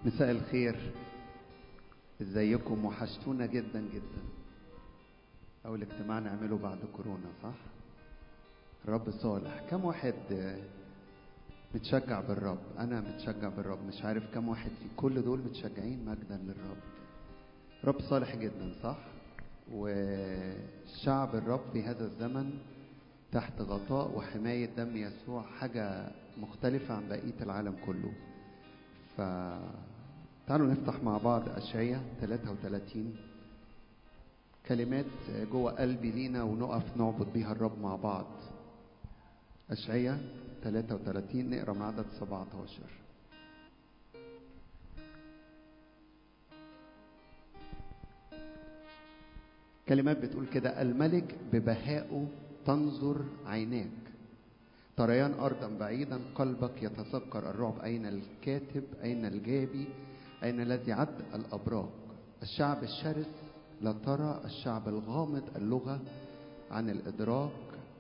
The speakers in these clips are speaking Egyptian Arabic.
مساء الخير ازيكم وحشتونا جدا جدا اول اجتماع نعمله بعد كورونا صح الرب صالح كم واحد متشجع بالرب انا متشجع بالرب مش عارف كم واحد في كل دول متشجعين مجدا للرب رب صالح جدا صح وشعب الرب في هذا الزمن تحت غطاء وحماية دم يسوع حاجة مختلفة عن بقية العالم كله فتعالوا نفتح مع بعض أشعية 33 كلمات جوه قلبي لينا ونقف نعبد بيها الرب مع بعض أشعية 33 نقرا من عدد 17 كلمات بتقول كده الملك ببهائه تنظر عيناك طريان أرضا بعيدا قلبك يتذكر الرعب أين الكاتب أين الجابي أين الذي عد الأبراج الشعب الشرس لا ترى الشعب الغامض اللغة عن الإدراك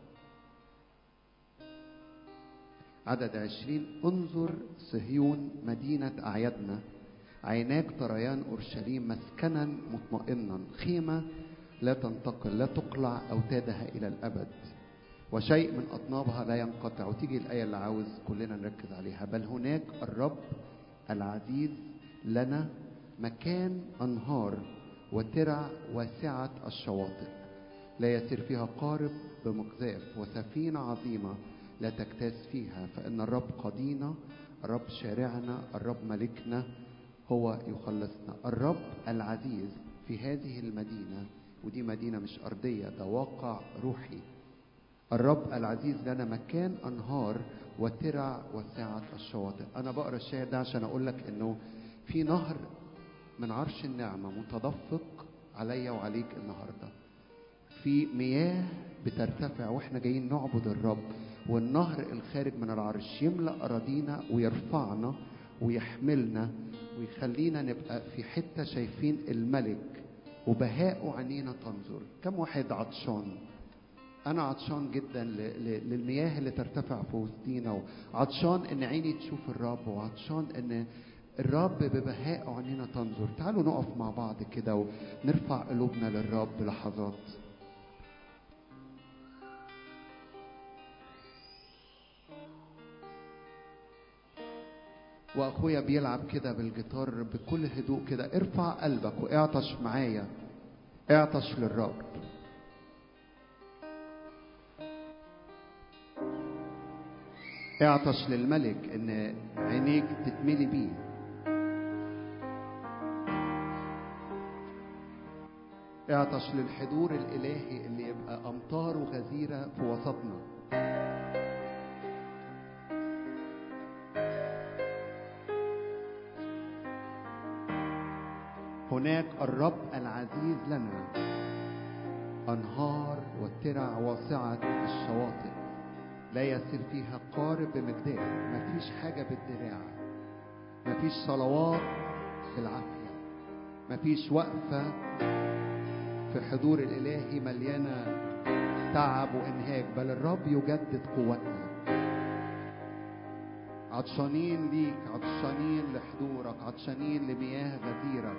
عدد عشرين انظر صهيون مدينة أعيادنا عيناك تريان أورشليم مسكنا مطمئنا خيمة لا تنتقل لا تقلع أوتادها إلى الأبد وشيء من أطنابها لا ينقطع وتيجي الآية اللي عاوز كلنا نركز عليها بل هناك الرب العزيز لنا مكان أنهار وترع واسعة الشواطئ لا يسير فيها قارب بمقذاف وسفينة عظيمة لا تكتاز فيها فإن الرب قضينا الرب شارعنا الرب ملكنا هو يخلصنا الرب العزيز في هذه المدينة ودي مدينة مش أرضية ده واقع روحي الرب العزيز لنا مكان أنهار وترع وسعة الشواطئ أنا بقرأ الشاهد ده عشان أقول لك إنه في نهر من عرش النعمة متدفق عليا وعليك النهاردة في مياه بترتفع واحنا جايين نعبد الرب والنهر الخارج من العرش يملأ أراضينا ويرفعنا ويحملنا ويخلينا نبقى في حتة شايفين الملك وبهاء عينينا تنظر كم واحد عطشان أنا عطشان جدا للمياه اللي ترتفع في وسطينا وعطشان إن عيني تشوف الرب وعطشان إن الرب ببهاء عينينا تنظر تعالوا نقف مع بعض كده ونرفع قلوبنا للرب لحظات واخويا بيلعب كده بالجيتار بكل هدوء كده ارفع قلبك واعطش معايا اعطش للرب اعطش للملك ان عينيك تتملي بيه اعطش للحضور الالهي اللي يبقى امطاره غزيره في وسطنا هناك الرب العزيز لنا انهار وترع واسعه الشواطئ لا يسير فيها قارب بمقدار مفيش حاجه بالدراع مفيش صلوات بالعافيه مفيش وقفه في حضور الالهي مليانه تعب وانهاك بل الرب يجدد قوتنا عطشانين ليك عطشانين لحضورك عطشانين لمياه غزيرة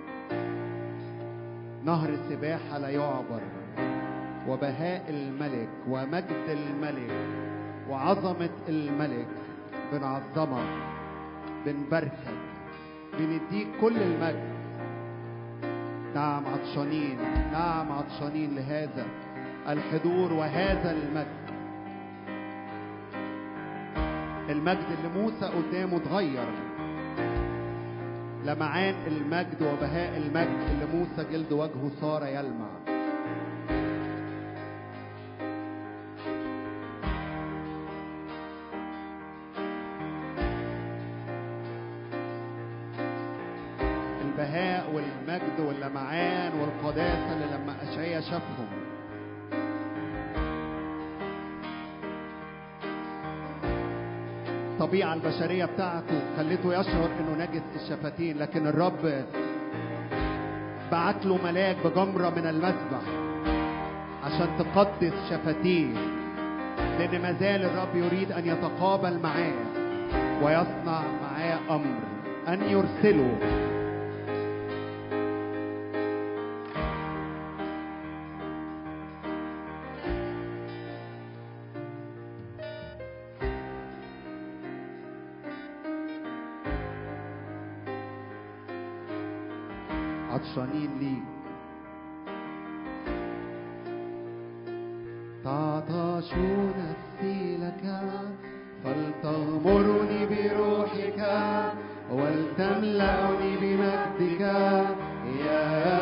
نهر السباحة لا يعبر وبهاء الملك ومجد الملك وعظمة الملك بنعظمك بنباركك بنديك كل المجد نعم عطشانين نعم عطشانين لهذا الحضور وهذا المجد المجد اللي موسى قدامه اتغير لمعان المجد وبهاء المجد اللي موسى جلد وجهه صار يلمع البهاء والمجد واللمعان والقداسة اللي لما أشعيا شافهم الطبيعة البشرية بتاعته خلته يشعر انه نجس الشفتين لكن الرب بعت له ملاك بجمرة من المذبح عشان تقدس شفتيه لان ما زال الرب يريد ان يتقابل معاه ويصنع معاه امر أن يرسلوا عطشانين ليك تعطش نفسي لك فلتغمرني بروحك ولتملأني بمجدك يا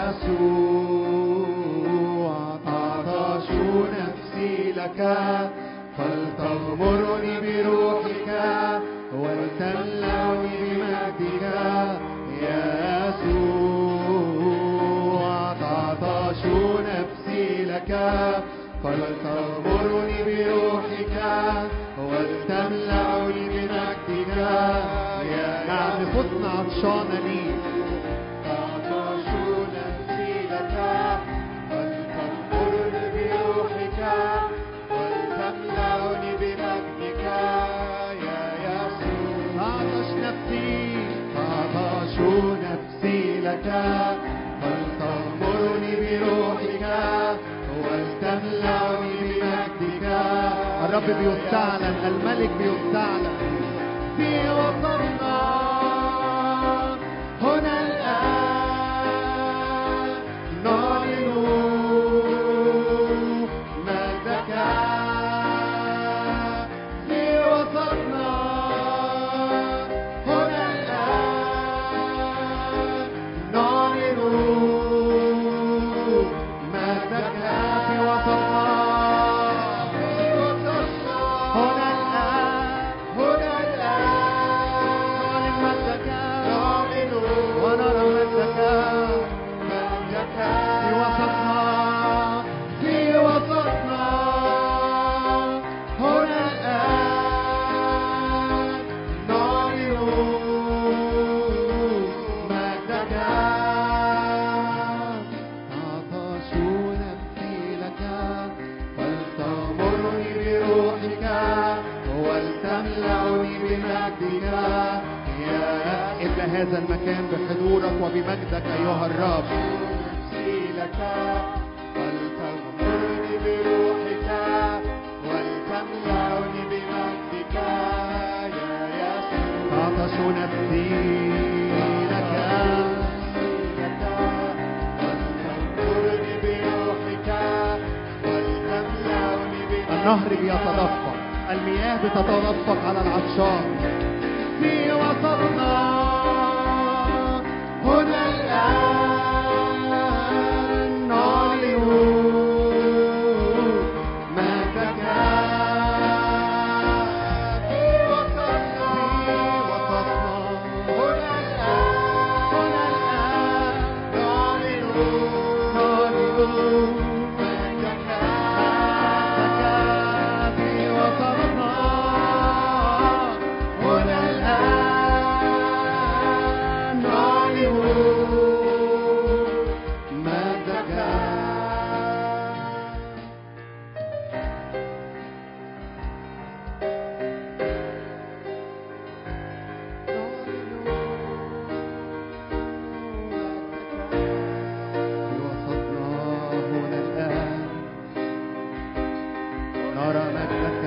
يسوع تعطش نفسي لك فلتغمرني بروحك ولتملأني بمجدك يا يسوع تعطش نفسي لك فلتغمرني بروحك ولتملأني بمجدك يا نعم نفوسنا عطشانة ليك تعطش نفسي لك فلتغمرني بروحك ولتملأني بمجدك يا يسوع تعطش نفسي تعطش نفسي لك فلتغمرني بروحك ولتملأني بمجدك الرب بيستعلن الملك بيستعلن في وسطنا هنا الآن نعلن مجدك في وسطنا هنا الآن نعلن مجدك في وسطنا هنا الآن هنا الآن نعلن مجدك نعلن ونرى مجدك مجدك في وسطنا في وسطنا هنا الآن نعلن مجدك عطش نفسي لك فلتغمرني بروحك ولتملأني بمجدك يا إلا هذا المكان بحضورك وبمجدك أيها الرب نفسي لك فلتغمرني بروحك ولتملأني بمجدك يا يسوع تعطش نفسي لك ولتغمرني بروحك ولتملأني بمجدك النهر بيتدفق المياه بتتدفق على العطشان في وسطنا هنا الآن نعلن مجدك في وسطنا في وسطنا هنا الآن هنا الآن نعلن نعلن مجدك مجدك في وسطنا هنا الآن نعلن مجدك في وسطنا هنا الآن نرى مجدك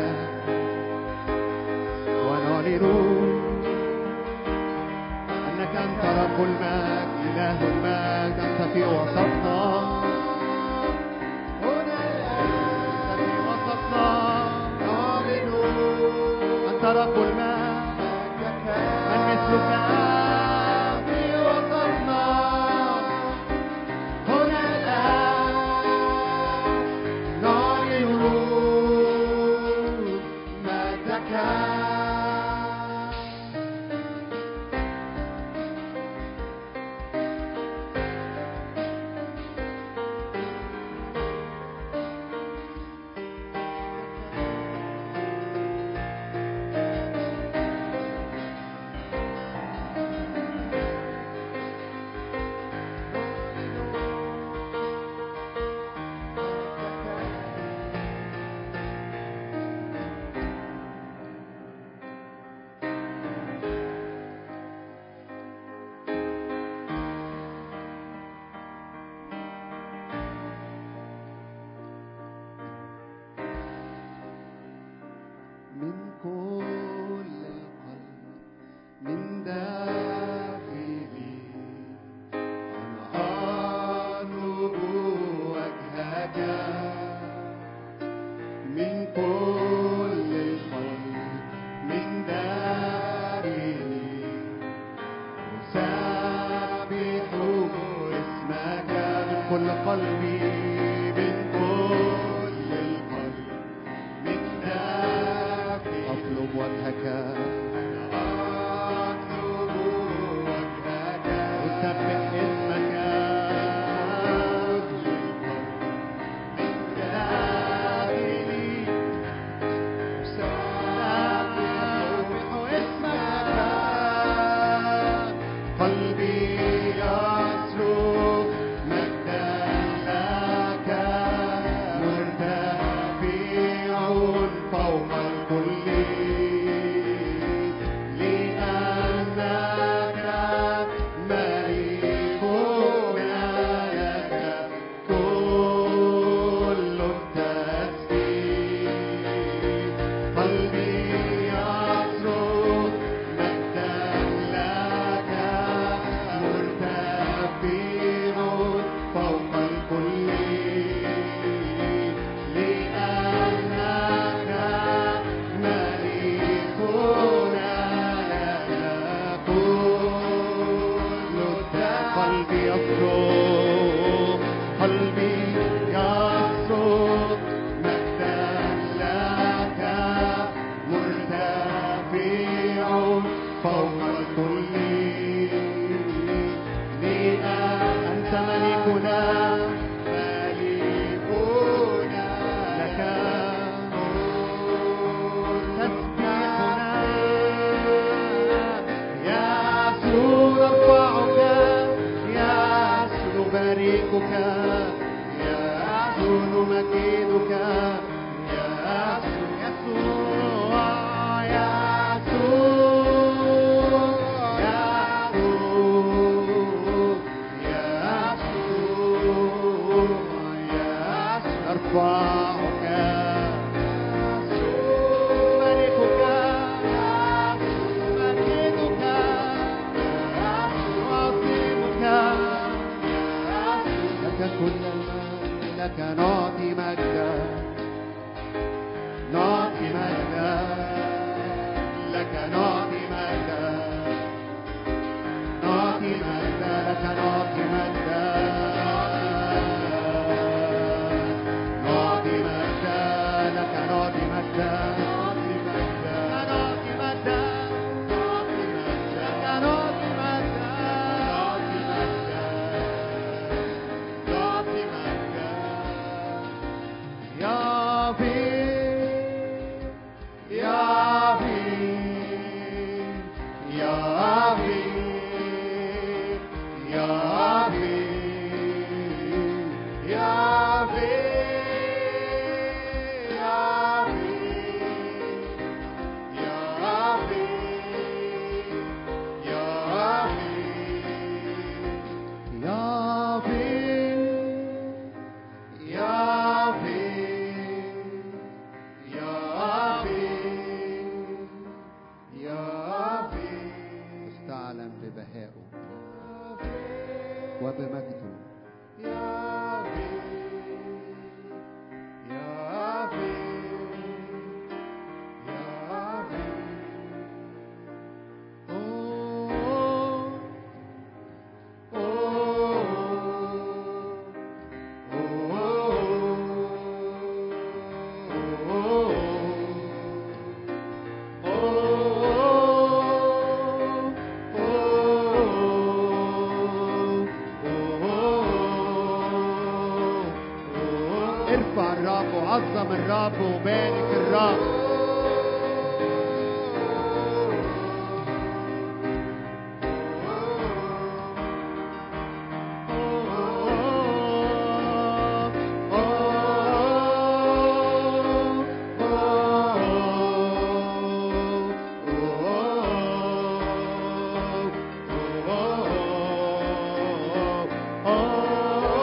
ونعلن أنك أنت رب المجد إله المجد أنت في وسطنا هنا الآن أنت في وسطنا نعلن أنت رب المجد من مثلك في وسطنا هنا الآن نعلن مجدك كل قلبي من كل القلب من دافي أطلب وجهك أطلب وجهك أسبح اسمك من داخلي أسبح اسمك قلبي يصرخ مجدا لك مرتفع فوق الكل لأنك ملكنا لك كل التسبيح قلبي يصرخ مجدا لك مرتفع فوق الكل لأنك ملكنا لك كل قلبي يصرخ قلبي يصرخ مجدا لك مرتفع فوق الكل لأن أنت ملكنا ملكنا لك تسبيحنا يسوع نرفعك يسوع نباركك يسوع نمجدك يسوع يسوع أرفعك ملكك مجدك عظيمك لك كل المجد لك نعطي مجدا نعطي مجدا لك نعطي مجدا نعطي مجدا لك نعطي مجدا نعطي مجدا لك نعطي مجدا نعطي مجدا نعطي مجدا نعطي مجدا لك نعطي مجدا نعطي مجدا نعطي مجدا يا في يا في يا في يا في يا في يا في يا في يا في يا في استعلم ببهائه وبمجده ارفع الرب وعظم الرب وبارك الرب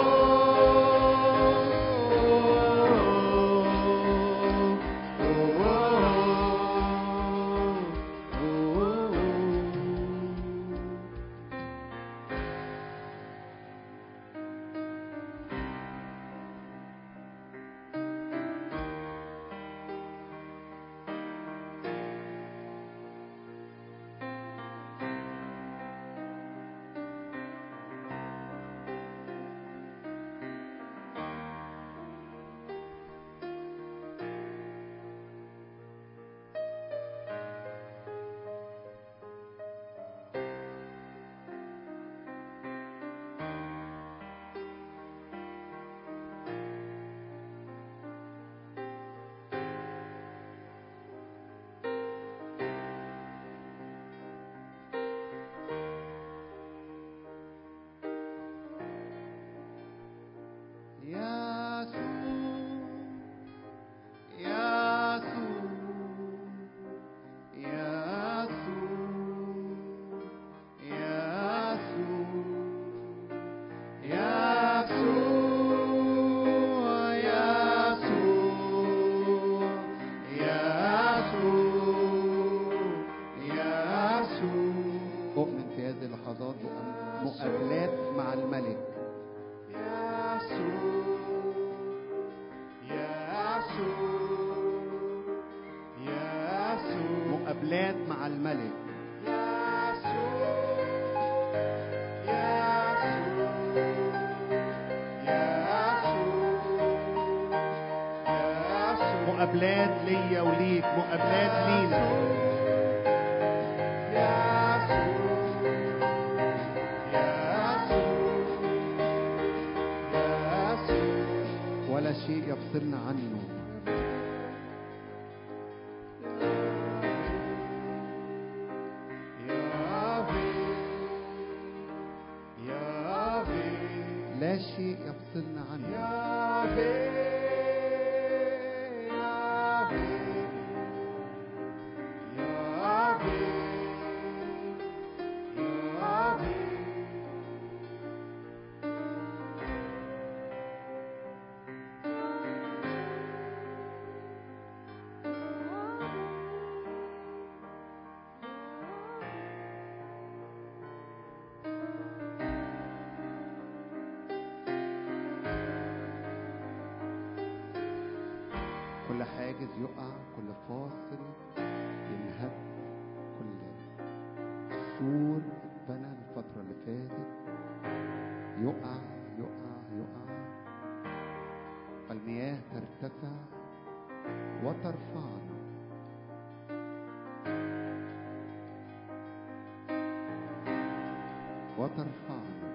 Oh مقابلات مع الملك مقابلات مع الملك مقابلات ليا وليك مقابلات لينا ولا شيء يفصلنا عنه لا شيء يفصلنا عنه كل حاجز يقع كل فاصل ينهد كل سور اتبنى الفترة اللي فاتت يقع يقع يقع المياه ترتفع وترفعنا وترفعنا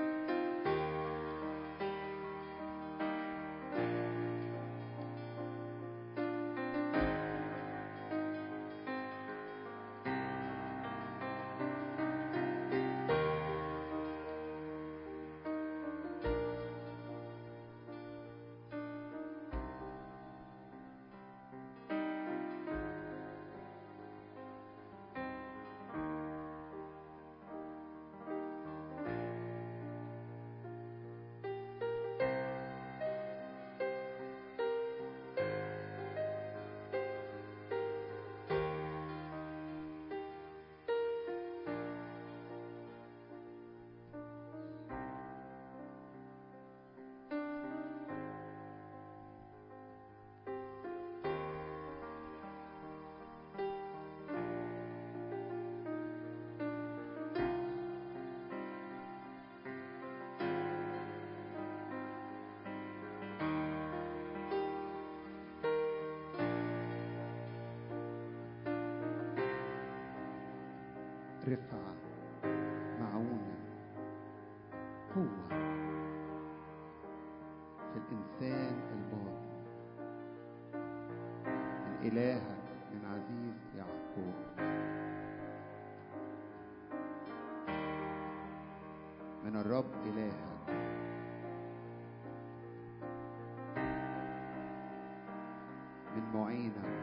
رفعة معونة قوة في الإنسان الباطن من إلهك من عزيز يعقوب من الرب إلهك من معينك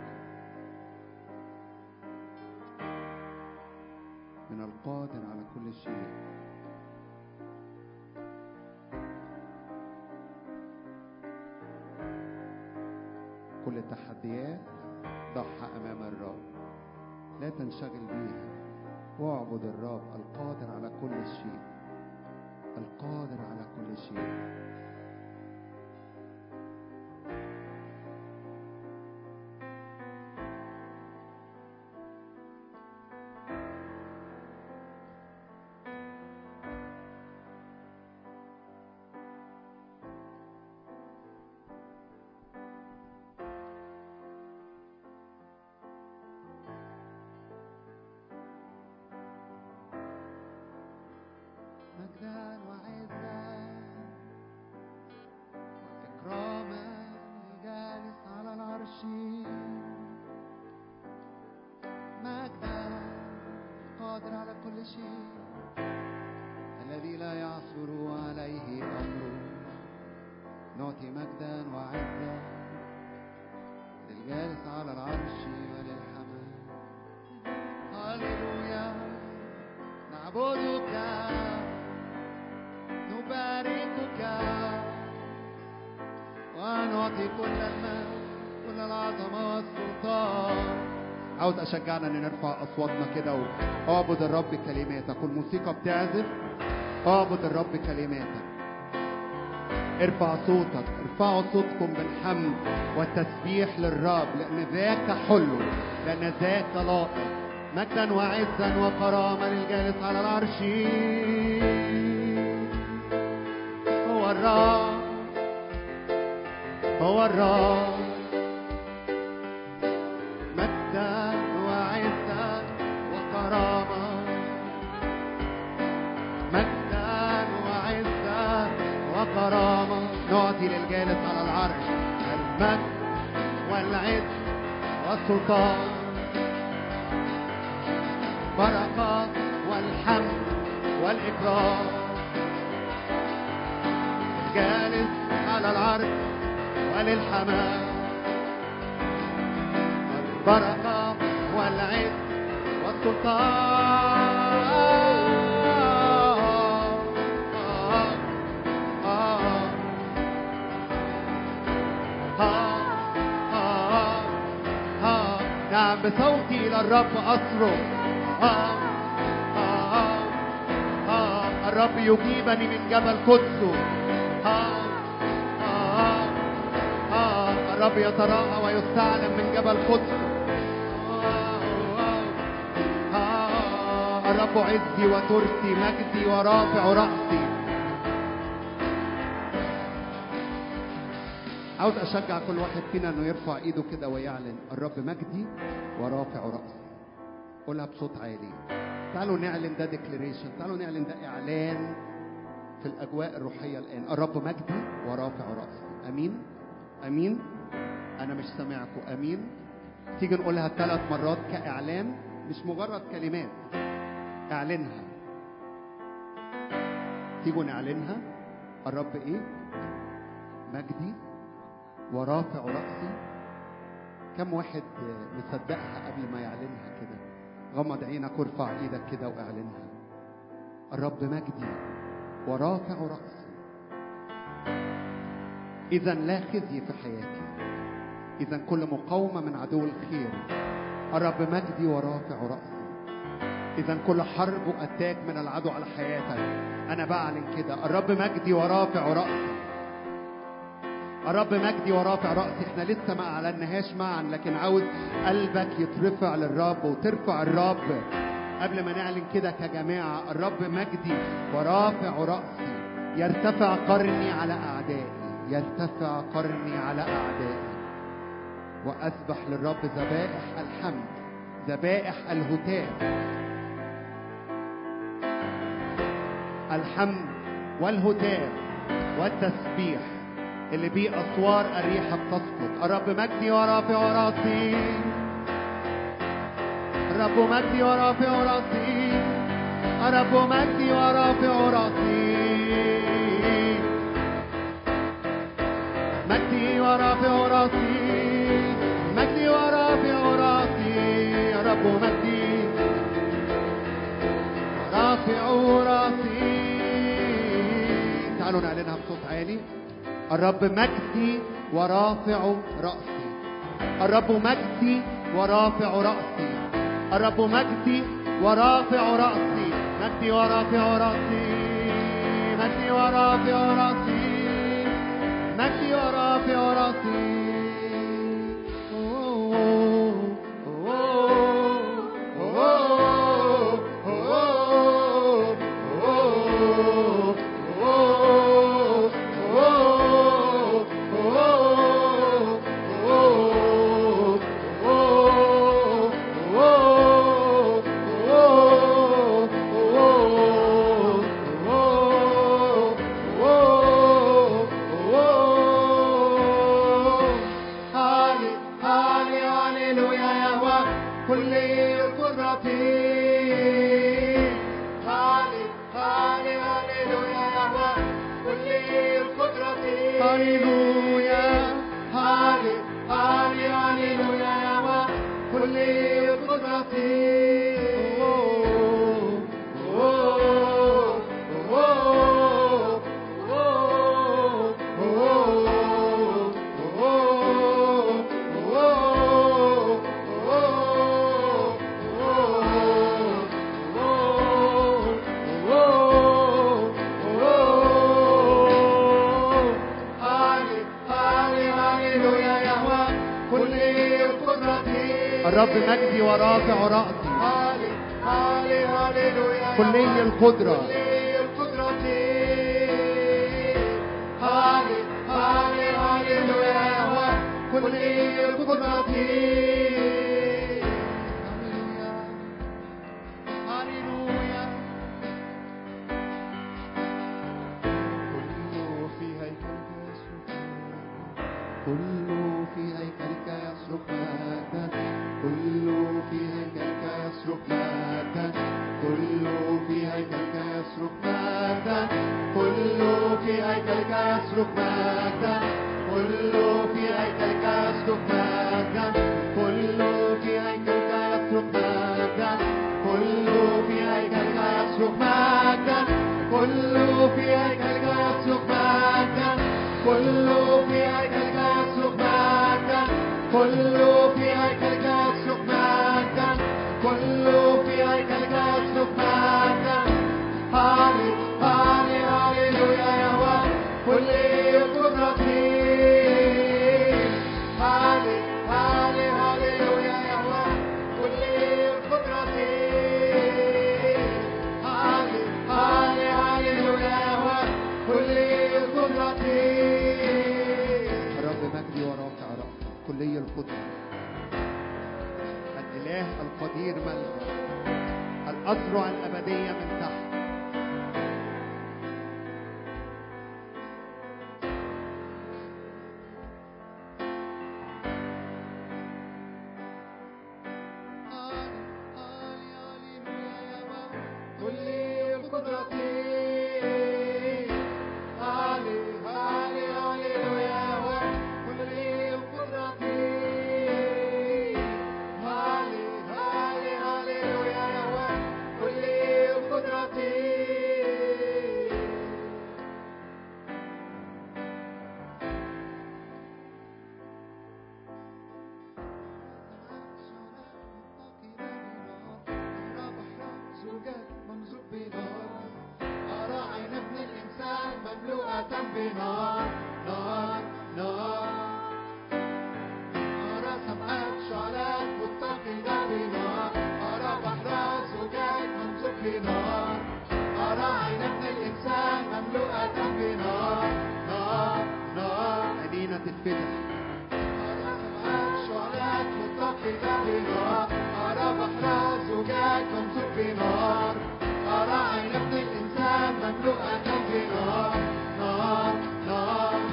من القادر على كل شيء كل التحديات ضعها أمام الرب لا تنشغل بيها واعبد الرب القادر على كل شيء القادر على كل شيء مجدا وعزا وإكراما لجالس على العرش مجدا قادر على كل شيء الذي لا يعثر عليه أمره نعطي مجدا وعزا للجالس على العرش وللحمل هللويا نعبدك نباركك ونعطي كل المجد كل العظمة والسلطان عاوز أشجعنا إن نرفع أصواتنا كده وأعبد الرب بكلماتك والموسيقى بتعزف اعبد الرب كلماتك ارفع صوتك ارفعوا صوتكم بالحمد والتسبيح للرب لأن ذاك حلو لأن ذاك لائق مجدا وعزا وكرامة للجالس على العرش هو الرب هو الرب مجدا وعزا وكرامة مجدا وعزا وكرامة نعطي للجالس على العرش المجد والعز والسلطان بركة والحمد والإكرام جالس على العرش وللحمام البركة والعز والسلطان نعم بصوتي إلى الرب أصرخ الرب يجيبني من جبل قدسه الرب يتراءى ويستعلم من جبل قدسه الرب عزي وترسي مجدي ورافع رأسي عاوز أشجع كل واحد فينا إنه يرفع إيده كده ويعلن الرب مجدي ورافع رأسي قولها بصوت عالي تعالوا نعلن ده ديكليريشن تعالوا نعلن ده إعلان في الأجواء الروحية الآن الرب مجدي ورافع رأسي أمين أمين أنا مش سامعكم أمين تيجي نقولها ثلاث مرات كإعلان مش مجرد كلمات اعلنها تيجوا نعلنها الرب ايه مجدي ورافع رأسي كم واحد مصدقها قبل ما يعلنها كده غمض عينك وارفع ايدك كده واعلنها الرب مجدي ورافع رأسي إذا لا خزي في حياتي إذا كل مقاومة من عدو الخير الرب مجدي ورافع رأسي إذا كل حرب وأتاك من العدو على حياتك أنا بعلن كده الرب مجدي ورافع رأسي الرب مجدي ورافع رأسي احنا لسه ما أعلناهاش معا لكن عاوز قلبك يترفع للرب وترفع الرب قبل ما نعلن كده كجماعة الرب مجدي ورافع رأسي يرتفع قرني على أعدائي يرتفع قرني على أعدائي وأسبح للرب ذبائح الحمد ذبائح الهتاف الحمد والهتاف والتسبيح اللي بيه أسوار الريحة بتسقط الرب مجدي ورافع راسي الرب مجدي ورافع راسي الرب مجدي ورافع راسي مجدي ورافع راسي مجدي ورافع راسي الرب مجدي رافع راسي تعالوا نعلنها بصوت عالي الرب مجدي ورافع رأسي الرب مجدي ورافع رأسي الرب مجدي ورافع رأسي مجدي ورافع رأسي مجدي ورافع رأسي مجدي ورافع رأسي هالي هالي هاليلويا يهوى كل قدرتي هالي هالي هاليلويا يهوى كل قدرتي هاليلويا هالي هالي هاليلويا يهوى كل قدرتي الرب مجدي ورافع رأسي هالي هالي هاليلويا كلي القدرة كلي القدرة هالي هالي هاليلويا يا هو كلي القدرة هاليلويا كله في هيكلك يصرخ كله في هيكلك يصرخ مجدا كله في هيكلك يصرخ مجدا كله في هيكلك يصرخ مجدا كله في هيكلك يصرخ مجدا كله في هيكلك يصرخ مجدا كله في هيكلك يصرخ مجدا كله في هيكلك يصرخ مجدا كله في هيكلك يصرخ مجدا كله في هيكلك يصرخ مجدا كله في هيكلك يصرخ مجدا كله في هيكلك يصرخ مجدا هالي هالي هاليلويا يا هو كل القدرة هالي هالي هاليلويا يا هو كل القدرة هالي هالي هاليلويا يا هو كل القدرة الرب مجدي ورافع رأسي كلي القدرة الإله القدير ملجأ الأذرع الأبدية من تحت كل القدرة هالي هالي هاليلويا كل القدرة هالي هالي هاليلويا كل القدرة أرى عين ابن الإنسان مملوءة بنار نار نار أرى سبعات شعلات متقدة بنار أرى بحر زجاج ممزوج بنار أرى عين ابن الإنسان مملوءة بنار نار نار مدينة الفتح أرى سبعات شعلات متقدة بنار أرى بحر زجاج ممزوج بنار أرى عين ابن الإنسان مملوءة بنار نار نار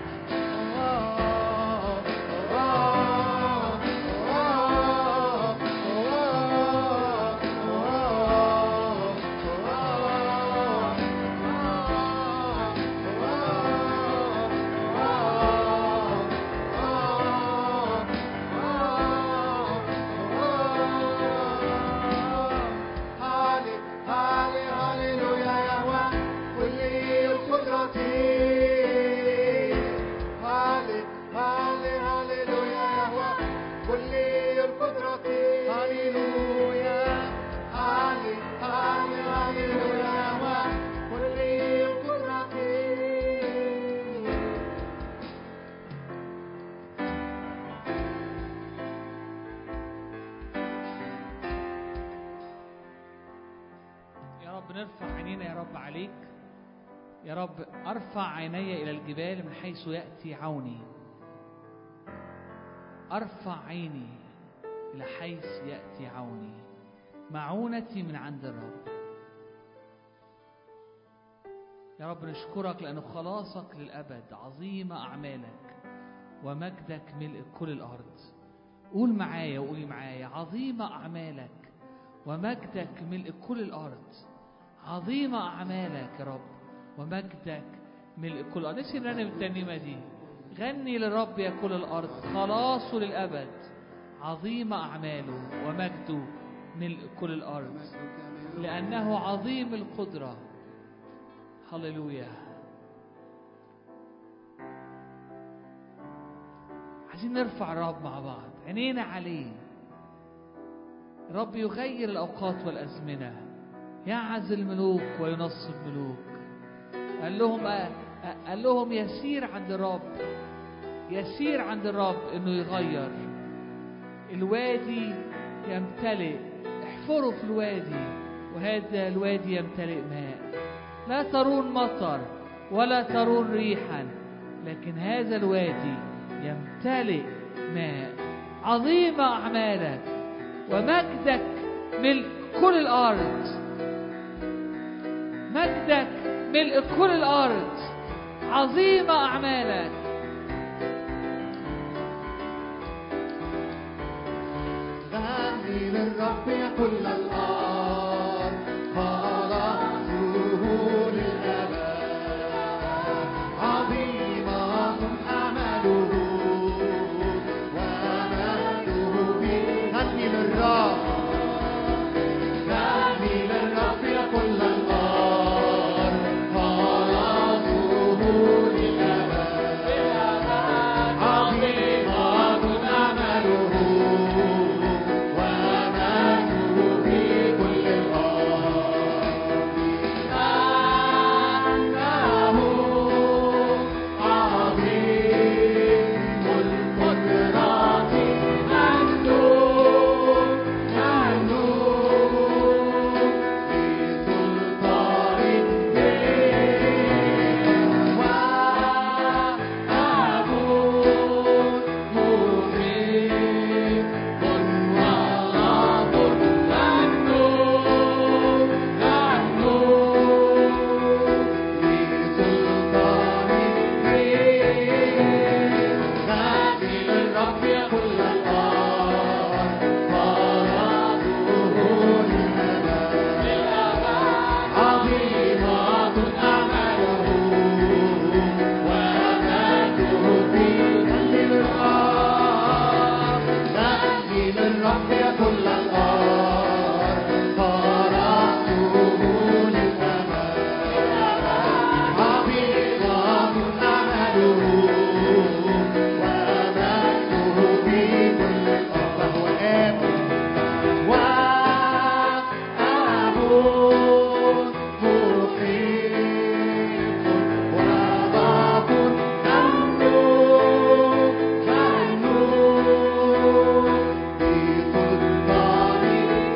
هالي هالي هاليلويا يهوى كل القدرة هالي هالي هاليلويا يهوى كل القدرة هاليلويا هالي هالي هاليلويا يهوى كل القدرة يا رب نرفع عينينا يا رب عليك يا رب ارفع عيني الى الجبال من حيث ياتي عوني ارفع عيني الى حيث ياتي عوني معونتي من عند الرب يا رب نشكرك لأنه خلاصك للأبد عظيمة أعمالك ومجدك ملء كل الأرض قول معايا وقولي معايا عظيمة أعمالك ومجدك ملء كل الأرض عظيمة أعمالك يا رب ومجدك ملء كل الأرض نفسي نرنم الترنيمة دي غني للرب يا كل الأرض خلاصه للأبد عظيمة أعماله ومجده ملء كل الأرض لأنه عظيم القدرة هللويا عايزين نرفع الرب مع بعض عينينا عليه رب يغير الأوقات والأزمنة يعز الملوك وينصب ملوك قال لهم قال لهم يسير عند الرب يسير عند الرب انه يغير الوادي يمتلئ احفروا في الوادي وهذا الوادي يمتلئ ماء لا ترون مطر ولا ترون ريحا لكن هذا الوادي يمتلئ ماء عظيمة أعمالك ومجدك ملء كل الأرض مجدك ملء كل الأرض عظيمة أعمالك غني للرب يا كل الأرض خلاصه للأبد عظيمة أعماله وأماله به غني للرب غني للرب يا كل الأرض خلاصه للأبد عظيمة أعماله وأماله في كل الأرض أنه عظيم القدرات ممنون ممنون بسلطان وأبوه محيط ورب ممنون ممنون بسلطان غني للرب يا كل الأرض فرضه للأبد عظيمة أعماله وأماته في غني للرب غني للرب يا كل الأرض فرضه للأبد عظيمة أعماله وأماته في كل الأرض فهو آب وآب محيط وضعف ممنون ممنون بسلطان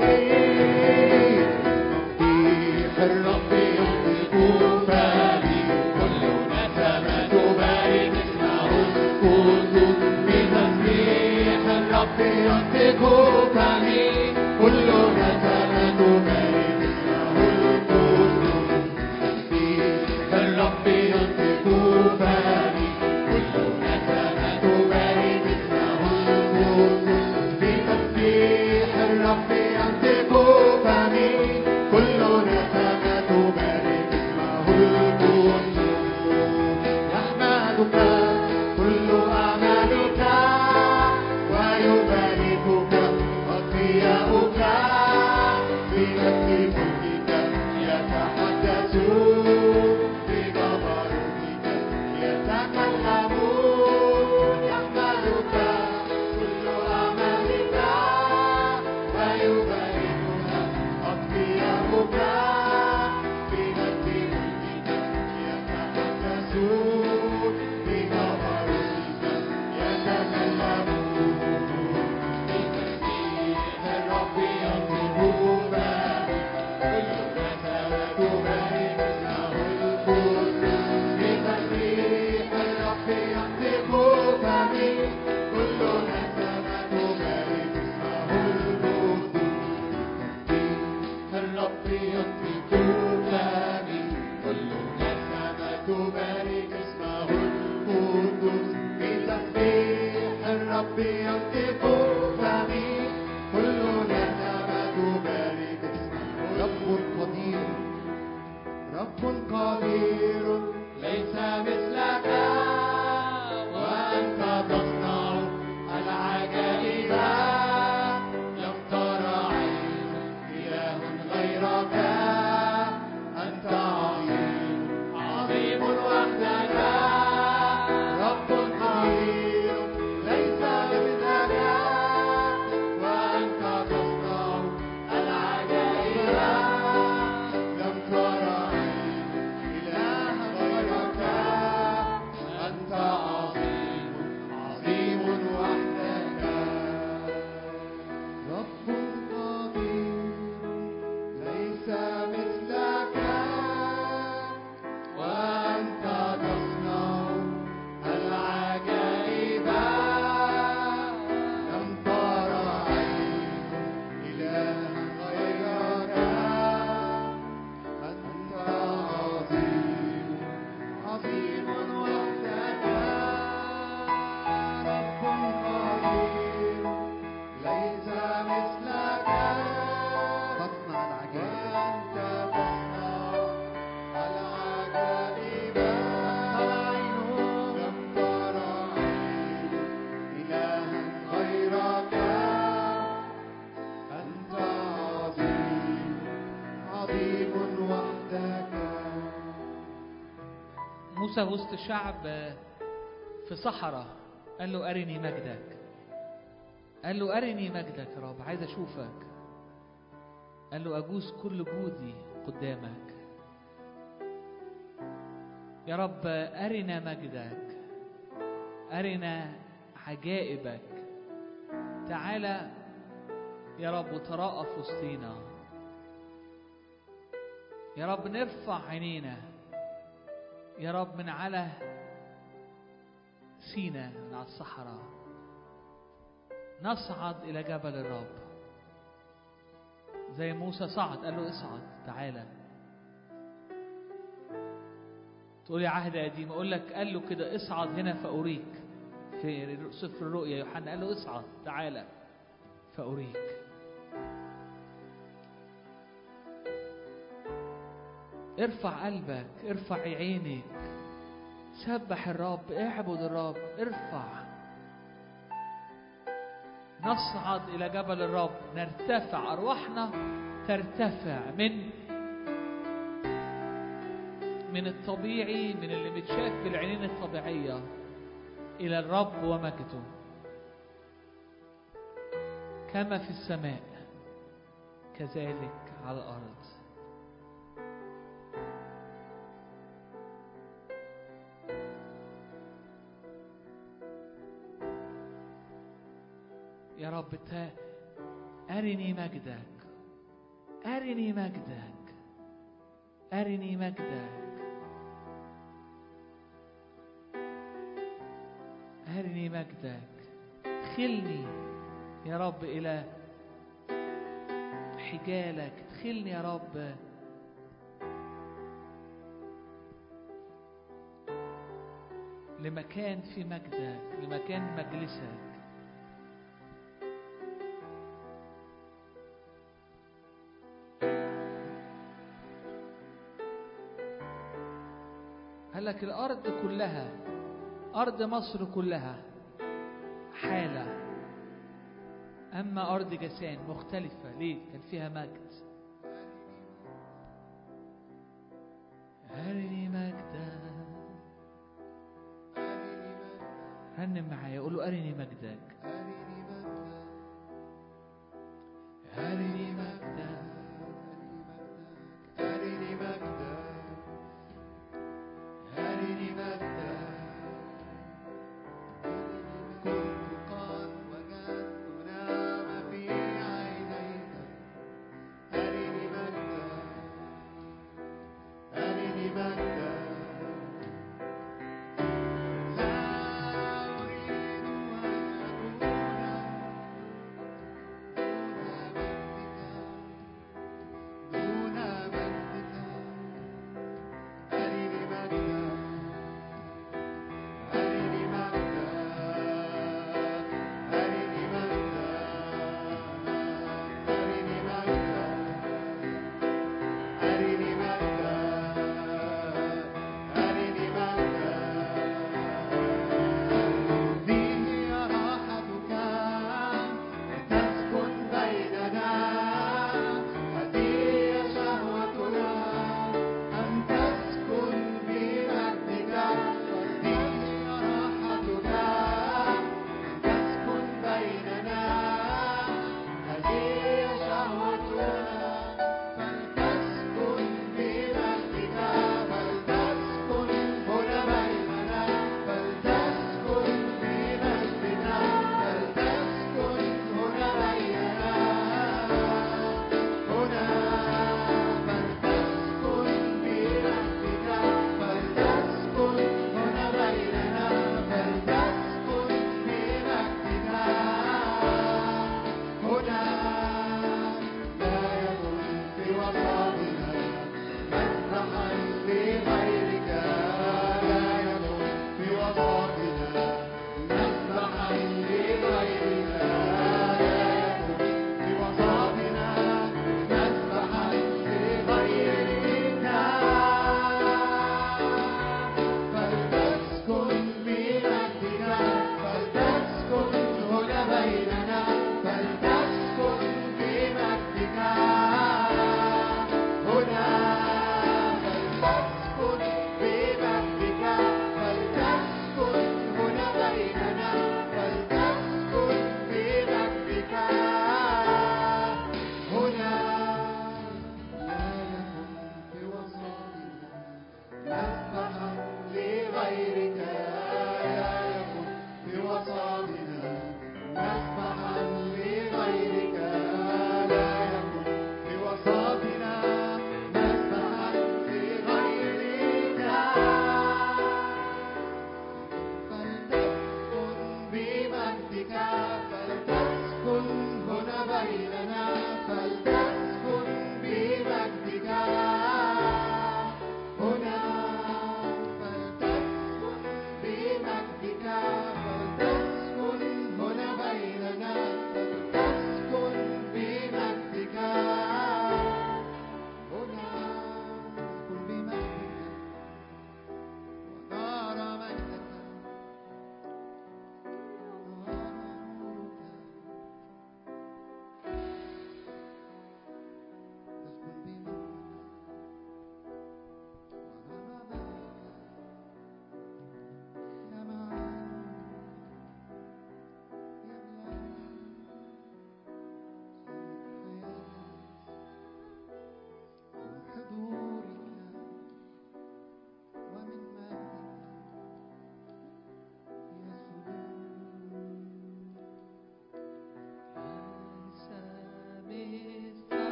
تسبيح الرب ينطق فمي كل نسمة تبارك اسمه القدوس بتسبيح الرب ينطق فمي كل نسمة تبارك اسمه القدوس تسبيح الرب ينطق فمي كل نسمة تبارك اسمه القدوس بتسبيح الرب ينطق فمي كل نسمة تبارك اسمه القدوس يحمدك كل أعمالك ويباركك أصفياؤك بمجد ملكك يتحدثون بجبروتك يتكلمون يحمدك كل أعمالك ويباركك أصفياؤك بمجد ملكك يتحدثون بجبروتك يتكلمون بتسبيح الرب ينطق فمي كل نسمة تبارك اسمه القدوس بتسبيح الرب ينطق فمي كل نسمة تبارك اسمه القدوس الرب ينطق فمي كل نسمة تبارك اسمه القدوس بتسبيح الرب ينطق فمي كل نسمة تبارك اسمه رب قدير رب قدير ليس مثلك وأنت تصنع العجائب لم تر عين إله غيرك أنت عظيم عظيم وحدك رب قدير ليس مثلك وأنت تصنع العجائب لم تر عين إله موسى وسط شعب في صحراء قال له أرني مجدك قال له أرني مجدك يا رب عايز أشوفك قال له أجوز كل جودي قدامك يا رب أرنا مجدك أرنا عجائبك تعالى يا رب وتراءف وسطينا يا رب نرفع عينينا يا رب من على سينا من على الصحراء نصعد إلى جبل الرب زي موسى صعد قال له اصعد تعالى تقول لي عهد قديم اقول لك قال له كده اصعد هنا فأريك في سفر الرؤيا يوحنا قال له اصعد تعالى فأريك ارفع قلبك ارفع عينيك سبح الرب اعبد الرب ارفع نصعد إلى جبل الرب نرتفع أرواحنا ترتفع من من الطبيعي من اللي متشاف بالعينين الطبيعية إلى الرب ومجده كما في السماء كذلك على الأرض يا رب تا أرني مجدك أرني مجدك أرني مجدك أرني مجدك ادخلني يا رب إلى حجالك ادخلني يا رب لمكان في مجدك لمكان مجلسك قال لك الأرض كلها أرض مصر كلها حالة أما أرض جسان مختلفة ليه؟ كان فيها مجد أرني مجدك رنم معايا قول له أرني مجدك أرني مجدك أرني مجدك أرني مجدك كنت قد وجدت نعمة في عينيك أرني مجدك أرني مجدك لا أريد أن أكون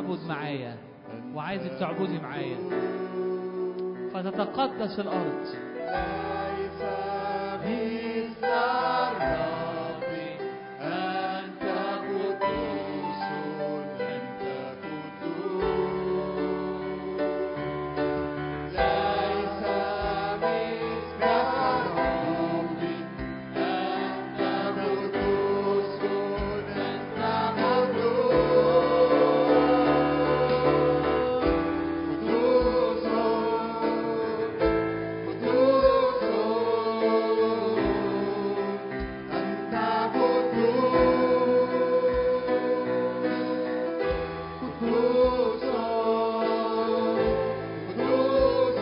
تعبد معايا وعايزك تعبدي معايا فتتقدس الأرض ليس مثل الرب أنت قدوس أنت قدوس ليس مثل الرب أنت قدوس أنت قدوس قدوس أنت قدوس قدوس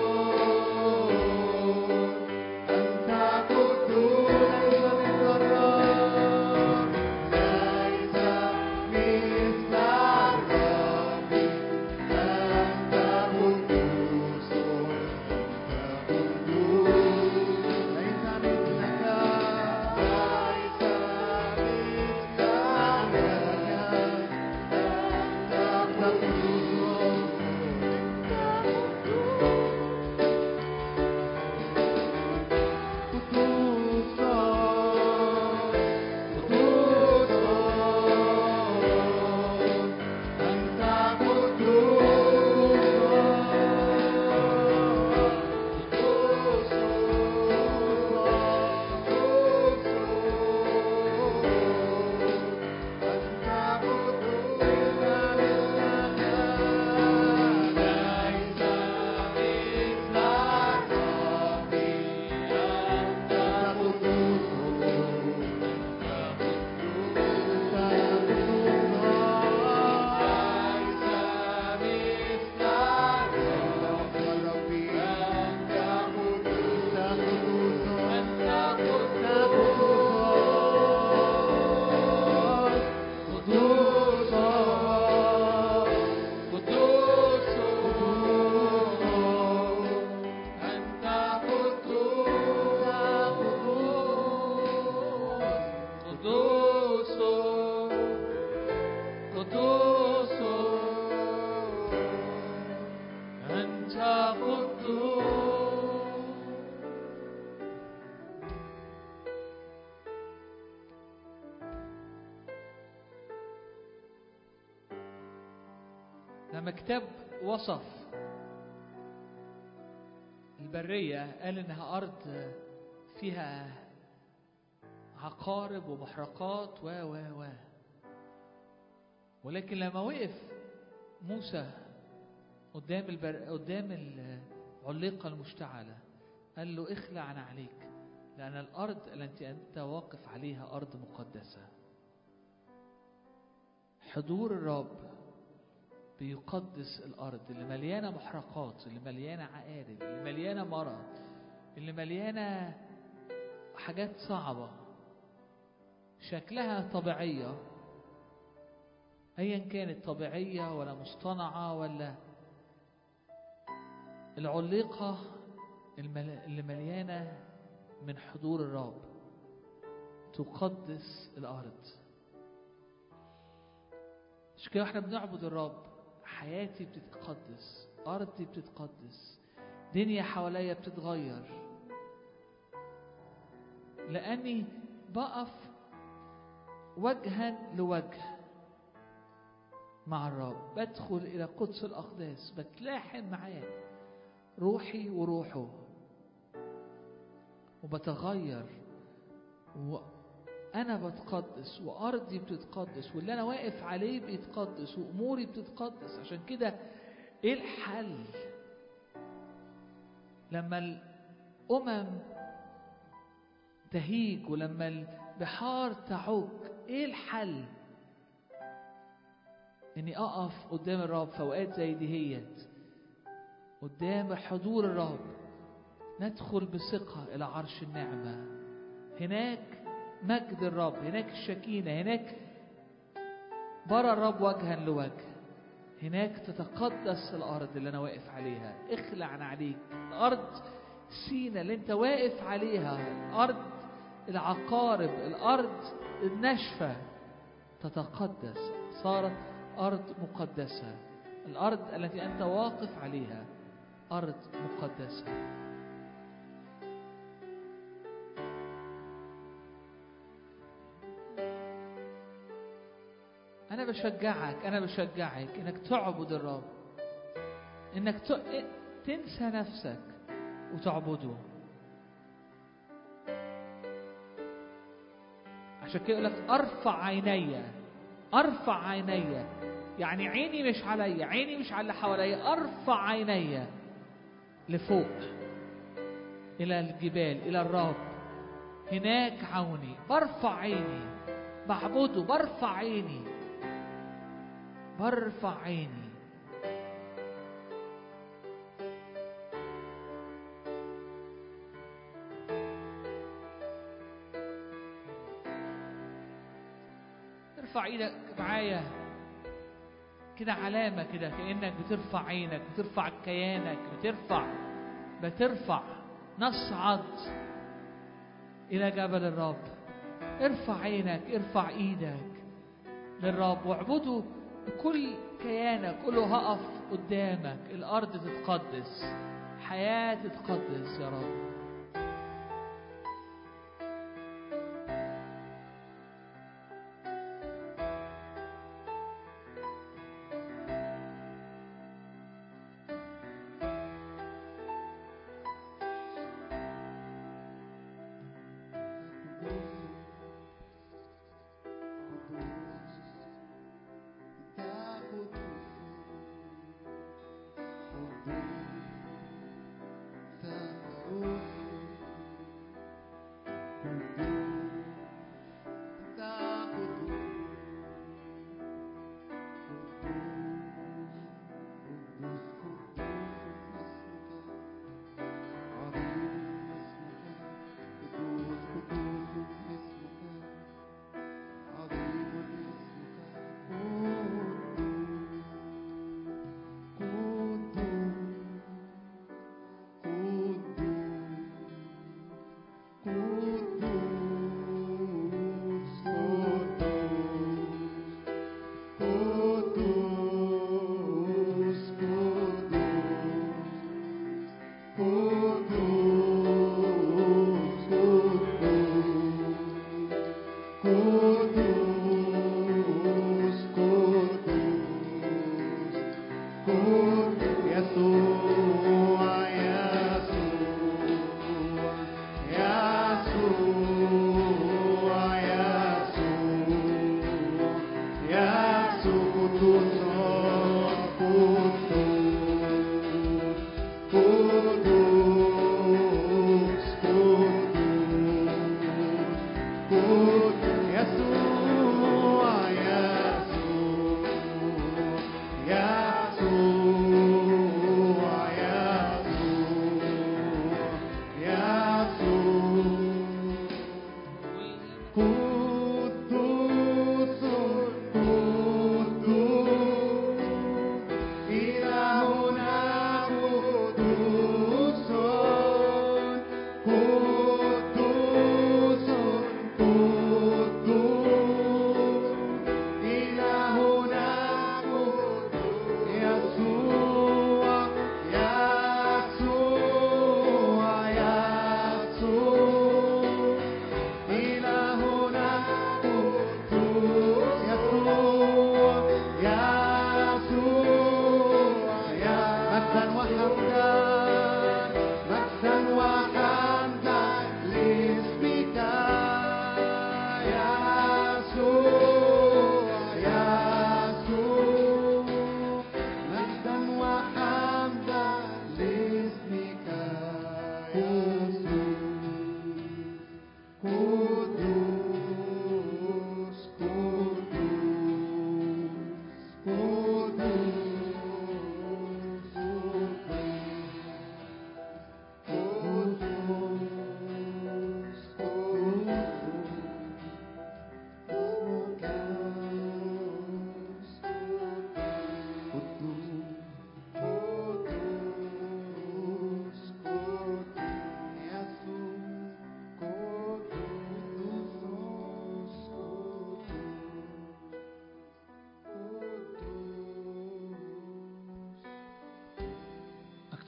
أنت قدوس ليس مثل الرب أنت قدوس أنت قدوس ليس مثلك ليس مثلك أنت قدوس قدوس قدوس أنت قدوس قدوس قدوس أنت قدوس ليس مثل الرب أنت قدوس أنت قدوس قدوس قدوس أنت قدوس لما كتاب وصف البرية قال إنها أرض فيها عقارب ومحرقات و و و ولكن لما وقف موسى قدام البر... قدام العليقة المشتعلة قال له اخلع عن عليك لأن الأرض التي أنت واقف عليها أرض مقدسة حضور الرب بيقدس الأرض اللي مليانة محرقات اللي مليانة عقارب اللي مليانة مرض اللي مليانة حاجات صعبة شكلها طبيعية أيا كانت طبيعية ولا مصطنعة ولا العليقة المل- اللي مليانة من حضور الرب تقدس الأرض مش كده احنا بنعبد الرب حياتي بتتقدس أرضي بتتقدس دنيا حواليا بتتغير لأني بقف وجها لوجه مع الرب بدخل إلى قدس الأقداس بتلاحم معاه روحي وروحه وبتغير وأنا بتقدس وأرضي بتتقدس واللي أنا واقف عليه بيتقدس وأموري بتتقدس عشان كده إيه الحل لما الأمم تهيج ولما البحار تعوج إيه الحل إني أقف قدام الرب في أوقات زي دهيت قدام حضور الرب ندخل بثقة إلى عرش النعمة هناك مجد الرب هناك الشكينة هناك برى الرب وجها لوجه هناك تتقدس الأرض اللي أنا واقف عليها اخلع عن عليك الأرض سينا اللي أنت واقف عليها الأرض العقارب الأرض الناشفة تتقدس صارت أرض مقدسة الأرض التي أنت واقف عليها أرض مقدسة أنا بشجعك أنا بشجعك إنك تعبد الرب إنك ت- تنسى نفسك وتعبده عشان كده يقول لك ارفع عيني ارفع عيني يعني عيني مش عليا عيني مش على اللي حواليا ارفع عيني لفوق الى الجبال الى الرب هناك عوني برفع عيني بعبده برفع عيني برفع عيني ارفع ايدك معايا كده علامة كده كأنك بترفع عينك بترفع كيانك بترفع بترفع نصعد إلى جبل الرب ارفع عينك ارفع ايدك للرب واعبده بكل كيانك قول له هقف قدامك الأرض تتقدس حياة تتقدس يا رب يسوع يسوع يسوع يسوع قدوس قدوس قدوس قدوس قدوس يسوع يسوع يسوع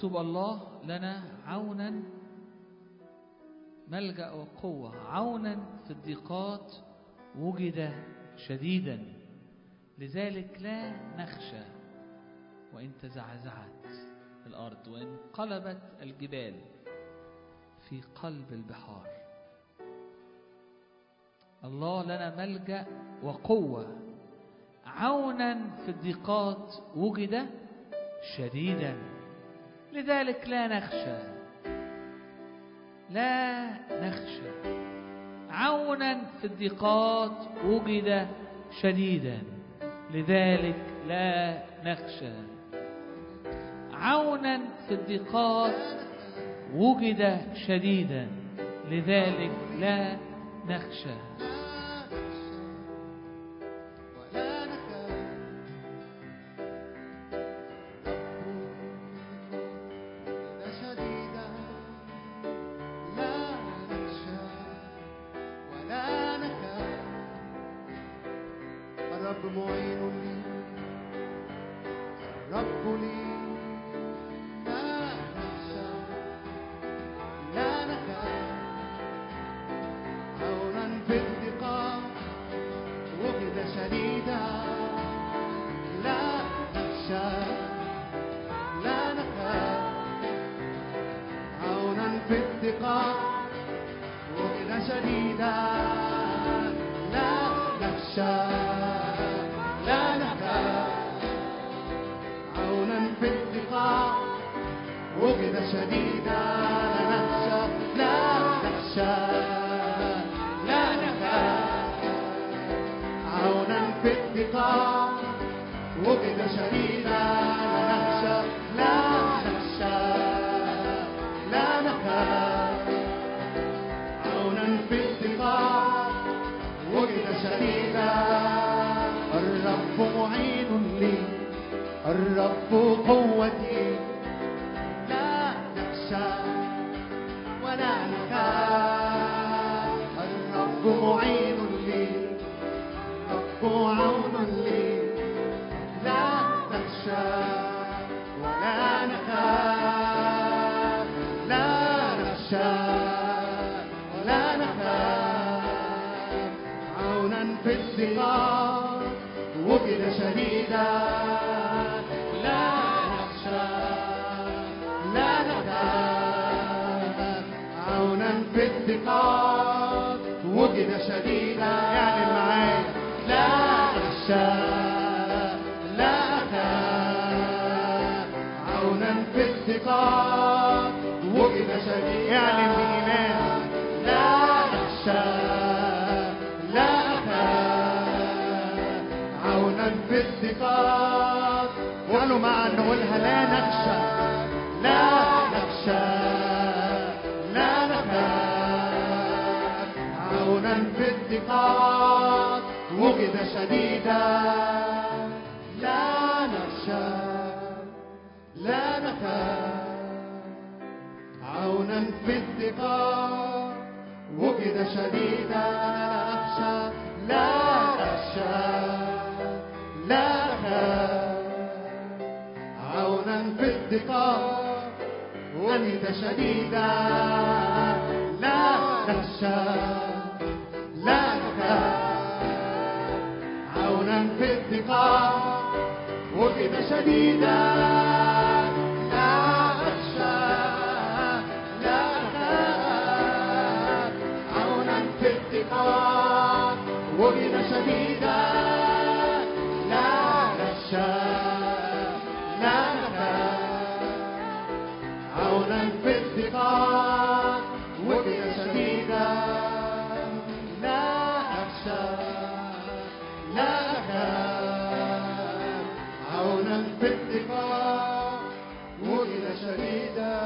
مكتوب الله لنا عونا ملجأ وقوة عونا في الضيقات وجد شديدا لذلك لا نخشى وإن تزعزعت الأرض وإن قلبت الجبال في قلب البحار الله لنا ملجأ وقوة عونا في الضيقات وجد شديدا لذلك لا نخشى لا نخشى عونا في الضيقات وجد شديدا لذلك لا نخشى عونا في الضيقات وجد شديدا لذلك لا نخشى ولا نخاف إذا شديدا لا نخشى ولا نخاف الرب معين لي الرب لي لا نخشى لا نخاف عونا في الضيقات وجد شديدا لا نخشى لا نخاف عونا في الضيقات وجد شديدا لا نخشى لا نخاف عونا في الضيقات وجد شديدا لا نخشى لا نخشى لا نخاف عونا في الضيقات وجد شديدا لا نخشى لا نخشى لا نخاف عونا في الضيقات وجد شديدا الرب معين لي الرب قوتي لا نخشى ولا نخاف الرب معين لي الرب عون لي لا نخشى ولا نخاف لا نخشى ولا نخاف عونا في الضيقات وجد شديدا لا نخشى لا نخاف عونا في الضيقات وجد شديدا يعني معايا لا نخشى لا أخاف عونا في الضيقات وجد شديدا يعني بإيمان لا نخشى لا أخاف عونا في الضيقات قالوا معا نقولها لا نخشى لا نخشى لا نخاف عونا في الضيقات وجد شديدا لا نخشى لا نخاف عونا في الضيقات وجد شديدا لا نخشى لا نخشى لا نخاف عونا في الضيقات وجد شديدا لا نخشى لا نخاف عونا في الضيقات وجد شديدا لا نخشى لا نخاف عونا في الضيقات وجد شديدا لا نخشى لا نخاف عونا في الضيقات وجد شديدا لا نخشى لا نخاف عونا في الضيقات وجد شديدا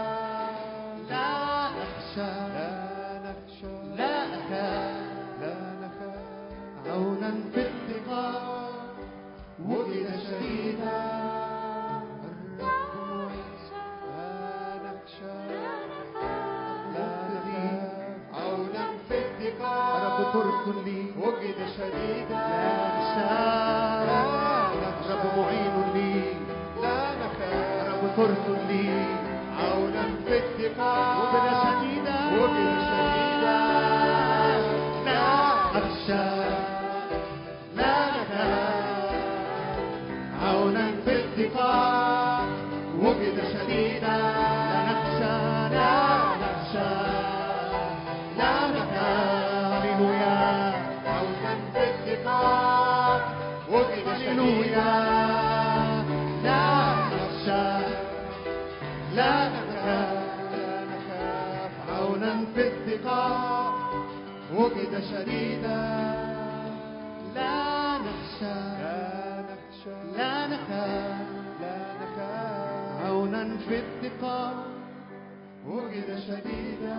لا نخشى لا نخشى لا نخاف لا نخاف عونا في الضيقات وجد شديدا الرب معين لا نخشى لا نخاف عونا في الضيقات رب ترك لي وجد شديدا لا نخشى رب معين لي لا نخاف رب ترسل لي عونا في الدفاع وبلا شديدة وبلا شديدة لا أخشى لا نخاف عونا في الدفاع وجد شديدا لا نخشى لا نخشى لا نخاف هللويا عونا في الدفاع وجد هللويا شديدا لا نخشى لا نخاف لا نخاف عونا في الثقة وجد شديدا لا نخشى لا نخشى لا نخاف لا نخاف عونا في الثقة وجد شديدا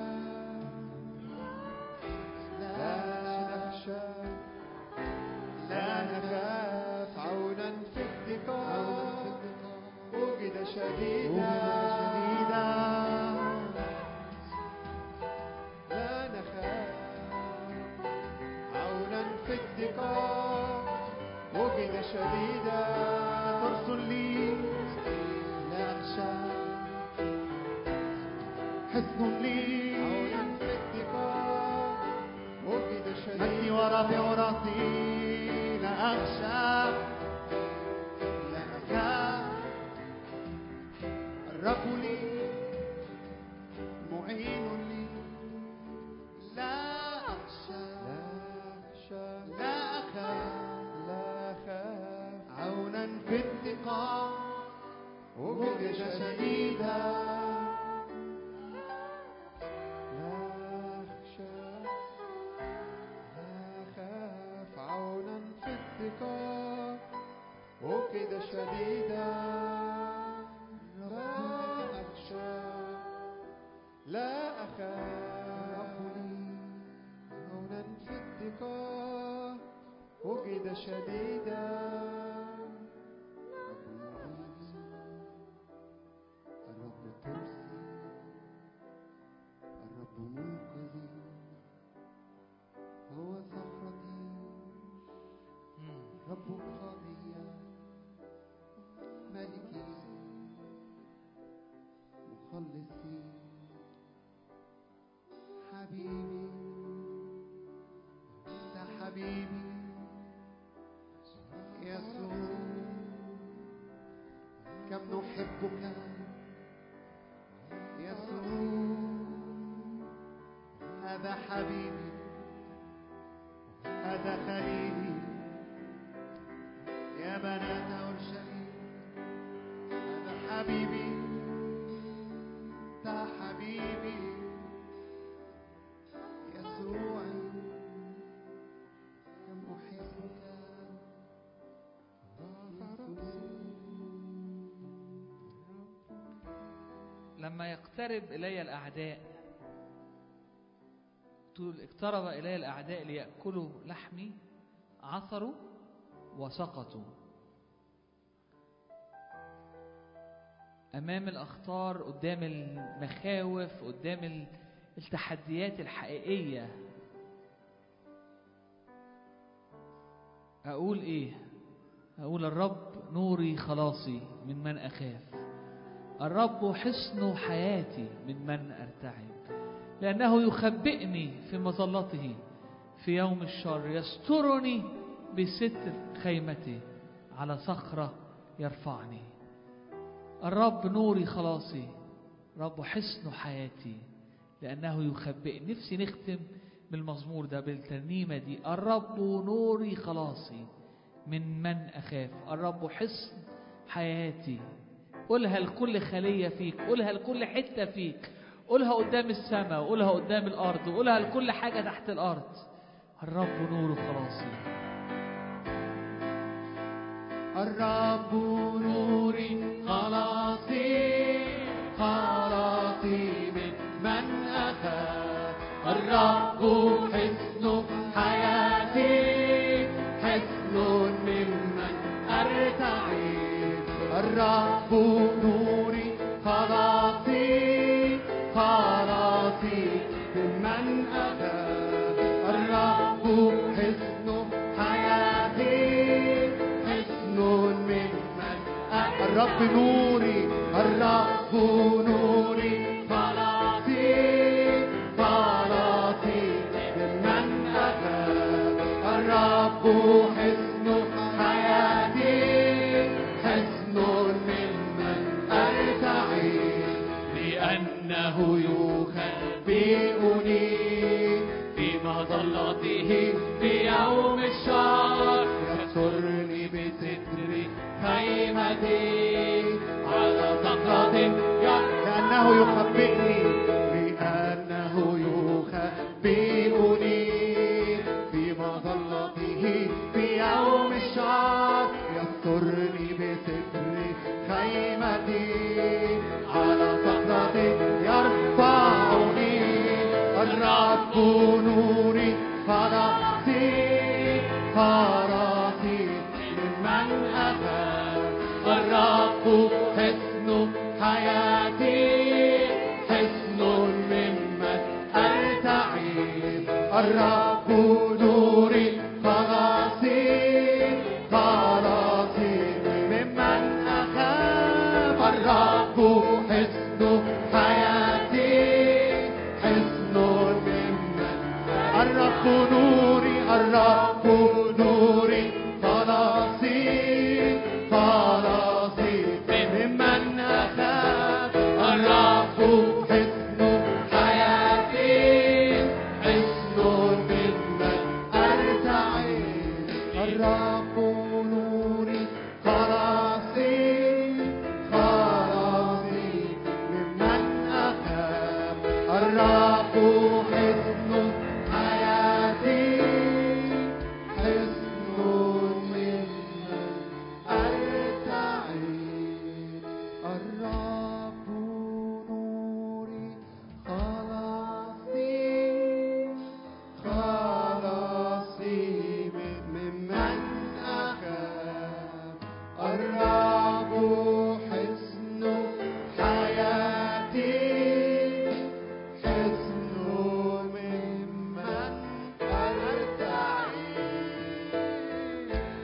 لا نخشى لا نخاف عونا في الدفاع وجد شديدا لا نخاف عونا في الدقاء وجد شديدا ترسل لي لا أخشى حصن لي عونا في الدقاء وجد مجدي شديدا ورافع راسي لا أخشى لا أخاف الرب لي معين لي لا أخشى لا أخشى لا أخاف لا أخاف عونا في الثقة وجد شديدا لا أخشى لا أخاف عونا في الدقاء وكده شديدا لا أخشى لا أخاف عونا في الدقاء وكده شديدا الرب ترسي الرب منقذي هو صخرتي رب قاضية ملكي مخلصي حبيبي انت حبيبي يسوع كم نحبك يسوع هذا حبيبي هذا خليلي يا بنات أورشليم هذا حبيبي ده حبيبي يسوع كم أحبك لما يقترب إلي الأعداء تقول اقترب إلي الأعداء ليأكلوا لحمي عثروا وسقطوا أمام الأخطار قدام المخاوف قدام ال- التحديات الحقيقية أقول إيه؟ أقول الرب نوري خلاصي من من أخاف الرب حصن حياتي من من أرتعب لأنه يخبئني في مظلته في يوم الشر يسترني بستر خيمته على صخرة يرفعني الرب نوري خلاصي رب حصن حياتي لأنه يخبئني نفسي نختم بالمزمور ده بالترنيمة دي الرب نوري خلاصي من من أخاف الرب حصن حياتي قولها لكل خلية فيك قولها لكل حتة فيك قولها قدام السماء وقولها قدام الأرض وقولها لكل حاجة تحت الأرض الرب نور خلاصي الرب نوري خلاصي خلاصي من من أخاف الرب حصن حياتي حصن ممن أرتعب الرب نوري خلاصي خلاصي ممن أخاف الرب حصن حياتي حصن ممن الرب نوري الرب نوري خلاصي خلاصي ممن أخاف الرب حصن حياتي حصن ممن أرتعي لأنه يخبئني في مظلته في يوم الشر يسترني بستر خيمتي على صخرة لأنه يخبئني لأنه يخبئني في مظلته في يوم الشر يسترني بستر خيمتي على صخرة يرفعني الرب نوري خلاصي خلاصي ممن أخاف الرب حصن حياتي حصن ممن أرتعي الرب نوري خلاصي خلاصي ممن أخاف الرب حصن حياتي حصن ممن الرب نوري الرب نوري خلاصي خلاصي ممن أخاف الرب حصن حياتي حصن ممن أرتعي الرب نوري خلاصي خلاصي ممن أخاف الرب حصن حياتي حصن ممن أرتعي الرب نوري خلاصي خلاصي ممن أخاف الرب حصن حياتي حصن ممن أرتعي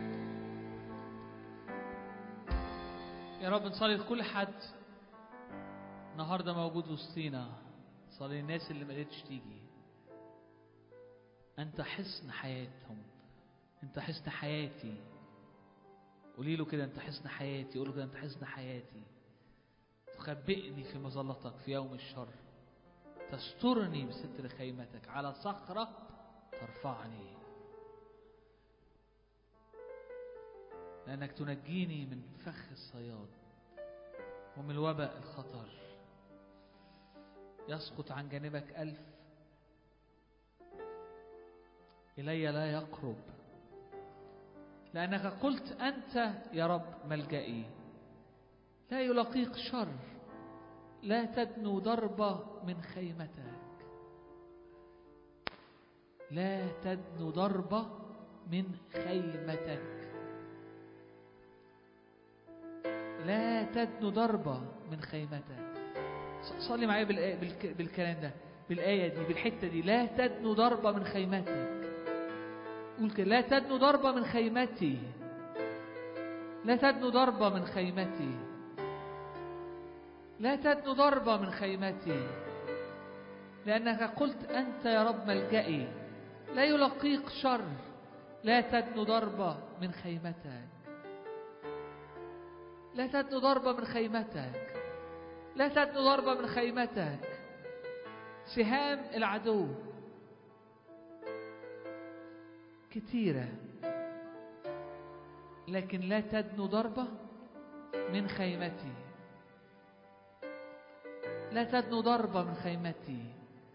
يا رب نصلي لكل حد النهارده موجود وسطينا صلي الناس اللي ما قدرتش تيجي انت حصن حياتهم انت حصن حياتي قولي له كده انت حصن حياتي قول له كده انت حصن حياتي تخبئني في مظلتك في يوم الشر تسترني بستر خيمتك على صخرة ترفعني لأنك تنجيني من فخ الصياد ومن الوباء الخطر يسقط عن جانبك ألف إلي لا يقرب لأنك قلت أنت يا رب ملجئي لا يلاقيك شر لا تدنو ضربة من خيمتك لا تدنو ضربة من خيمتك لا تدنو ضربة من خيمتك ص- صلي معايا بالآية بالك- بالكلام ده بالآية دي بالحتة دي لا تدنو ضربة من خيمتك قول كده لا تدنو ضربة من خيمتي لا تدنو ضربة من خيمتي لا تدنو ضربة من خيمتي لأنك قلت أنت يا رب ملجئي لا يلقيك شر لا تدنو ضربة من خيمتك لا تدنو ضربة من خيمتك لا تدنو ضربة من خيمتك سهام العدو كتيرة لكن لا تدنو ضربة من خيمتي لا تدنو ضربة من خيمتي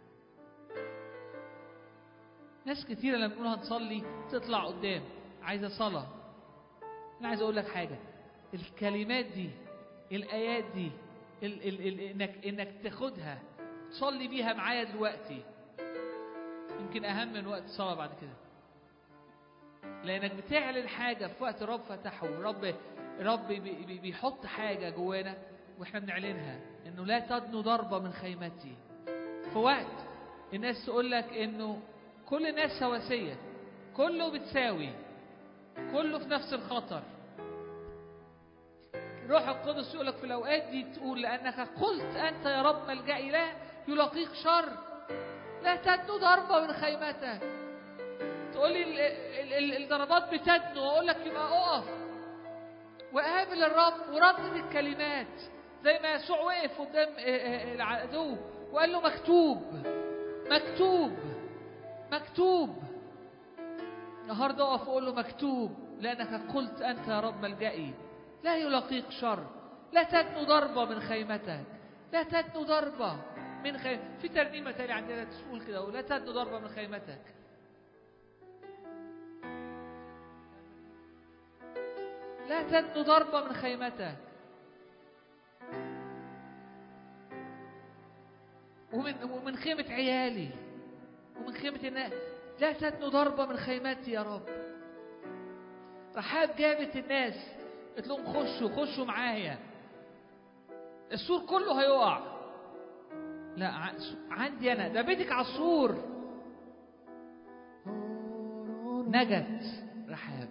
ناس كتيرة لما بنقول هنصلي تطلع قدام عايزة صلاة أنا عايز أقول لك حاجة الكلمات دي الآيات دي ال ال ال إنك إنك تاخدها تصلي بيها معايا دلوقتي يمكن أهم من وقت الصلاة بعد كده لأنك بتعلن حاجة في وقت رب فتحه رب رب بي- بي- بيحط حاجة جوانا واحنا بنعلنها انه لا تدنو ضربة من خيمتي في وقت الناس تقول لك انه كل الناس سواسية كله بتساوي كله في نفس الخطر روح القدس يقول لك في الاوقات دي تقول لانك قلت انت يا رب ملجئي لا يلاقيك شر لا تدنو ضربه من خيمتك تقول لي ال- ال- ال- الضربات بتدنو اقول لك يبقى اقف وقابل الرب وردد الكلمات زي ما يسوع وقف قدام آه، آه، العدو وقال له مكتوب مكتوب مكتوب النهارده اقف اقول له مكتوب لانك قلت انت يا رب ملجئي لا يلاقيك شر لا تدنو ضربه من خيمتك لا تدنو ضربه من خيمتك في ترنيمه تانية عندنا تقول كده لا تدنو ضربه من خيمتك لا تدنو ضربه من خيمتك ومن ومن خيمه عيالي ومن خيمه الناس لا تدنو ضربه من خيمتي يا رب رحاب جابت الناس قلت لهم خشوا خشوا معايا السور كله هيقع لا ع- عندي انا ده بيتك على السور نجت رحاب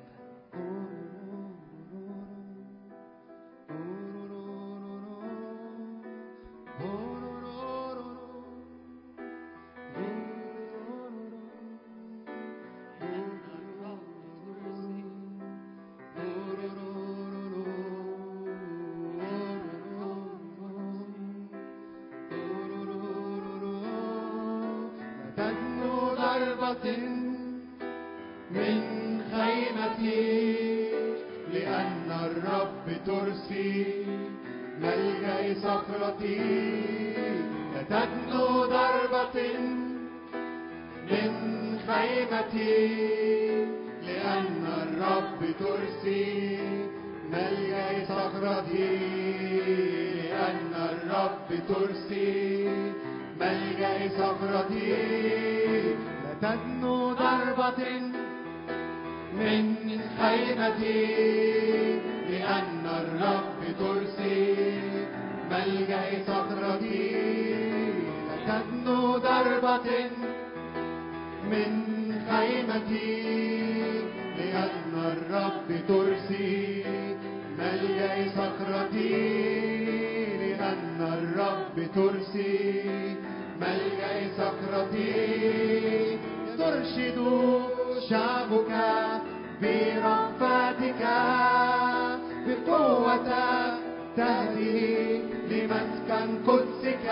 تدنو ضربة من خيمتي لأن الرب ترسي ملجأ صخرتي لا تدنو ضربة من خيمتي لأن الرب ترسي ملجأ صخرتي لأن الرب ترسي ملجأ صخرتي لا تدنو ضربة من خيمتي لأن الرب ترسي ملجأ صخرتي لا تدنو ضربة من خيمتي لأن الرب ترسي ملجأ صخرتي لأن الرب ترسي ملجأ صخرتي ترشد شعبك برأفتك بقوة تهدي لمسكن قدسك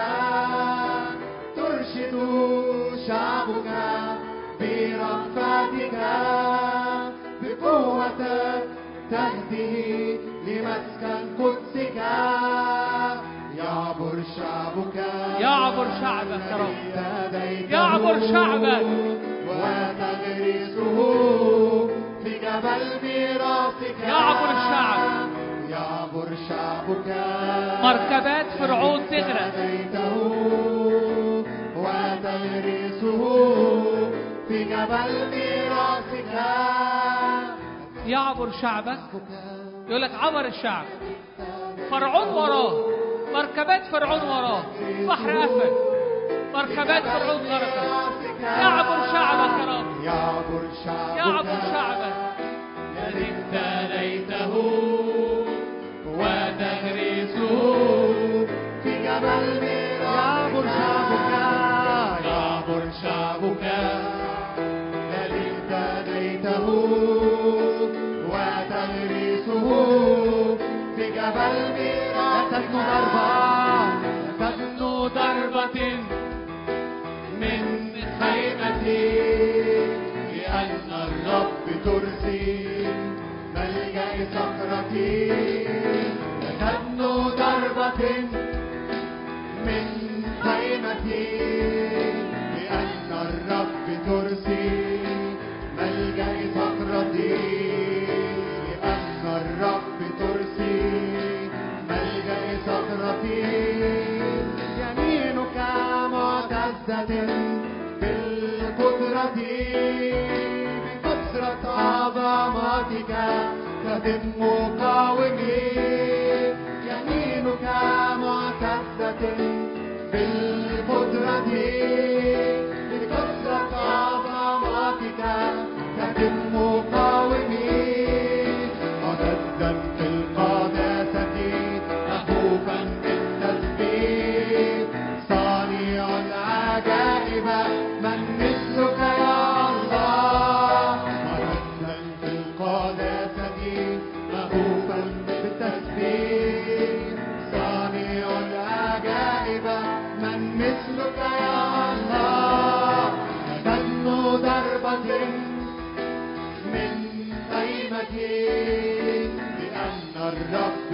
ترشد شعبك برأفتك بقوة تهدي لمسكن قدسك يعبر شعبك يعبر شعبك يا رب. اهتديته يعبر شعبك. وتغرسه في جبل ميراثك يعبر الشعب. يعبر شعبك مركبات فرعون تغرق اهتديته وتغرسه في جبل ميراثك يعبر شعبك يقول لك عبر الشعب فرعون وراه مركبات فرعون وراه بحر قفل مركبات فرعون غرقت يعبر شعبك يا رب يعبر شعبك يعبر شعبك الذي ابتليته وتغريسه في جبل ميراثك يعبر شعبك يعبر شعبك الذي ابتليته وتغريسه في جبل ميراثك تدنو ضربة تدنو ضربة من خيمتي لأن الرب ترسي ملجأ صخرتي تدنو ضربة من خيمتي لأن الرب ترسي ملجأ صخرتي لأن الرب ترسي ملجأ صخرتي يمينك معتزة بالقدرة بكثرة عظمتك تتم مقاومي يمينك معتزة بالقدرة بكثرة عظمتك تتم مقاومي معتزا في القداسة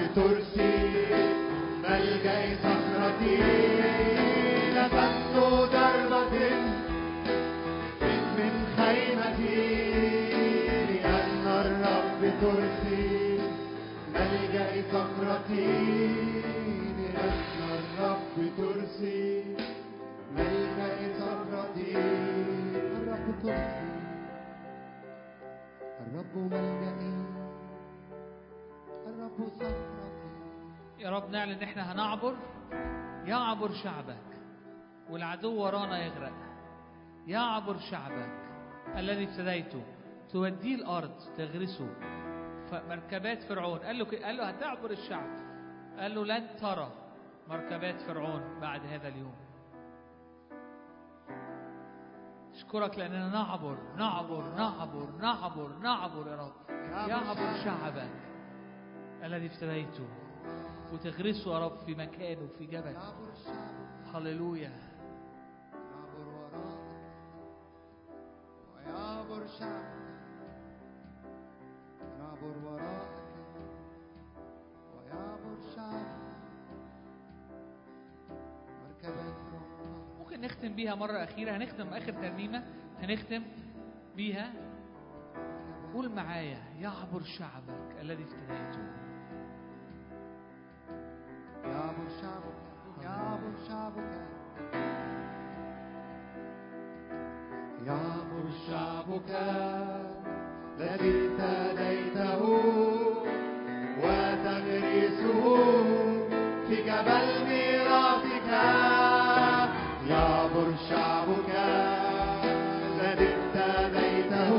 ترسي ملجأ صخرتي لا تبدو ضربة من خيمتي لأن الرب ترسي ملجأ صخرتي لأن الرب ترسي ملجأ صخرتي الرب ترسي الرب ملجئي الرب صخرتي يا رب نعلن ان احنا هنعبر يعبر شعبك والعدو ورانا يغرق يعبر شعبك الذي ابتديته توديه الارض تغرسه فمركبات فرعون قال له كده- قال له هتعبر الشعب قال له لن ترى مركبات فرعون بعد هذا اليوم اشكرك لاننا نعبر نعبر نعبر نعبر نعبر يا رب يعبر شعبك الذي ابتديته وتغرسه يا رب في مكانه في جبل يعبر الشعب هللويا يعبر وراءك ويعبر شعبك يعبر وراءك ويعبر شعبك مركبات فرعون ممكن نختم بيها مرة أخيرة هنختم آخر ترنيمة هنختم بيها قول معايا يعبر شعبك الذي افتديته يعبر شعبك يعبر شعبك يعبر شعبك الذي ابتديته وتغرسه في جبل ميراثك يعبر شعبك الذي ابتديته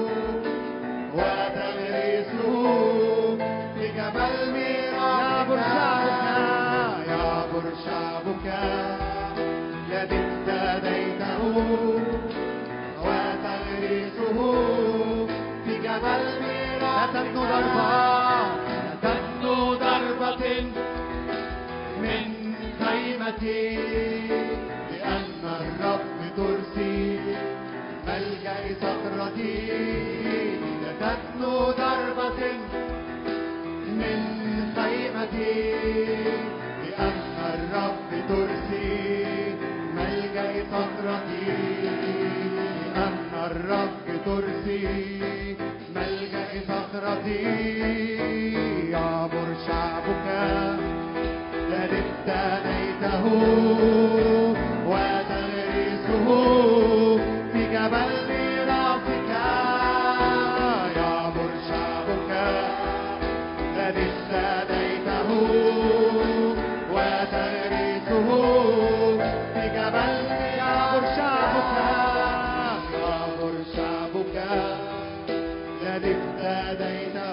وتغرسه في جبل ميراثك يعبر شعبك الذي ابتديته وتغرسه في جبل ميراثك لا تبنو ضربة لا تبنو ضربة من خيمتي لأن الرب ترسي ملجأ صخرتي لا تبنو ضربة من خيمتي لأن الرب ترسي ملجأ صخرتي لأن الرب ترسي ملجأ صخرتي يعبر شعبك الذي ابتديته وتغرسه في جبل ميراثك يعبر شعبك الذي ابتديته وتغرسه في جبل يعبر شعبك يعبر شعبك الذي ابتديته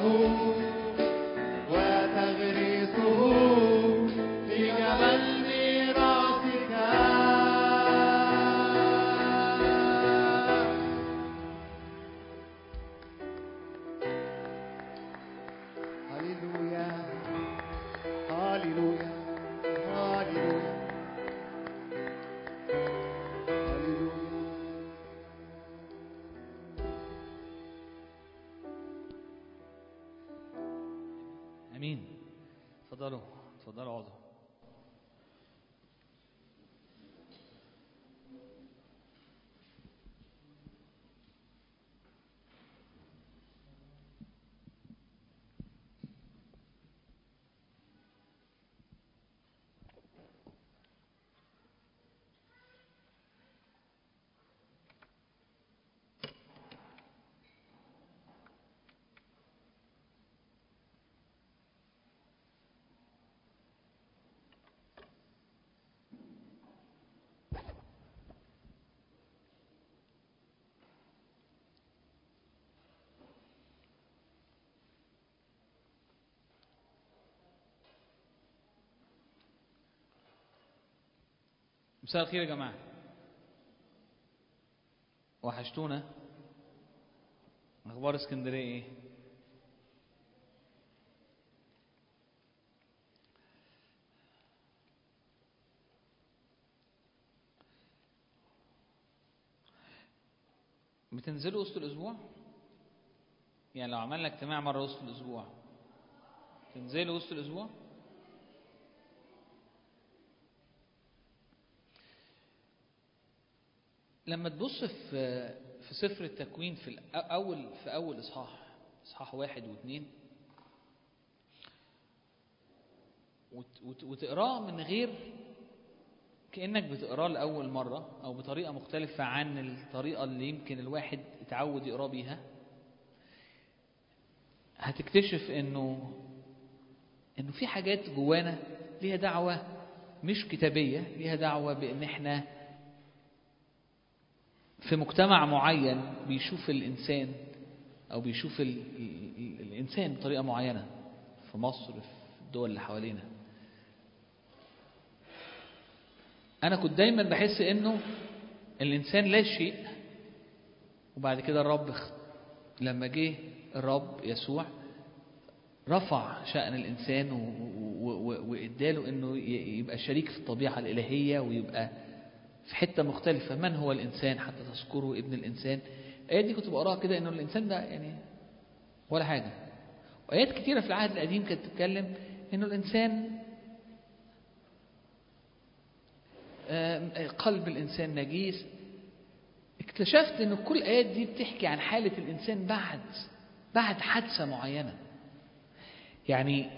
وتغرسه في جبل ميراثك هللويا هاليلويا هاليلويا هللويا أمين اتفضلوا اتفضلوا اقعدوا مساء الخير يا جماعة وحشتونا أخبار اسكندرية إيه؟ بتنزلوا وسط الأسبوع؟ يعني لو عملنا اجتماع مرة وسط الأسبوع تنزلوا وسط الاسبوع لما تبص في في سفر التكوين في الأ- اول في اول اصحاح اصحاح واحد واثنين وت- وت- وتقراه من غير كانك بتقراه لاول مره او بطريقه مختلفه عن الطريقه اللي يمكن الواحد اتعود يقراه بيها هتكتشف انه انه في حاجات جوانا ليها دعوه مش كتابيه ليها دعوه بان احنا في مجتمع معين بيشوف الانسان او بيشوف ال ال ال الانسان بطريقه معينه في مصر في الدول اللي حوالينا انا كنت دايما بحس انه الانسان لا شيء وبعد كده الرب خ- لما جه الرب يسوع رفع شأن الإنسان و- و- و- وإداله إنه ي- يبقى شريك في الطبيعة الإلهية ويبقى في حتة مختلفة من هو الإنسان حتى تذكره ابن الإنسان الآيات دي كنت بقراها كده إنه الإنسان ده يعني ولا حاجة وآيات كتيرة في العهد القديم كانت تتكلم إنه الإنسان آم، قلب الإنسان نجيس اكتشفت إن كل الآيات دي بتحكي عن حالة الإنسان بعد بعد حادثة معينة يعني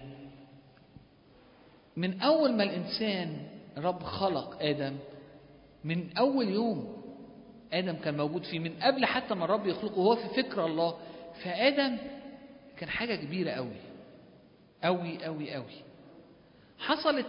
من أول ما الإنسان رب خلق آدم من أول يوم آدم كان موجود فيه من قبل حتى ما الرب يخلقه وهو في فكر الله فآدم كان حاجة كبيرة قوي قوي قوي قوي حصلت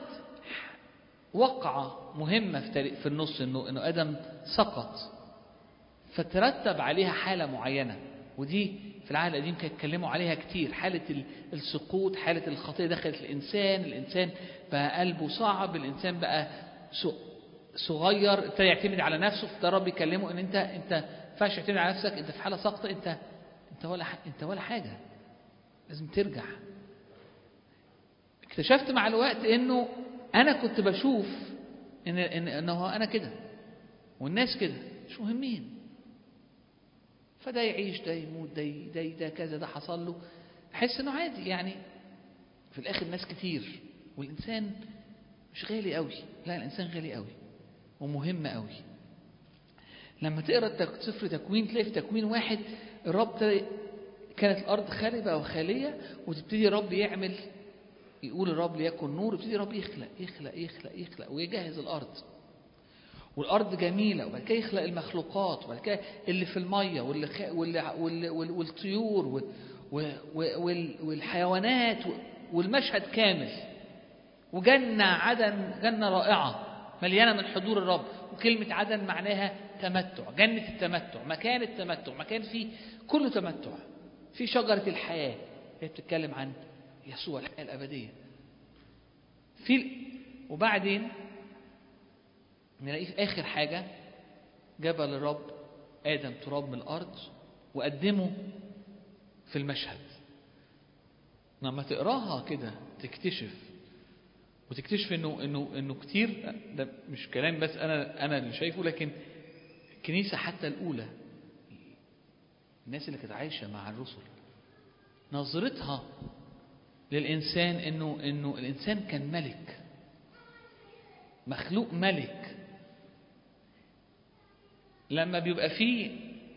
وقعة مهمة في تاريخ- في النص إنه إنه آدم سقط فترتب عليها حالة معينة ودي في العهد القديم كانوا يتكلموا عليها كتير حالة ال- السقوط حالة الخطية دخلت الإنسان الإنسان بقى قلبه صعب الإنسان بقى س- صغير ابتدى يعتمد على نفسه فده الرب يكلمه ان انت انت ما ينفعش تعتمد على نفسك انت في حاله سقطه انت انت ولا ح- انت ولا حاجه لازم ترجع اكتشفت مع الوقت انه انا كنت بشوف ان ان انه انا كده والناس كده مش مهمين فده يعيش ده يموت ده ي- ده ي- ده كذا ده حصل له احس انه عادي يعني في الاخر ناس كتير والانسان مش غالي قوي لا الانسان غالي قوي ومهم قوي لما تقرا التك- سفر تكوين تلاقي في تكوين واحد الرب تلاقي كانت الارض خاربه وخاليه وتبتدي الرب يعمل يقول الرب ليكن نور يبتدي الرب يخلق يخلق يخلق يخلق ويجهز الارض والارض جميله وبعد كده يخلق المخلوقات وبعد كده اللي في الميه واللي خ... واللي... واللي... وال- والطيور وال... وال... وال... والحيوانات و- والمشهد كامل وجنة عدن جنة رائعة مليانة من حضور الرب وكلمة عدن معناها تمتع جنة التمتع مكان التمتع مكان فيه كله تمتع في شجرة الحياة هي بتتكلم عن يسوع الحياة الأبدية في ال- وبعدين نلاقيه في آخر حاجة جبل الرب آدم تراب من الأرض وقدمه في المشهد لما تقراها كده تكتشف وتكتشف انه انه انه كتير ده مش كلام بس انا انا اللي شايفه لكن الكنيسه حتى الاولى الناس اللي كانت عايشه مع الرسل نظرتها للانسان انه انه الانسان كان ملك مخلوق ملك لما بيبقى فيه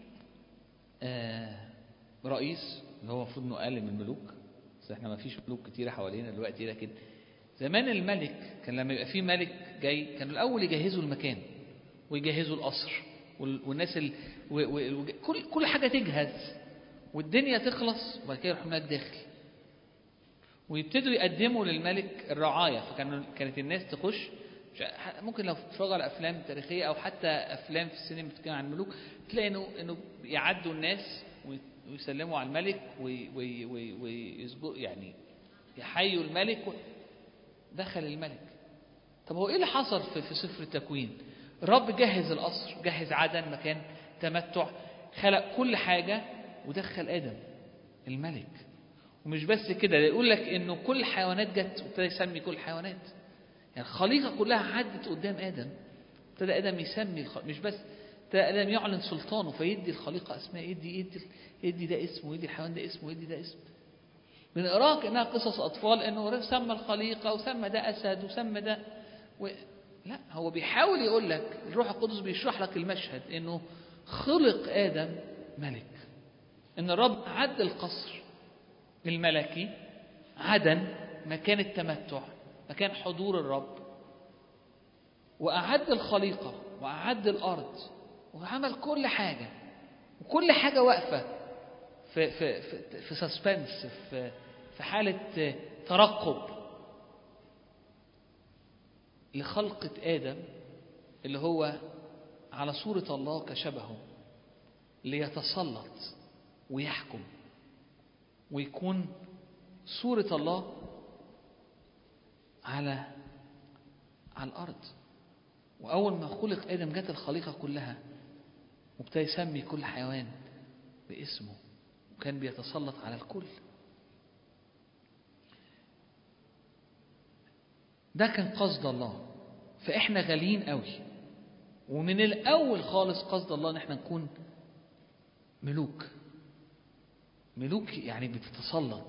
آه رئيس اللي هو المفروض انه اقل من الملوك بس احنا ما فيش ملوك كتيره حوالينا دلوقتي لكن زمان الملك كان لما يبقى فيه ملك جاي كانوا الاول يجهزوا المكان ويجهزوا القصر وال- والناس ال... و... و... و... كل كل حاجه تجهز والدنيا تخلص وبعد كده يروح الملك داخل ويبتدوا يقدموا للملك الرعايه فكانوا كانت الناس تخش مش ع- ممكن لو تتفرجوا على افلام تاريخيه او حتى افلام في السينما بتتكلم عن الملوك تلاقي انه انه يعدوا الناس وي- ويسلموا على الملك وي- وي- وي- ويسجدوا يعني يحيوا الملك و... دخل الملك طب هو ايه اللي حصل في, في سفر التكوين الرب جهز القصر جهز عدن مكان تمتع خلق كل حاجة ودخل آدم الملك ومش بس كده ده يقول لك انه كل الحيوانات جت وابتدى يسمي كل الحيوانات يعني الخليقة كلها عدت قدام آدم ابتدى آدم يسمي الخ... مش بس ابتدى آدم يعلن سلطانه فيدي الخليقة أسماء يدي يدي يدي ده اسمه ويدي الحيوان ده اسمه ويدي ده اسم بنقراها كأنها قصص أطفال إنه سمى الخليقة وسمى ده أسد وسمى ده و... لا هو بيحاول يقول لك الروح القدس بيشرح لك المشهد إنه خلق آدم ملك إن الرب عد القصر الملكي عدن مكان التمتع مكان حضور الرب وأعد الخليقة وأعد الأرض وعمل كل حاجة وكل حاجة واقفة في في في في سسبنس في في حالة ترقب لخلقة آدم اللي هو على صورة الله كشبهه ليتسلط ويحكم ويكون صورة الله على على الأرض وأول ما خلق آدم جت الخليقة كلها وابتدى يسمي كل حيوان باسمه وكان بيتسلط على الكل ده كان قصد الله فإحنا غاليين قوي ومن الأول خالص قصد الله إن إحنا نكون ملوك ملوك يعني بتتسلط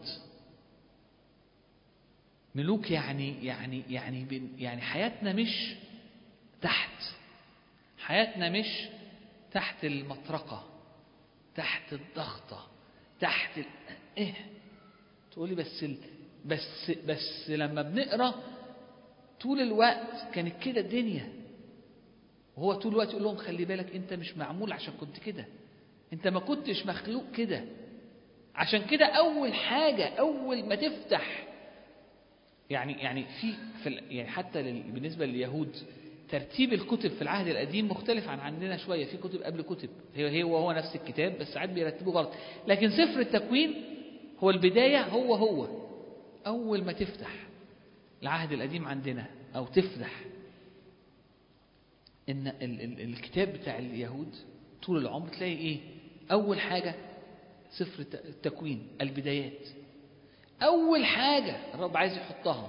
ملوك يعني يعني يعني يعني حياتنا مش تحت حياتنا مش تحت المطرقة تحت الضغطة تحت ال... ايه تقولي بس ال... بس بس لما بنقرا طول الوقت كانت كده الدنيا وهو طول الوقت يقول لهم خلي بالك انت مش معمول عشان كنت كده انت ما كنتش مخلوق كده عشان كده اول حاجه اول ما تفتح يعني يعني في, في يعني حتى بالنسبه لليهود ترتيب الكتب في العهد القديم مختلف عن عندنا شويه في كتب قبل كتب هي هي وهو نفس الكتاب بس ساعات بيرتبوا غلط لكن سفر التكوين هو البدايه هو هو اول ما تفتح العهد القديم عندنا او تفتح ان ال ال الكتاب بتاع اليهود طول العمر تلاقي ايه اول حاجه سفر التكوين البدايات اول حاجه الرب عايز يحطها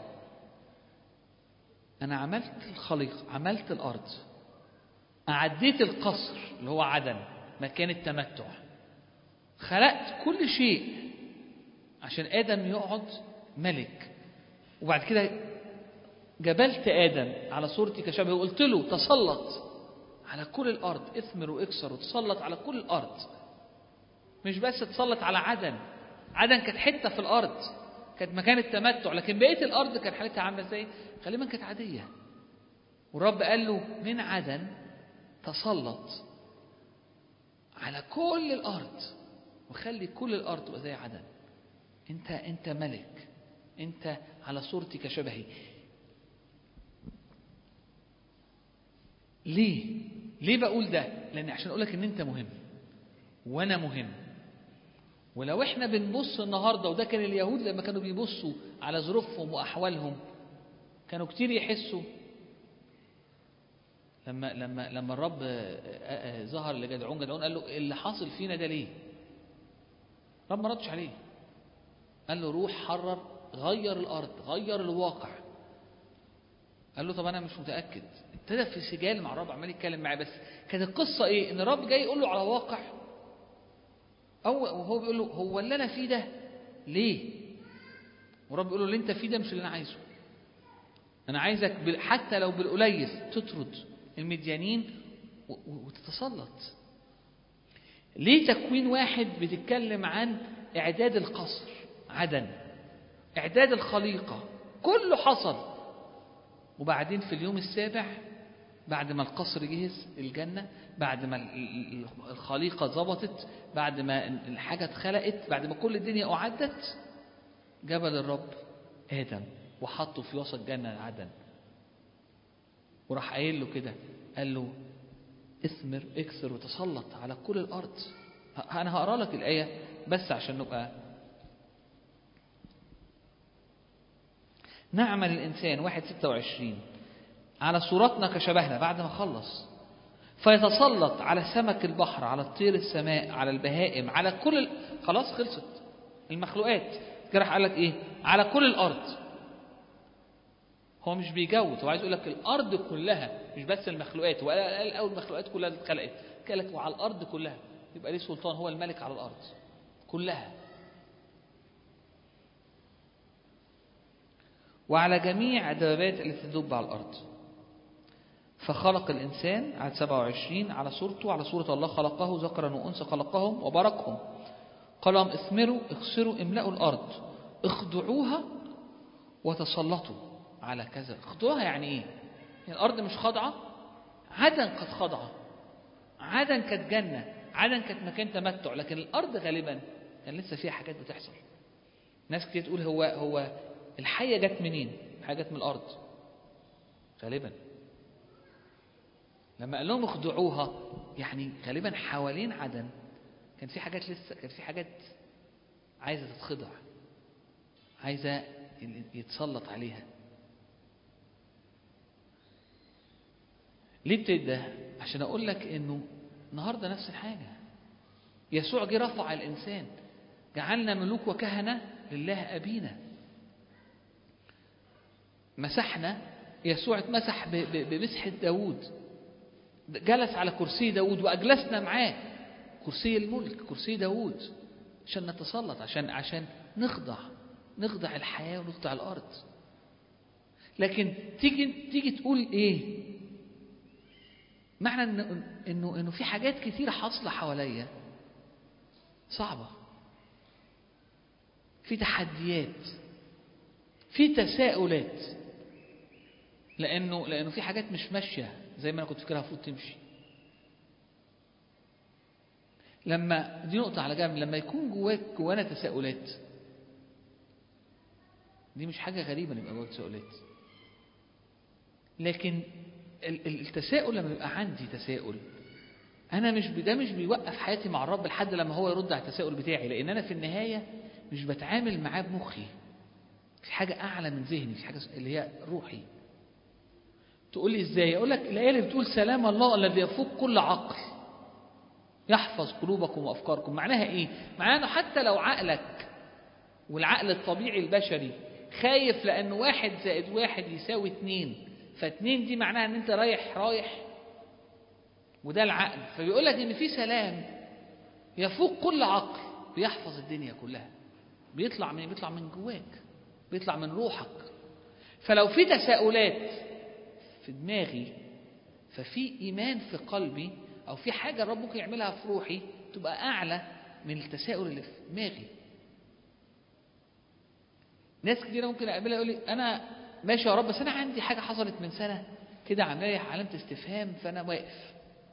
أنا عملت الخليقة عملت الأرض أعديت القصر اللي هو عدن مكان التمتع خلقت كل شيء عشان آدم يقعد ملك وبعد كده جبلت آدم على صورتي كشبه وقلت له تسلط على كل الأرض اثمر واكسر وتسلط على كل الأرض مش بس تسلط على عدن عدن كانت حتة في الأرض كانت مكان التمتع لكن بقية الأرض كانت حالتها عاملة ازاي؟ غالبا كانت عادية والرب قال له من عدن تسلط على كل الأرض وخلي كل الأرض تبقى زي عدن أنت أنت ملك أنت على صورتي كشبهي ليه؟ ليه بقول ده؟ لأن عشان أقول لك إن أنت مهم وأنا مهم ولو احنا بنبص النهارده وده كان اليهود لما كانوا بيبصوا على ظروفهم واحوالهم كانوا كتير يحسوا لما لما لما الرب ظهر لجدعون جدعون قال له اللي حاصل فينا ده ليه؟ الرب ما ردش عليه قال له روح حرر غير الارض غير الواقع قال له طب انا مش متاكد ابتدى في سجال مع الرب عمال يتكلم معاه بس كانت القصه ايه ان الرب جاي يقول له على واقع أو وهو بيقول له هو اللي أنا فيه ده ليه؟ ورب بيقول له اللي أنت فيه ده مش اللي أنا عايزه. أنا عايزك حتى لو بالقليل تطرد المديانين وتتسلط. ليه تكوين واحد بتتكلم عن إعداد القصر عدن إعداد الخليقة كله حصل وبعدين في اليوم السابع بعد ما القصر جهز الجنة بعد ما الخليقة ظبطت بعد ما الحاجة اتخلقت بعد ما كل الدنيا أعدت جبل الرب آدم وحطه في وسط جنة عدن وراح قايل له كده قال له اثمر اكسر وتسلط على كل الأرض أنا هقرا لك الآية بس عشان نبقى نعمل الإنسان واحد ستة وعشرين على صورتنا كشبهنا بعد ما خلص فيتسلط على سمك البحر على الطير السماء على البهائم على كل ال... خلاص خلصت المخلوقات جرح قال لك ايه على كل الارض هو مش بيجود هو عايز يقول لك الارض كلها مش بس المخلوقات هو قال اول المخلوقات كلها اللي اتخلقت قال لك وعلى الارض كلها يبقى ليه سلطان هو الملك على الارض كلها وعلى جميع الدبابات التي تدب على الأرض فخلق الإنسان على 27 على صورته على صورة الله خلقه ذكرا وأنثى خلقهم وباركهم قال لهم اثمروا اخسروا املأوا الأرض اخضعوها وتسلطوا على كذا اخضعوها يعني ايه يعني الأرض مش خاضعة عدن قد خاضعة عدن كانت جنة عدن كانت مكان تمتع لكن الأرض غالبا كان لسه فيها حاجات بتحصل ناس كتير تقول هو هو الحية جت منين؟ الحية جت من الأرض غالبا لما قال لهم اخضعوها يعني غالبا حوالين عدن كان في حاجات لسه كان في حاجات عايزة تتخضع عايزة يتسلط عليها ليه ابتدى عشان اقول لك انه النهارده نفس الحاجه يسوع جه رفع الانسان جعلنا ملوك وكهنه لله ابينا مسحنا يسوع اتمسح ب- ب- بمسحه داوود جلس على كرسي داوود واجلسنا معاه كرسي الملك كرسي داوود عشان نتسلط عشان عشان نخضع نخضع الحياه ونخضع الارض لكن تيجي تيجي تقول ايه معنى انه انه انه في حاجات كتيره حاصله حواليا صعبه في تحديات في تساؤلات لانه لانه في حاجات مش ماشيه زي ما انا كنت فاكرها المفروض تمشي لما دي نقطه على جنب لما يكون جواك جوانا تساؤلات دي مش حاجه غريبه ان يبقى جواك تساؤلات لكن ال- ال- التساؤل لما يبقى عندي تساؤل انا مش ده مش بيوقف حياتي مع الرب لحد لما هو يرد على التساؤل بتاعي لان انا في النهايه مش بتعامل معاه بمخي في حاجه اعلى من ذهني في حاجه اللي هي روحي تقول لي ازاي اقول لك الايه اللي بتقول سلام الله الذي يفوق كل عقل يحفظ قلوبكم وافكاركم معناها ايه معناها انه حتى لو عقلك والعقل الطبيعي البشري خايف لأن واحد زائد واحد يساوي اتنين فاتنين دي معناها ان انت رايح رايح وده العقل فبيقول لك ان في سلام يفوق كل عقل بيحفظ الدنيا كلها بيطلع من بيطلع من جواك بيطلع من روحك فلو في تساؤلات في دماغي ففي ايمان في قلبي او في حاجه الرب ممكن يعملها في روحي تبقى اعلى من التساؤل اللي في دماغي ناس كتير ممكن اقابلها يقول لي انا ماشي يا رب بس انا عندي حاجه حصلت من سنه كده عامله لي علامه استفهام فانا واقف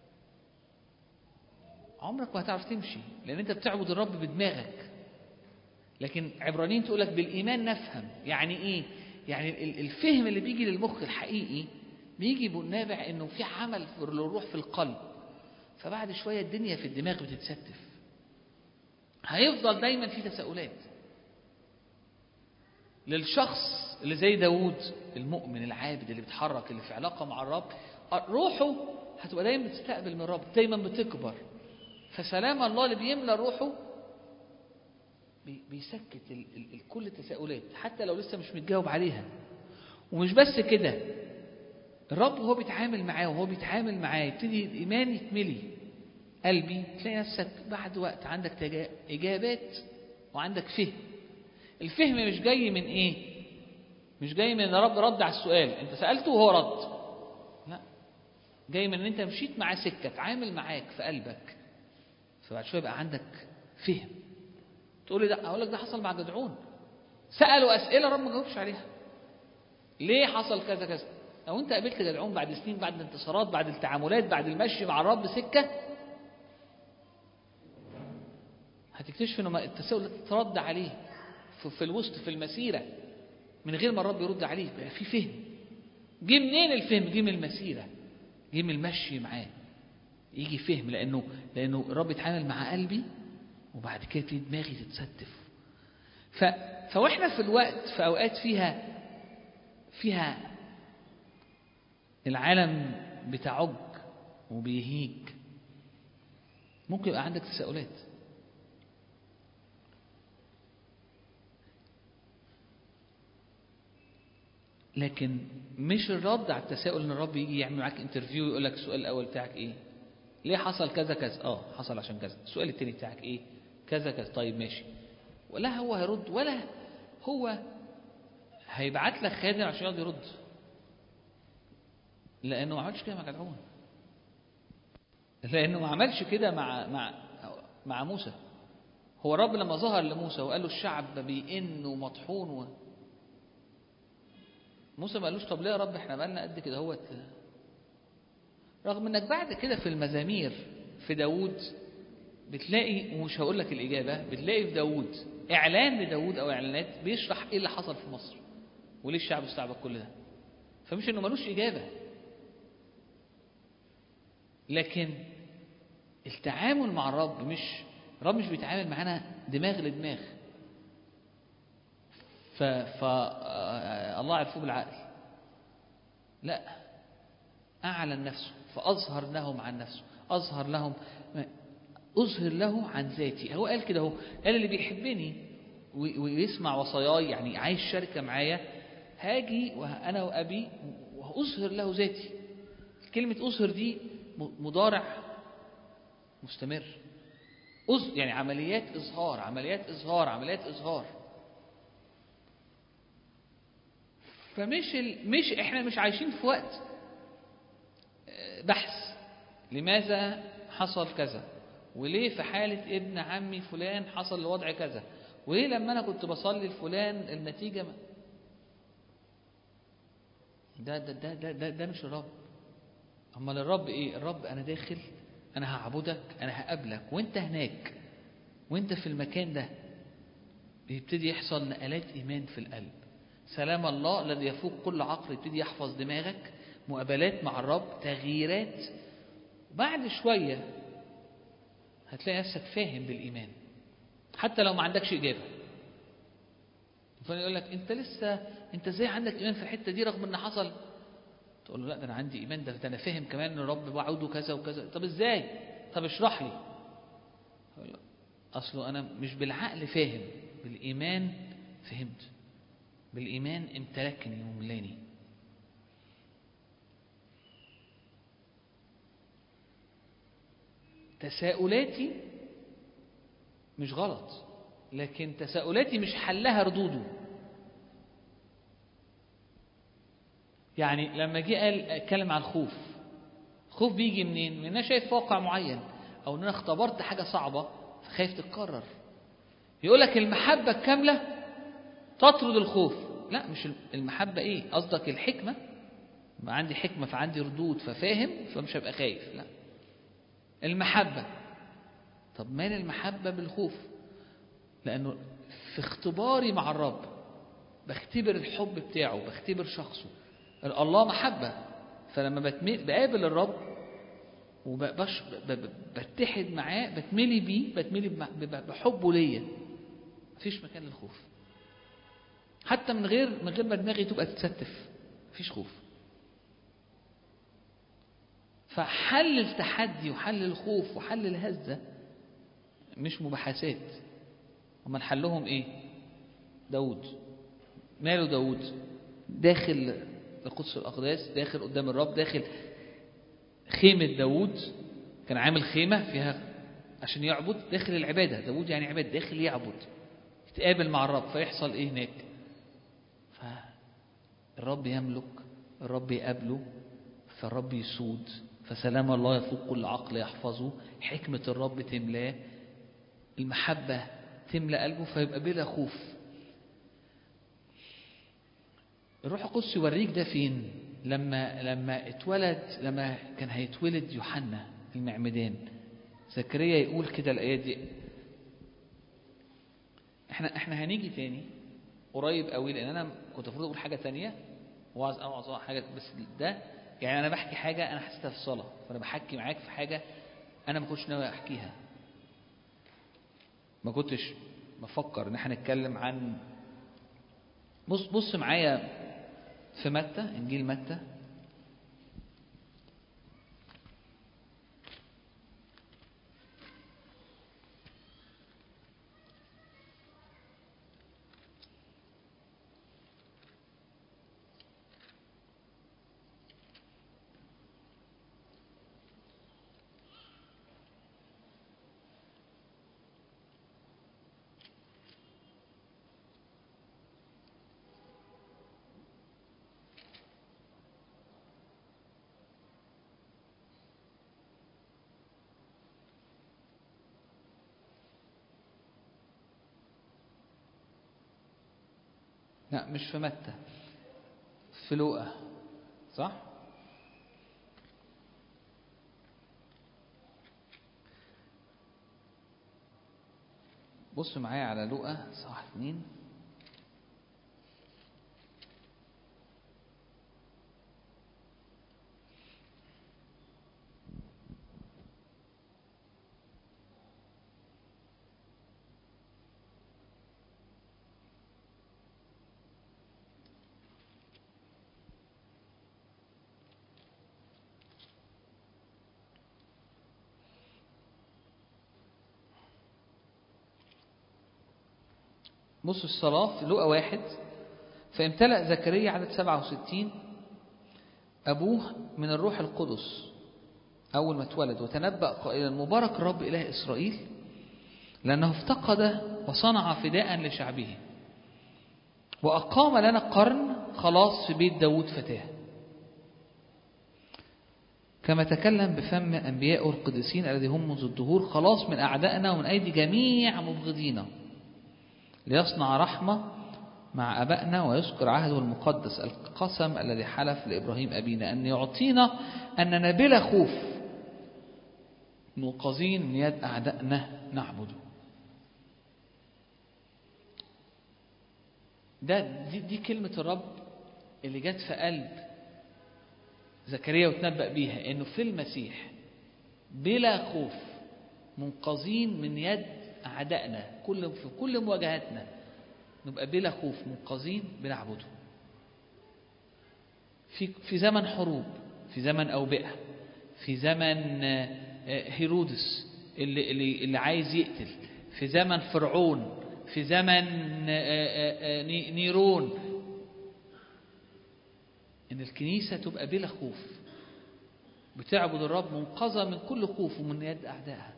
عمرك ما هتعرف تمشي لان انت بتعبد الرب بدماغك لكن عبرانيين تقول لك بالايمان نفهم يعني ايه يعني ال- الفهم اللي بيجي للمخ الحقيقي بيجي نابع انه في عمل في الروح في القلب فبعد شويه الدنيا في الدماغ بتتستف هيفضل دايما في تساؤلات للشخص اللي زي داوود المؤمن العابد اللي بيتحرك اللي في علاقة مع الرب روحه هتبقى دايما بتستقبل من الرب دايما بتكبر فسلام الله اللي بيملى روحه بي- بيسكت ال- ال- ال- كل التساؤلات حتى لو لسه مش متجاوب عليها ومش بس كده الرب وهو بيتعامل معاه وهو بيتعامل معاه يبتدي الإيمان يتملي قلبي تلاقي نفسك بعد وقت عندك تجا- إجابات وعندك فهم الفهم مش جاي من ايه مش جاي من ان الرب رد على السؤال انت سالته وهو رد لا جاي من ان انت مشيت معاه سكه اتعامل معاك في قلبك فبعد شويه يبقى عندك فهم تقول لي ده اقول لك ده حصل مع جدعون سالوا اسئله الرب ما جاوبش عليها ليه حصل كذا كذا لو انت قابلت جدعون بعد سنين بعد الانتصارات بعد التعاملات بعد المشي مع الرب سكه هتكتشف انه ما- التساؤل ده ترد عليه في, في الوسط في المسيره من غير ما الرب يرد عليه بقى في فهم جه منين الفهم جه من المسيره جه من المشي معاه يجي فهم لانه لانه الرب يتعامل مع قلبي وبعد كده تبتدي دماغي تتستف ف فواحنا في الوقت في اوقات فيها فيها العالم بتعج وبيهيج ممكن يبقى عندك تساؤلات لكن مش الرد على التساؤل ان الرب يجي يعمل معاك انترفيو ويقول لك السؤال الاول بتاعك ايه ليه حصل كذا كذا اه حصل عشان كذا السؤال التاني بتاعك ايه كذا كذا طيب ماشي ولا هو هيرد ولا هو هيبعت لك خادم عشان يقعد يرد لانه ما عملش كده مع جدعون لانه ما عملش كده مع مع مع موسى هو الرب لما ظهر لموسى وقال له الشعب بيئن ومطحون و... موسى ما قالوش طب ليه يا رب احنا بقالنا قد كده هوت رغم انك بعد كده في المزامير في داوود بتلاقي ومش هقول لك الإجابة بتلاقي في داوود إعلان لداوود أو إعلانات بيشرح إيه اللي حصل في مصر وليه الشعب استعبد كل ده فمش إنه ملوش إجابة لكن التعامل مع الرب مش الرب مش بيتعامل معانا دماغ لدماغ ف, ف... آه، الله يعرفه بالعقل لا أعلن نفسه فأظهر لهم عن نفسه أظهر لهم أظهر له عن ذاتي هو قال كده هو قال اللي بيحبني وي- ويسمع وصاياي يعني عايش شركة معايا هاجي وأنا وأبي وأظهر له ذاتي كلمة أظهر دي م- مضارع مستمر أز يعني عمليات إظهار عمليات إظهار عمليات إظهار فمش ال... مش احنا مش عايشين في وقت آه، بحث لماذا حصل كذا وليه في حالة ابن عمي فلان حصل الوضع كذا وليه لما أنا كنت بصلي لفلان النتيجة ما ده ده ده ده, ده, ده مش الرب أمال الرب إيه الرب أنا داخل أنا هعبدك أنا هقابلك وأنت هناك وأنت في المكان ده بيبتدي يحصل نقلات إيمان في القلب سلام الله الذي يفوق كل عقل يبتدي يحفظ دماغك مقابلات مع الرب تغييرات بعد شوية هتلاقي نفسك فاهم بالإيمان حتى لو ما عندكش إجابة فيقول لك أنت لسه أنت إزاي عندك إيمان في الحتة دي رغم إن حصل تقول له لا ده أنا عندي إيمان ده, ده أنا فاهم كمان إن الرب وعده كذا وكذا طب إزاي طب اشرح لي يقول له أصله أنا مش بالعقل فاهم بالإيمان فهمت بالإيمان امتلكني وملاني تساؤلاتي مش غلط لكن تساؤلاتي مش حلها ردوده يعني لما جه قال اتكلم عن الخوف خوف بيجي منين من انا شايف واقع معين او ان انا اختبرت حاجه صعبه فخايف تتكرر يقول لك المحبه الكامله تطرد الخوف لا مش المحبه ايه قصدك الحكمه ما عندي حكمه فعندي ردود ففاهم فمش هبقى خايف لا المحبة طب مال المحبة بالخوف لأنه في اختباري مع الرب بختبر الحب بتاعه بختبر شخصه الله محبة فلما بتميل بقابل الرب وبتحد معاه بتملي بيه بتملي بم- بحبه ليا مفيش مكان للخوف حتى من غير من غير ما دماغي تبقى تتستف مفيش خوف فحل التحدي وحل الخوف وحل الهزة مش مباحثات امال حلهم ايه داود ماله داود داخل لقدس الأقداس داخل قدام الرب داخل خيمة داود كان عامل خيمة فيها عشان يعبد داخل العبادة داود يعني عباد داخل يعبد يتقابل مع الرب فيحصل ايه هناك فالرب يملك الرب يقابله فالرب يسود فسلام الله يفوق كل عقل يحفظه حكمة الرب تملاه المحبة تملأ قلبه فيبقى بلا خوف الروح القدس يوريك ده فين لما لما اتولد لما كان هيتولد يوحنا المعمدان زكريا يقول كده الآيات دي احنا احنا هنيجي تاني قريب قوي لان انا كنت المفروض اقول حاجه تانية واعظ اوعظ حاجه بس ده يعني انا بحكي حاجه انا حسيتها في الصلاه فانا بحكي معاك في حاجه انا ما كنتش ناوي احكيها ما كنتش بفكر ان احنا نتكلم عن بص بص معايا في متى انجيل متى لا مش في متى في لوقا صح بص معايا على لوقا صح اتنين بص الصلاة في لقى واحد فامتلأ زكريا عدد 67 أبوه من الروح القدس أول ما اتولد وتنبأ قائلا مبارك الرب إله إسرائيل لأنه افتقد وصنع فداء لشعبه وأقام لنا قرن خلاص في بيت داود فتاه كما تكلم بفم أنبياء القديسين الذي هم منذ الدهور خلاص من أعدائنا ومن أيدي جميع مبغضينا ليصنع رحمة مع أبائنا ويذكر عهده المقدس القسم الذي حلف لإبراهيم أبينا أن يعطينا أننا بلا خوف موقظين من يد أعدائنا نعبده ده دي, دي كلمة الرب اللي جت في قلب زكريا وتنبأ بيها انه في المسيح بلا خوف منقذين من يد اعدائنا كل في كل مواجهاتنا نبقى بلا خوف منقذين بنعبده في في زمن حروب في زمن اوبئه في زمن هيرودس اللي اللي اللي عايز يقتل في زمن فرعون في زمن نيرون ان الكنيسه تبقى بلا خوف بتعبد الرب منقذه من كل خوف ومن يد اعدائها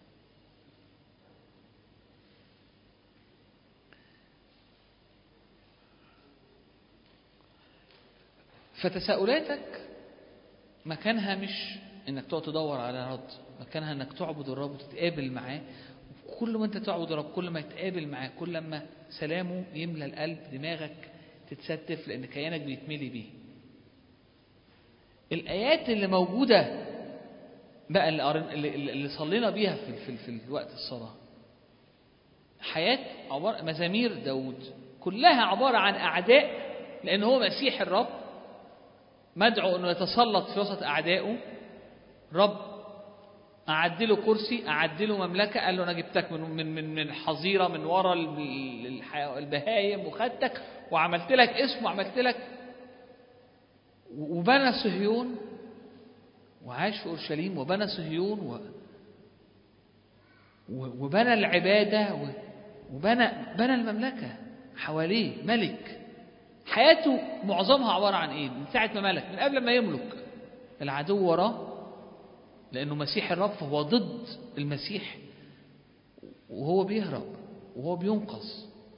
فتساؤلاتك مكانها مش انك تقعد تدور على رد مكانها انك تعبد الرب وتتقابل معاه كل ما انت تعبد الرب كل ما تقابل معاه كل ما سلامه يملى القلب دماغك تتستف لان كيانك بيتملي بيه الايات اللي موجوده بقى اللي, قرن- اللي, اللي صلينا بيها في, في, في وقت الصلاه حياه عباره مزامير داود كلها عباره عن اعداء لان هو مسيح الرب مدعو انه يتسلط في وسط اعدائه رب أعد له كرسي أعد له مملكة قال له أنا جبتك من من من من حظيرة من ورا ال- الح- البهايم وخدتك وعملت لك اسم وعملت لك وبنى صهيون وعاش في أورشليم وبنى صهيون و و- وبنى العبادة و- وبنى بنى المملكة حواليه ملك حياته معظمها عبارة عن إيه؟ من ساعة ما ملك من قبل ما يملك العدو وراه لأنه مسيح الرب فهو ضد المسيح وهو بيهرب وهو بينقذ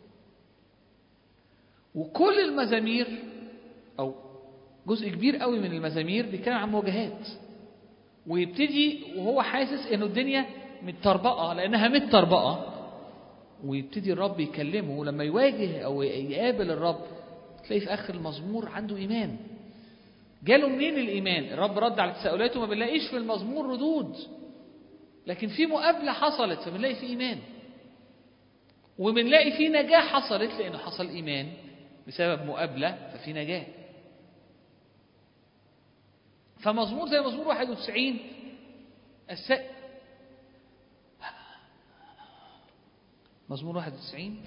وكل المزامير أو جزء كبير قوي من المزامير بيتكلم عن مواجهات ويبتدي وهو حاسس انه الدنيا متطربقه لانها متطربقه ويبتدي الرب يكلمه لما يواجه او يقابل الرب تلاقي في اخر المزمور عنده ايمان جاله منين الايمان الرب رد على تساؤلاته ما بنلاقيش في المزمور ردود لكن في مقابله حصلت فبنلاقي في ايمان وبنلاقي في نجاه حصلت لانه حصل ايمان بسبب مقابله ففي نجاه فمزمور زي مزمور 91 الس... مزمور 91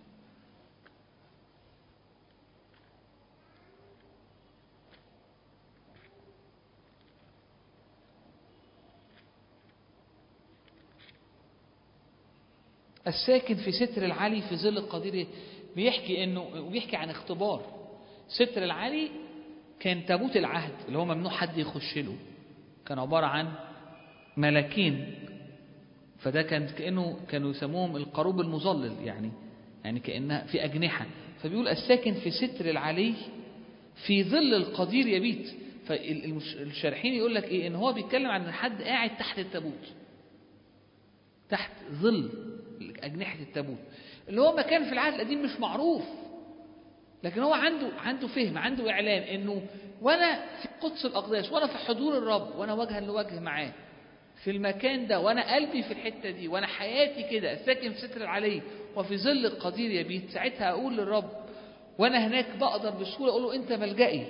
الساكن في ستر العلي في ظل القدير بيحكي انه وبيحكي عن اختبار ستر العلي كان تابوت العهد اللي هو ممنوع حد يخش له كان عبارة عن ملاكين فده كان كأنه كانوا يسموهم القروب المظلل يعني يعني كأنها في أجنحة فبيقول الساكن في ستر العلي في ظل القدير يبيت فالشارحين يقول لك ايه ان هو بيتكلم عن حد قاعد تحت التابوت تحت ظل أجنحة التابوت اللي هو مكان في العهد القديم مش معروف لكن هو عنده عنده فهم عنده اعلان انه وانا في قدس الاقداس وانا في حضور الرب وانا وجها لوجه معاه في المكان ده وانا قلبي في الحته دي وانا حياتي كده ساكن في ستر العلي وفي ظل القدير يبيت ساعتها اقول للرب وانا هناك بقدر بسهوله اقول له انت ملجئي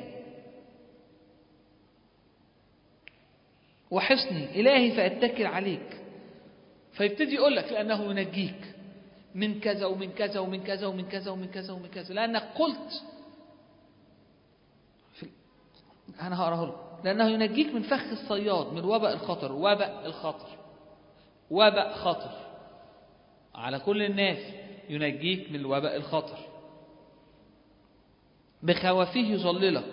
وحصني الهي فاتكل عليك فيبتدي يقول لك لانه ينجيك من كذا ومن كذا ومن كذا ومن كذا ومن كذا ومن كذا لانك قلت في انا هقراه لك لانه ينجيك من فخ الصياد من وباء الخطر وباء الخطر وباء خطر على كل الناس ينجيك من وباء الخطر بخوافه يظللك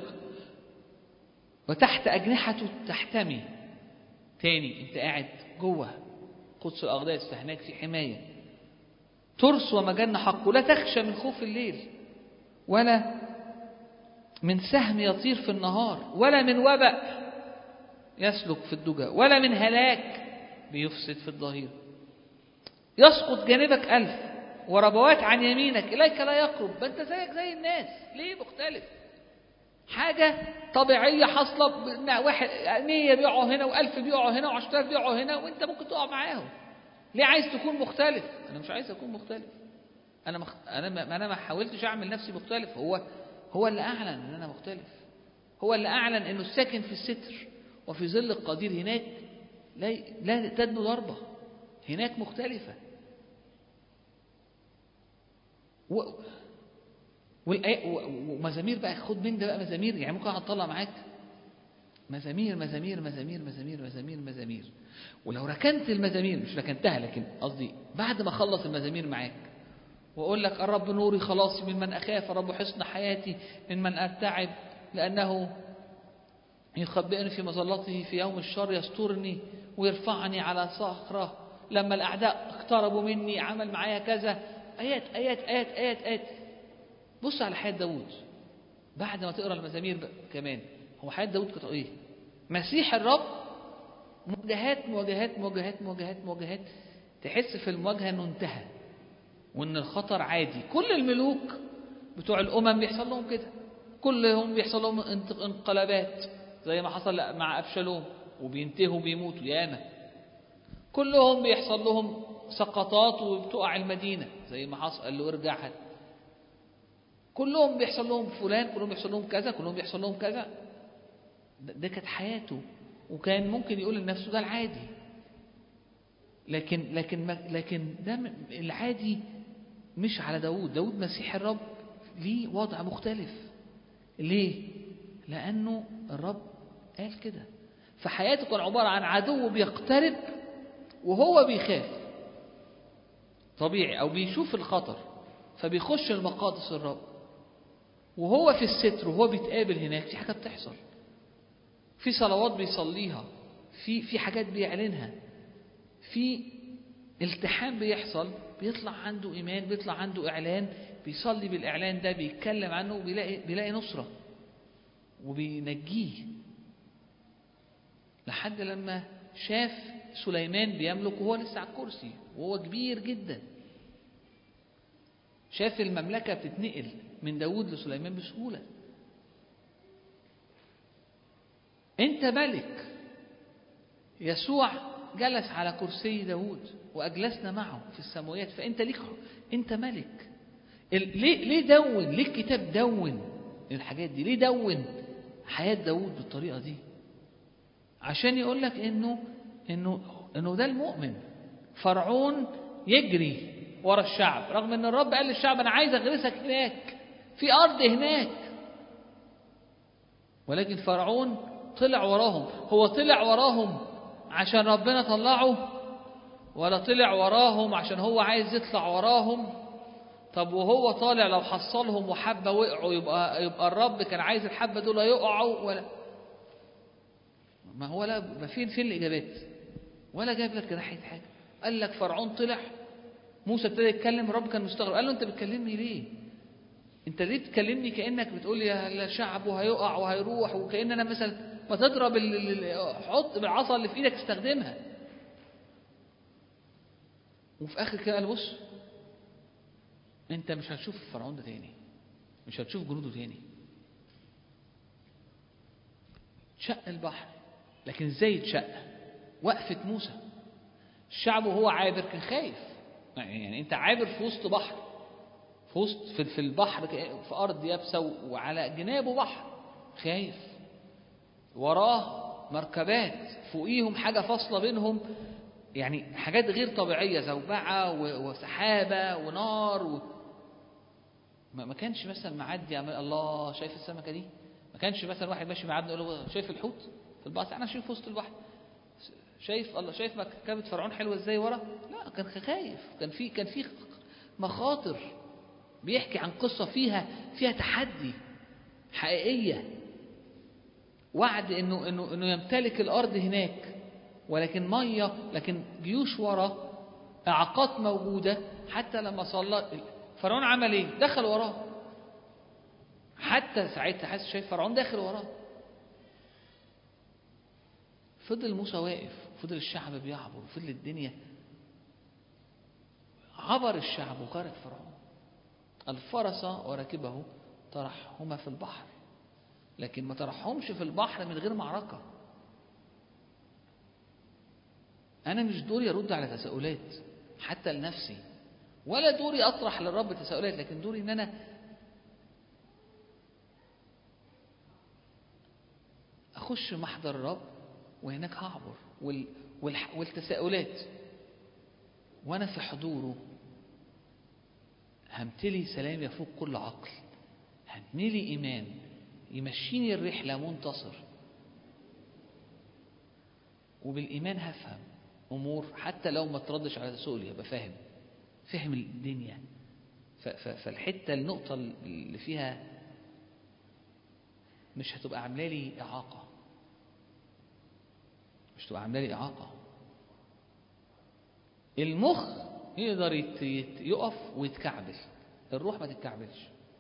وتحت أجنحته تحتمي تاني انت قاعد جوه قدس الأقداس فهناك في حماية ترس ومجن حق ولا تخشى من خوف الليل ولا من سهم يطير في النهار ولا من وبأ يسلك في الدجى ولا من هلاك بيفسد في الظهير يسقط جانبك ألف وربوات عن يمينك إليك لا يقرب ما أنت زيك زي الناس ليه مختلف حاجة طبيعية حاصلة واحد مية بيقعوا هنا وألف بيقعوا هنا وعشرة آلاف بيقعوا هنا وأنت ممكن تقع معاهم ليه عايز تكون مختلف أنا مش عايز أكون مختلف أنا مخ... أنا ما أنا ما حاولتش أعمل نفسي مختلف هو هو اللي أعلن إن أنا مختلف هو اللي أعلن إنه ساكن في الستر وفي ظل القدير هناك لا لا تدنو ضربة هناك مختلفة و... ومزامير بقى خد من ده بقى مزامير يعني ممكن اطلع معاك مزامير مزامير مزامير مزامير مزامير مزامير ولو ركنت المزامير مش ركنتها لكن قصدي بعد ما اخلص المزامير معاك واقول لك الرب نوري خلاصي ممن اخاف الرب حصن حياتي ممن ارتعب لانه يخبئني في مظلته في يوم الشر يسترني ويرفعني على صخره لما الاعداء اقتربوا مني عمل معايا كذا ايات ايات ايات ايات ايات بص على حياة داود بعد ما تقرأ المزامير كمان هو حياة داود كانت ايه مسيح الرب مواجهات مواجهات مواجهات مواجهات مواجهات تحس في المواجهة انه انتهى وان الخطر عادي كل الملوك بتوع الامم بيحصل لهم كده كلهم بيحصل لهم انقلابات زي ما حصل مع ابشالوم وبينتهوا بيموتوا ياما كلهم بيحصل لهم سقطات وبتقع المدينة زي ما حصل قال له ارجع كلهم بيحصل لهم فلان كلهم بيحصل لهم كذا كلهم بيحصل لهم كذا ده كانت حياته وكان ممكن يقول لنفسه ده العادي لكن لكن لكن ده العادي مش على داود داود مسيح الرب ليه وضع مختلف ليه لأنه الرب قال كده فحياته كان عبارة عن عدو بيقترب وهو بيخاف طبيعي أو بيشوف الخطر فبيخش المقادس الرب وهو في الستر وهو بيتقابل هناك في حاجة بتحصل في صلوات بيصليها في في حاجات بيعلنها في التحام بيحصل بيطلع عنده إيمان بيطلع عنده إعلان بيصلي بالإعلان ده بيتكلم عنه وبيلاقي بيلاقي نصرة وبينجيه لحد لما شاف سليمان بيملك وهو لسه على الكرسي وهو كبير جدا شاف المملكة بتتنقل من داود لسليمان بسهولة انت ملك يسوع جلس على كرسي داود وأجلسنا معه في السماوات فأنت ليك أنت ملك ليه ليه دون ليه الكتاب دون الحاجات دي ليه دون حياة داود بالطريقة دي عشان يقول لك إنه إنه إنه ده المؤمن فرعون يجري ورا الشعب رغم ان الرب قال للشعب انا عايز اغرسك هناك في ارض هناك ولكن فرعون طلع وراهم هو طلع وراهم عشان ربنا طلعه ولا طلع وراهم عشان هو عايز يطلع وراهم طب وهو طالع لو حصلهم وحبة وقعوا يبقى يبقى الرب كان عايز الحبة دول يقعوا ولا ما هو لا ما فين فين الإجابات ولا جاب لك ناحية حاجة قال لك فرعون طلع موسى ابتدى يتكلم الرب كان مستغرب قال له انت بتكلمني ليه انت ليه بتكلمني كانك بتقول لي يا الشعب وهيقع وهيروح وكان انا مثلا ما تضرب حط بالعصا اللي في ايدك استخدمها وفي اخر كده قال بص انت مش هتشوف فرعون ده تاني مش هتشوف جنوده تاني شق البحر لكن ازاي اتشق وقفة موسى الشعب وهو عابر كان خايف يعني انت عابر في وسط بحر في وسط في في البحر ك- في ارض يابسه وعلى جنابه بحر خايف وراه مركبات فوقيهم حاجه فاصله بينهم يعني حاجات غير طبيعيه زوبعه و- وسحابه ونار و... ما ما كانش مثلا معدي عمال الله شايف السمكه دي ما كانش مثلا واحد ماشي معدي يقول له شايف الحوت في البحر انا شايف وسط البحر شايف الله شايف مركبة فرعون حلوة ازاي ورا لا كان خايف كان في كان في مخاطر بيحكي عن قصة فيها فيها تحدي حقيقية وعد انه انه انه يمتلك الارض هناك ولكن ميه لكن جيوش ورا اعاقات موجودة حتى لما صلى فرعون عمل ايه؟ دخل وراه حتى ساعتها حاسس شايف فرعون داخل وراه فضل موسى واقف فضل الشعب بيعبر فضل الدنيا عبر الشعب وغرق فرعون الفرس وراكبه طرحهما في البحر لكن ما طرحهمش في البحر من غير معركة أنا مش دوري أرد على تساؤلات حتى لنفسي ولا دوري أطرح للرب تساؤلات لكن دوري إن أنا أخش محضر الرب وهناك هعبر وال... والح... والتساؤلات وأنا في حضوره همتلي سلام يفوق كل عقل همتلي إيمان يمشيني الرحلة منتصر وبالإيمان هفهم أمور حتى لو ما تردش على تسؤلي يبقى فاهم فهم الدنيا ف... ف... فالحتة النقطة اللي فيها مش هتبقى عاملة لي إعاقة مش تبقى عامله لي اعاقه المخ يقدر يت- يت- يقف ويتكعبل الروح ما تتكعبلش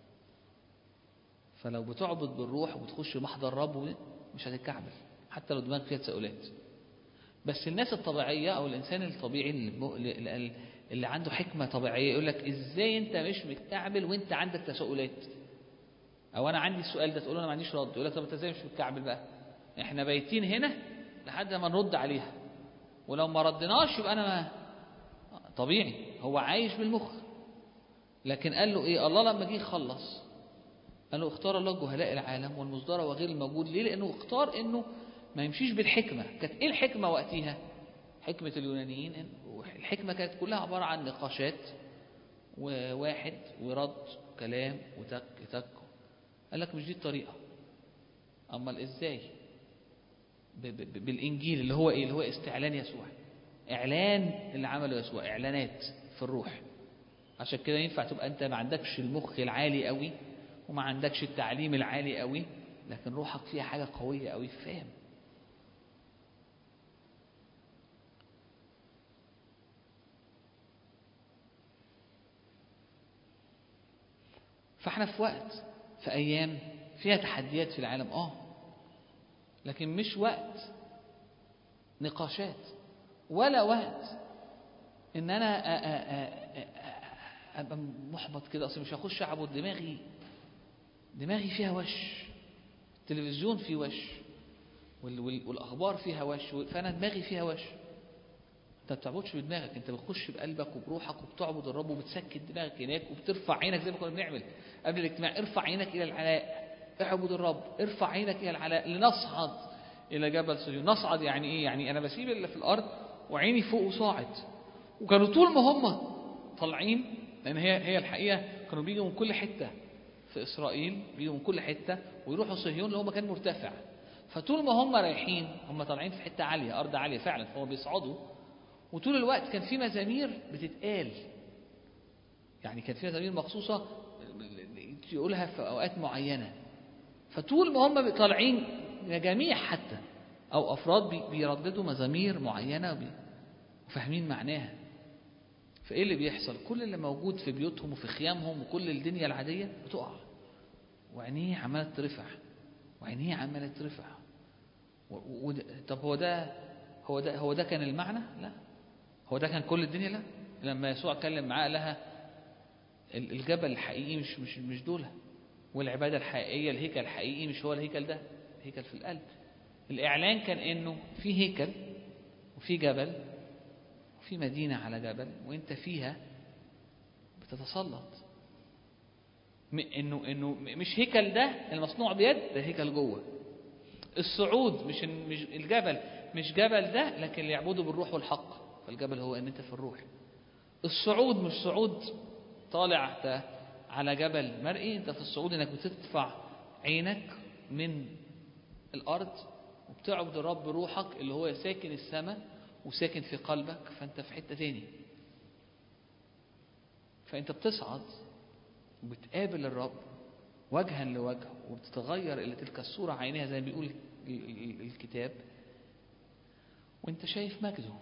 فلو بتعبد بالروح وبتخش محضر رب مش هتتكعبل حتى لو دماغك فيها تساؤلات بس الناس الطبيعيه او الانسان الطبيعي اللي, اللي- اللي عنده حكمه طبيعيه يقول لك ازاي انت مش متكعبل وانت عندك تساؤلات او انا عندي السؤال ده تقول له انا ما عنديش رد يقول لك طب انت ازاي مش متكعبل بقى احنا بايتين هنا لحد ما نرد عليها ولو ما ردناش يبقى انا ما طبيعي هو عايش بالمخ لكن قال له ايه الله لما جه يخلص قال له اختار الله جهلاء العالم والمصدرة وغير الموجود ليه لانه اختار انه ما يمشيش بالحكمة كانت ايه الحكمة وقتها حكمة اليونانيين إن- الحكمة كانت كلها عبارة عن نقاشات وواحد ورد كلام وتك تك قال لك مش دي الطريقة امال ازاي ب- ب- بالانجيل اللي هو ايه اللي هو استعلان يسوع اعلان اللي عمله يسوع اعلانات في الروح عشان كده ينفع تبقى انت ما عندكش المخ العالي قوي وما عندكش التعليم العالي قوي لكن روحك فيها حاجه قويه قوي فاهم فاحنا في وقت في ايام فيها تحديات في العالم اه لكن مش وقت نقاشات ولا وقت ان انا أ- أ- أ- أ- ابقى محبط كده اصل مش هخش اعبد دماغي دماغي فيها وش التلفزيون فيه وش وال- وال- والاخبار فيها وش فانا دماغي فيها وش انت ما بتعبدش بدماغك انت بتخش بقلبك وبروحك وبتعبد الرب وبتسكت دماغك هناك وبترفع عينك زي ما كنا بنعمل قبل الاجتماع ارفع عينك الى العلاء اعبد الرب ارفع عينك الى العلاء لنصعد الى جبل صهيون نصعد يعني ايه يعني انا بسيب اللي في الارض وعيني فوق وصاعد وكانوا طول ما هم طالعين لان هي هي الحقيقه كانوا بيجوا من كل حته في اسرائيل بيجوا من كل حته ويروحوا صهيون اللي هو مكان مرتفع فطول ما هم رايحين هم طالعين في حته عاليه ارض عاليه فعلا فهم بيصعدوا وطول الوقت كان في مزامير بتتقال يعني كان في مزامير مخصوصة يقولها في أوقات معينة فطول ما هم طالعين جميع حتى أو أفراد بي- بيرددوا مزامير معينة وبي- وفاهمين معناها فإيه اللي بيحصل كل اللي موجود في بيوتهم وفي خيامهم وكل الدنيا العادية بتقع وعينيه عمالة ترفع وعينيه عمالة ترفع و... و... طب هو ده هو ده هو ده كان المعنى؟ لا هو ده كان كل الدنيا؟ لا لما يسوع اتكلم معاه لها ال- الجبل الحقيقي مش مش مش دول والعبادة الحقيقية الهيكل الحقيقي مش هو الهيكل ده الهيكل في القلب الإعلان كان إنه في هيكل وفي جبل وفي مدينة على جبل وأنت فيها بتتسلط م- إنه إنه مش هيكل ده المصنوع بيد ده هيكل جوه الصعود مش مش الجبل مش جبل ده لكن اللي يعبده بالروح والحق فالجبل هو ان انت في الروح الصعود مش صعود طالع ت- على جبل مرئي انت في الصعود انك بتدفع عينك من الارض وبتعبد الرب روحك اللي هو ساكن السماء وساكن في قلبك فانت في حته تاني فانت بتصعد وبتقابل الرب وجها لوجه وبتتغير الى تلك الصوره عينها زي ما بيقول ال- ال- الكتاب وانت شايف مجده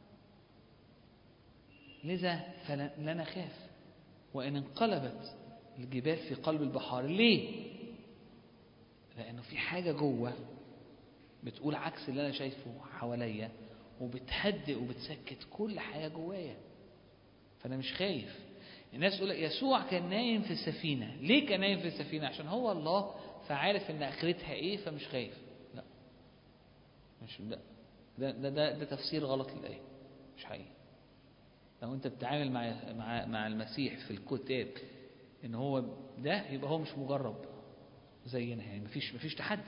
لذا فلا نخاف وان انقلبت الجبال في قلب البحار ليه لانه في حاجه جوه بتقول عكس اللي انا شايفه حواليا وبتهدئ وبتسكت كل حاجه جوايا فانا مش خايف الناس تقول لك يسوع كان نايم في السفينه ليه كان نايم في السفينه عشان هو الله فعارف ان اخرتها ايه فمش خايف لا مش ده ده ده, ده, ده تفسير غلط للايه مش حقيقي لو انت بتتعامل مع مع مع المسيح في الكتاب ان هو ده يبقى هو مش مجرب زينا يعني مفيش مفيش تحدي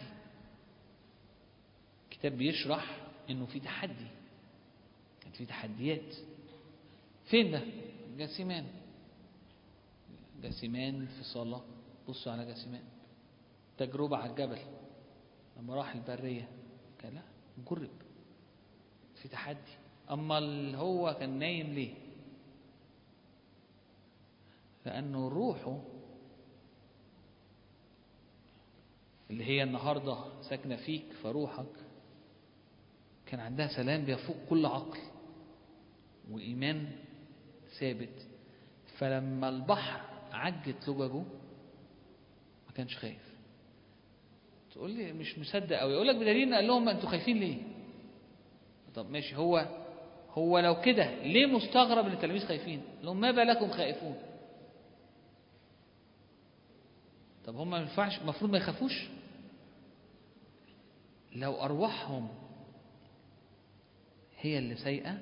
الكتاب بيشرح انه في تحدي كانت في تحديات فين ده جاسمان جاسمان في صلاة بصوا على جاسمان تجربة على الجبل لما راح البرية قال لا جرب في تحدي أما اللي هو كان نايم ليه لأنه روحه اللي هي النهاردة ساكنة فيك فروحك كان عندها سلام بيفوق كل عقل وإيمان ثابت فلما البحر عجت لججه ما كانش خايف تقول لي مش مصدق قوي يقول لك بدليل قال لهم انتوا خايفين ليه طب ماشي هو هو لو كده ليه مستغرب ان التلاميذ خايفين لهم ما بالكم خائفون طب هم ما ينفعش المفروض ما يخافوش لو ارواحهم هي اللي سيئه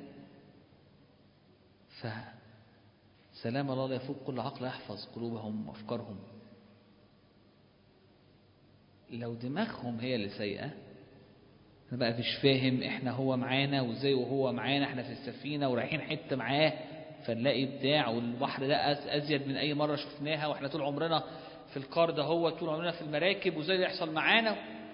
فسلام الله لا يفوق كل عقل يحفظ قلوبهم وافكارهم لو دماغهم هي اللي سيئه انا بقى مش فاهم احنا هو معانا وازاي وهو معانا احنا في السفينه ورايحين حته معاه فنلاقي بتاع والبحر ده أز- ازيد من اي مره شفناها واحنا طول عمرنا في القار ده هو طول عمرنا في المراكب وازاي ده يحصل معانا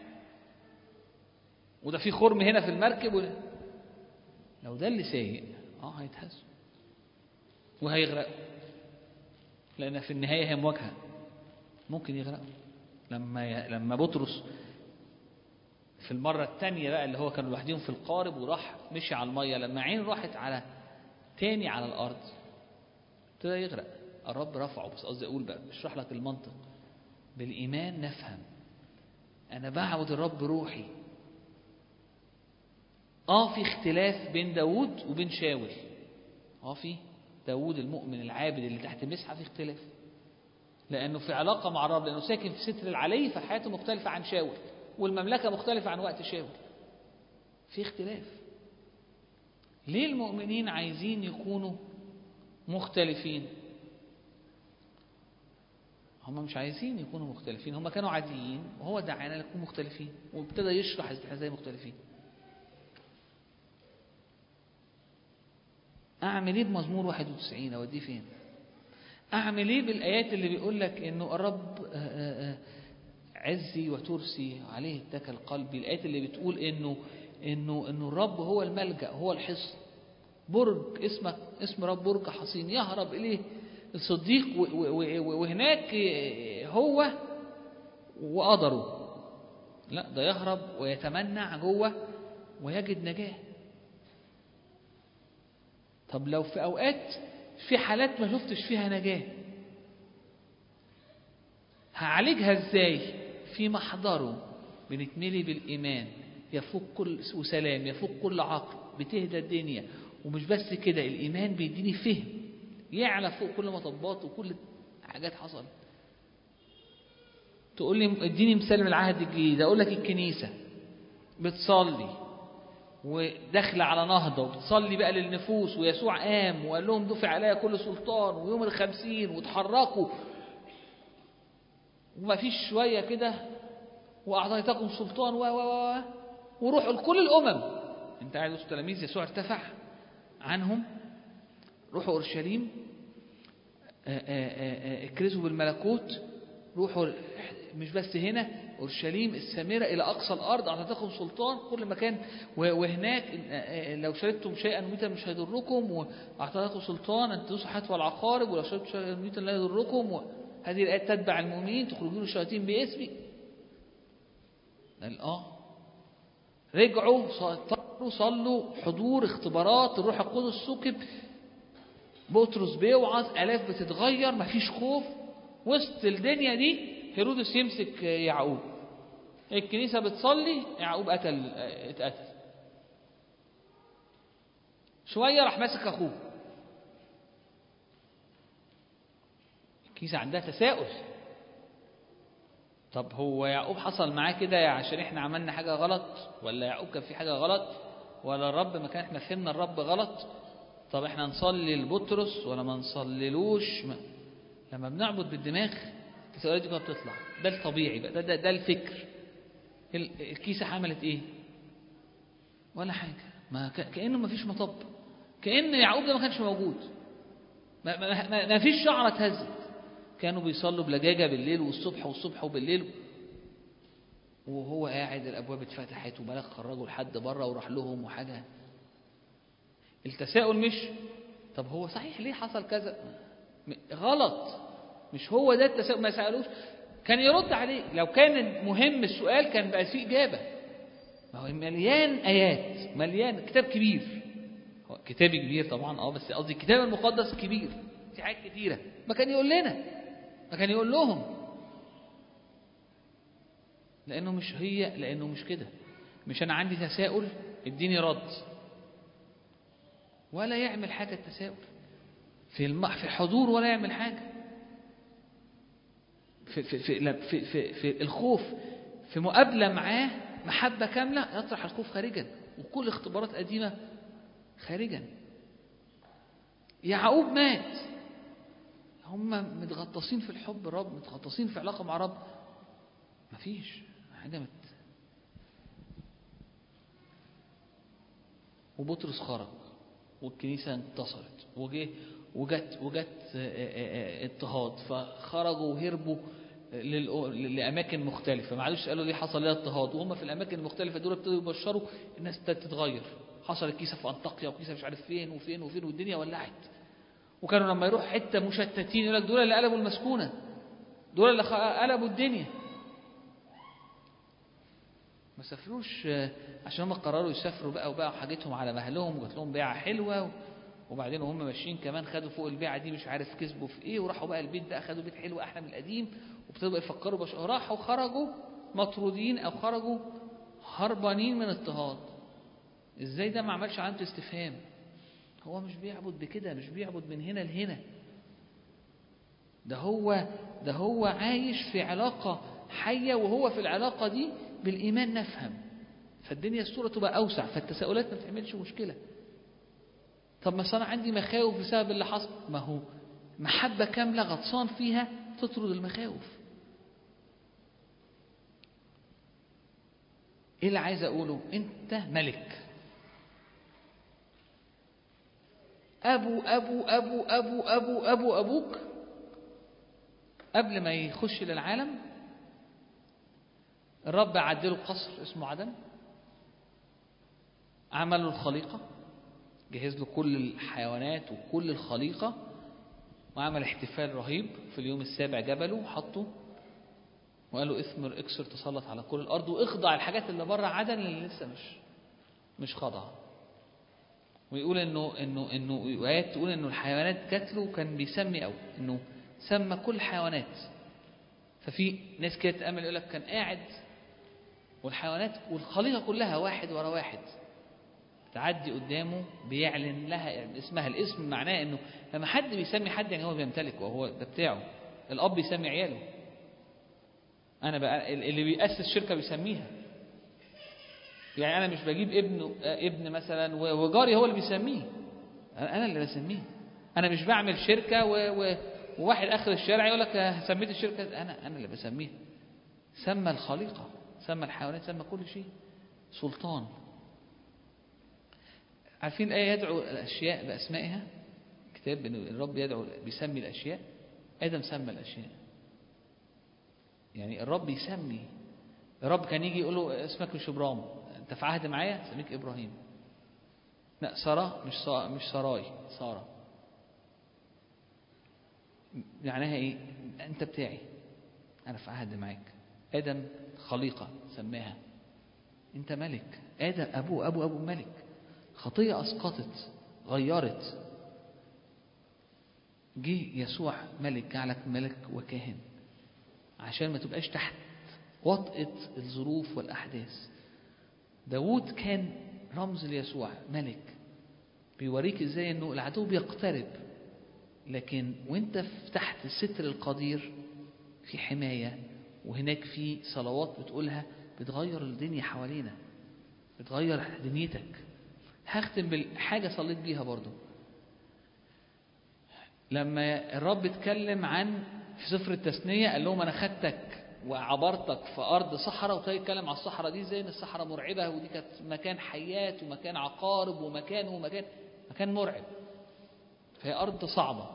وده في خرم هنا في المركب و... لو ده اللي سايق اه هيتهزوا وهيغرقوا لان في النهايه هي مواجهه ممكن يغرقوا لما ي... لما بطرس في المرة الثانية بقى اللي هو كانوا لوحدهم في القارب وراح مشي على المية لما عين راحت على تاني على الأرض ابتدى يغرق الرب رفعه بس قصدي أقول بقى بشرح لك المنطق بالإيمان نفهم أنا بعبد الرب روحي آه في اختلاف بين داوود وبين شاول آه في داوود المؤمن العابد اللي تحت مسحة في اختلاف لأنه في علاقة مع الرب لأنه ساكن في ستر العلي فحياته مختلفة عن شاول والمملكة مختلفة عن وقت شاول في اختلاف ليه المؤمنين عايزين يكونوا مختلفين هم مش عايزين يكونوا مختلفين هم كانوا عاديين وهو دعانا نكون مختلفين وابتدى يشرح احنا ازاي مختلفين اعمل ايه بمزمور 91 اوديه فين اعمل ايه بالايات اللي بيقول لك انه الرب آآ آآ عزي وترسي عليه اتكل قلبي الآيات اللي بتقول إنه إنه إنه الرب هو الملجأ هو الحصن برج اسمك اسم رب برج حصين يهرب إليه الصديق وهناك هو وقدره لا ده يهرب ويتمنع جوه ويجد نجاة طب لو في أوقات في حالات ما شفتش فيها نجاة هعالجها ازاي في محضره بنتملي بالإيمان يفوق كل وسلام يفوق كل عقل بتهدى الدنيا ومش بس كده الإيمان بيديني فهم يعلى فوق كل مطبات وكل حاجات حصلت تقول لي اديني مثال من العهد الجديد اقول لك الكنيسه بتصلي وداخله على نهضه وبتصلي بقى للنفوس ويسوع قام وقال لهم دفع عليا كل سلطان ويوم الخمسين وتحركوا وما فيش شويه كده واعطيتكم سلطان و و و وروحوا لكل الامم انت قاعد وسط تلاميذ يسوع ارتفع عنهم روحوا اورشليم آه، آه، آه، اكرزوا بالملكوت روحوا مش بس هنا اورشليم السامره الى اقصى الارض اعطيتكم سلطان كل مكان و- وهناك لو شربتم شيئا ميتا مش هيضركم واعطيتكم سلطان ان تدوسوا حتف العقارب ولو شربتم شيئا ميتا لا يضركم هذه الايات تتبع المؤمنين تخرجون الشياطين باسمي قال اه رجعوا صلوا صلوا حضور اختبارات الروح القدس سكب بطرس بيوعظ الاف بتتغير مفيش خوف وسط الدنيا دي هيرودس يمسك يعقوب الكنيسه بتصلي يعقوب قتل اتقتل شويه راح ماسك اخوه الكنيسه عندها تساؤل طب هو يعقوب حصل معاه كده عشان احنا عملنا حاجه غلط ولا يعقوب كان في حاجه غلط ولا الرب ما كان احنا فهمنا الرب غلط طب احنا نصلي لبطرس ولا ما نصليلوش ما لما بنعبد بالدماغ التساؤلات دي كلها بتطلع ده الطبيعي بقى ده, ده, ده الفكر ال- الكيسة عملت ايه ولا حاجة ما ك- كأنه ما فيش مطب كأن يعقوب ده ما كانش موجود ما, ما, ما, ما فيش شعرة اتهزت كانوا بيصلوا بلجاجة بالليل والصبح والصبح وبالليل وهو قاعد الأبواب اتفتحت وملك خرجوا لحد بره وراح لهم وحاجة التساؤل مش طب هو صحيح ليه حصل كذا م- غلط مش هو ده التساؤل ما سألوش كان يرد عليه لو كان مهم السؤال كان بقى فيه إجابة ما هو مليان آيات مليان كتاب كبير هو كتابي كبير طبعا اه بس قصدي الكتاب المقدس كبير في حاجات كتيرة ما كان يقول لنا ما كان يقول لهم لأنه مش هي لأنه مش كده مش أنا عندي تساؤل اديني رد ولا يعمل حاجة التساؤل في الم... في الحضور ولا يعمل حاجة في في في, لا، في, في, في الخوف في مقابلة معاه محبة كاملة يطرح الخوف خارجا وكل اختبارات قديمة خارجا يعقوب مات هم متغطسين في الحب رب متغطسين في علاقة مع رب مفيش حاجة مت وبطرس خرج والكنيسة انتصرت وجه وجت وجت آه، آه، آه، اضطهاد فخرجوا وهربوا للأ- لأماكن مختلفة ما عادوش قالوا ليه حصل لنا اضطهاد وهم في الأماكن المختلفة دول ابتدوا يبشروا الناس ابتدت تتغير حصل الكيسة في أنطاكيا وكيسة مش عارف فين وفين وفين والدنيا ولعت وكانوا لما يروح حتة مشتتين يقول لك دول اللي قلبوا المسكونة دول اللي خ- قلبوا الدنيا ما سافروش آه، عشان هم قرروا يسافروا بقى وبقوا حاجتهم على مهلهم وجات لهم بيعة حلوة وبعدين وهم ماشيين كمان خدوا فوق البيعة دي مش عارف كسبوا في ايه وراحوا بقى البيت ده خدوا بيت حلو احلى من القديم وابتدوا بقى يفكروا بش... راحوا خرجوا مطرودين او خرجوا هربانين من اضطهاد ازاي ده ما عملش علامة استفهام هو مش بيعبد بكده مش بيعبد من هنا لهنا ده هو ده هو عايش في علاقة حية وهو في العلاقة دي بالإيمان نفهم فالدنيا الصورة تبقى أوسع فالتساؤلات ما بتعملش مشكلة طب ما أنا عندي مخاوف بسبب اللي حصل ما هو محبة كاملة غطسان فيها تطرد المخاوف ايه اللي عايز اقوله انت ملك ابو ابو ابو ابو ابو ابو ابوك قبل ما يخش للعالم الرب عدله قصر اسمه عدن عمل له الخليقة جهز له كل الحيوانات وكل الخليقة وعمل احتفال رهيب في اليوم السابع جبله وحطه وقال له اثمر اكسر تسلط على كل الارض واخضع الحاجات اللي بره عدن اللي لسه مش مش خاضعه ويقول انه انه انه ايات تقول انه الحيوانات جات له كان بيسمي قوي انه سمى كل الحيوانات ففي ناس كده تامل يقول لك كان قاعد والحيوانات والخليقه كلها واحد ورا واحد تعدي قدامه بيعلن لها اسمها الاسم معناه انه لما حد بيسمي حد يعني هو بيمتلك وهو ده بتاعه الاب بيسمي عياله انا بقى اللي بيأسس شركه بيسميها يعني انا مش بجيب ابن ابن مثلا و- وجاري هو اللي بيسميه انا أنا اللي بسميه انا مش بعمل شركه و... و... وواحد اخر الشارع يقول لك سميت الشركه انا انا اللي بسميها سمى الخليقه سمى الحيوانات سمى كل شيء سلطان عارفين الآية يدعو الأشياء بأسمائها كتاب إن الرب يدعو بيسمي الأشياء آدم سمى الأشياء يعني الرب يسمي الرب كان يجي يقول له اسمك مش إبرام أنت في عهد معايا سميك إبراهيم لا سارة مش سا مش سراي سارة معناها إيه أنت بتاعي أنا في عهد معاك آدم خليقة سماها أنت ملك آدم أبوه أبو أبو ملك خطية أسقطت غيرت جه يسوع ملك جعلك ملك وكاهن عشان ما تبقاش تحت وطئة الظروف والأحداث داود كان رمز ليسوع ملك بيوريك ازاي انه العدو بيقترب لكن وانت في تحت ستر القدير في حماية وهناك في صلوات بتقولها بتغير الدنيا حوالينا بتغير دنيتك هختم بالحاجة صليت بيها برضو لما الرب اتكلم عن في سفر التثنية قال لهم أنا خدتك وعبرتك في أرض صحراء وابتدى يتكلم على الصحراء دي زي إن الصحراء مرعبة ودي كانت مكان حيات ومكان عقارب ومكان ومكان مكان مرعب فهي أرض صعبة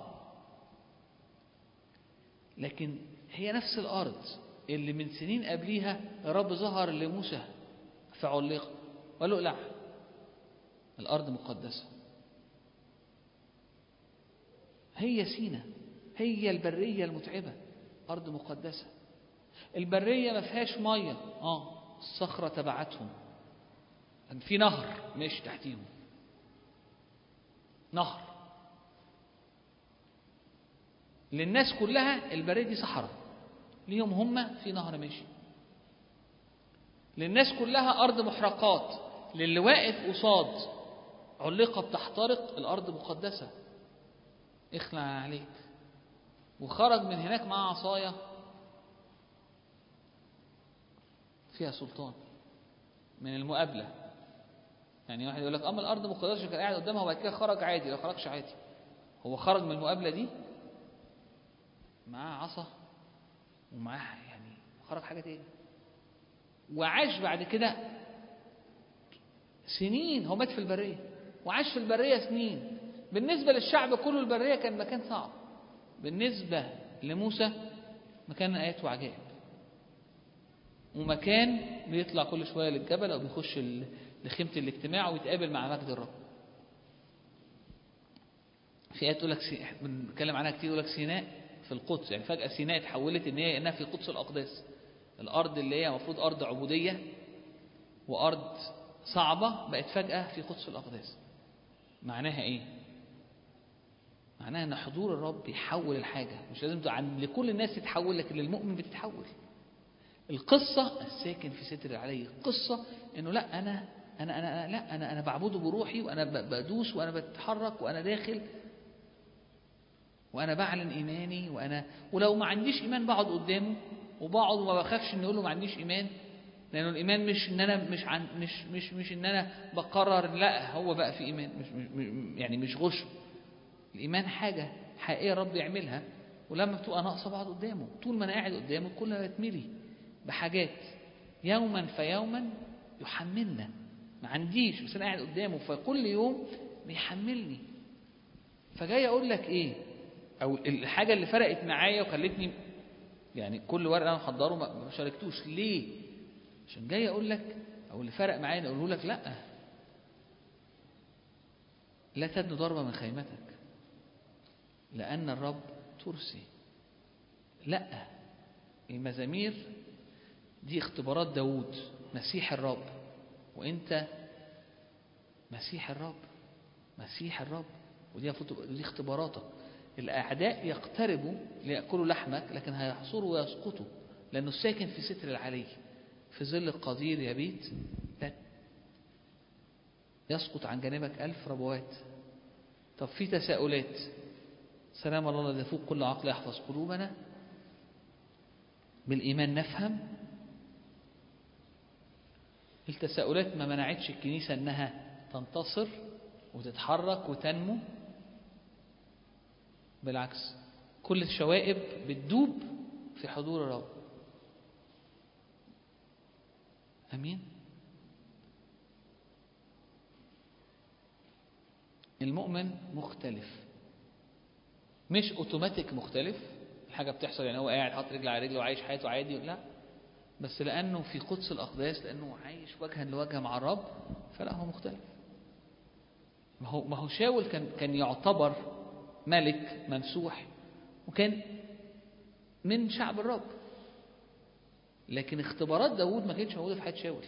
لكن هي نفس الأرض اللي من سنين قبليها الرب ظهر لموسى في علقة وقال له اقلع الأرض مقدسة هي سينا هي البرية المتعبة أرض مقدسة البرية ما فيهاش مية اه الصخرة تبعتهم كان في نهر ماشي تحتيهم نهر للناس كلها البرية دي صحراء ليهم هم في نهر ماشي للناس كلها أرض محرقات للي واقف قصاد علقة بتحترق الأرض مقدسة اخلع عليك وخرج من هناك مع عصاية فيها سلطان من المقابلة يعني واحد يقول لك أما الأرض مقدسة كان قاعد قدامها وبعد كده خرج عادي لو خرجش عادي هو خرج من المقابلة دي معاه عصا ومعاه يعني خرج حاجة تاني وعاش بعد كده سنين هو مات في البرية وعاش في البرية سنين بالنسبة للشعب كله البرية كان مكان صعب بالنسبة لموسى مكان آيات وعجائب ومكان بيطلع كل شوية للجبل أو بيخش لخيمة الاجتماع ويتقابل مع مجد الرب في آيات تقول لك سي... بنتكلم عنها كتير يقول لك سيناء في القدس يعني فجأة سيناء اتحولت إن هي إنها في قدس الأقداس الأرض اللي هي المفروض أرض عبودية وأرض صعبة بقت فجأة في قدس الأقداس معناها إيه؟ معناها أن حضور الرب يحول الحاجة مش لازم عن لكل الناس تتحول لكن للمؤمن بتتحول القصة الساكن في ستر عليه القصة إنه لا أنا أنا أنا, أنا لا أنا أنا بعبده بروحي وأنا بدوس وأنا بتحرك وأنا داخل وأنا بعلن إيماني وأنا ولو ما عنديش إيمان بقعد قدامه وبقعد وما بخافش إن يقول له ما عنديش إيمان لأنه الإيمان مش إن أنا مش عن مش مش مش إن أنا بقرر لا هو بقى في إيمان مش, مش يعني مش غش الإيمان حاجة حقيقية رب يعملها ولما بتبقى ناقصة بقعد قدامه طول ما أنا قاعد قدامه كل ما بتملي بحاجات يوما فيوما يحملنا ما عنديش بس أنا قاعد قدامه فكل يوم بيحملني فجاي أقول لك إيه أو الحاجة اللي فرقت معايا وخلتني يعني كل ورقة أنا محضره ما شاركتوش ليه؟ عشان جاي أقول لك أو اللي فرق معايا أقوله لك لأ لا تدن ضربة من خيمتك لأن الرب ترسي لا المزامير دي اختبارات داود مسيح الرب وانت مسيح الرب مسيح الرب ودي دي اختباراتك الأعداء يقتربوا ليأكلوا لحمك لكن هيحصروا ويسقطوا لأنه ساكن في ستر العلي في ظل القدير يبيت لا يسقط عن جانبك ألف ربوات طب في تساؤلات سلام الله الذي فوق كل عقل يحفظ قلوبنا بالإيمان نفهم التساؤلات ما منعتش الكنيسة أنها تنتصر وتتحرك وتنمو بالعكس كل الشوائب بتدوب في حضور الرب أمين المؤمن مختلف مش اوتوماتيك مختلف الحاجة بتحصل يعني هو قاعد حاطط رجل على رجل وعايش حياته عادي لا بس لأنه في قدس الأقداس لأنه عايش وجها لوجه مع الرب فلا هو مختلف ما هو ما هو شاول كان كان يعتبر ملك ممسوح وكان من شعب الرب لكن اختبارات داوود ما كانتش موجودة في حياة شاول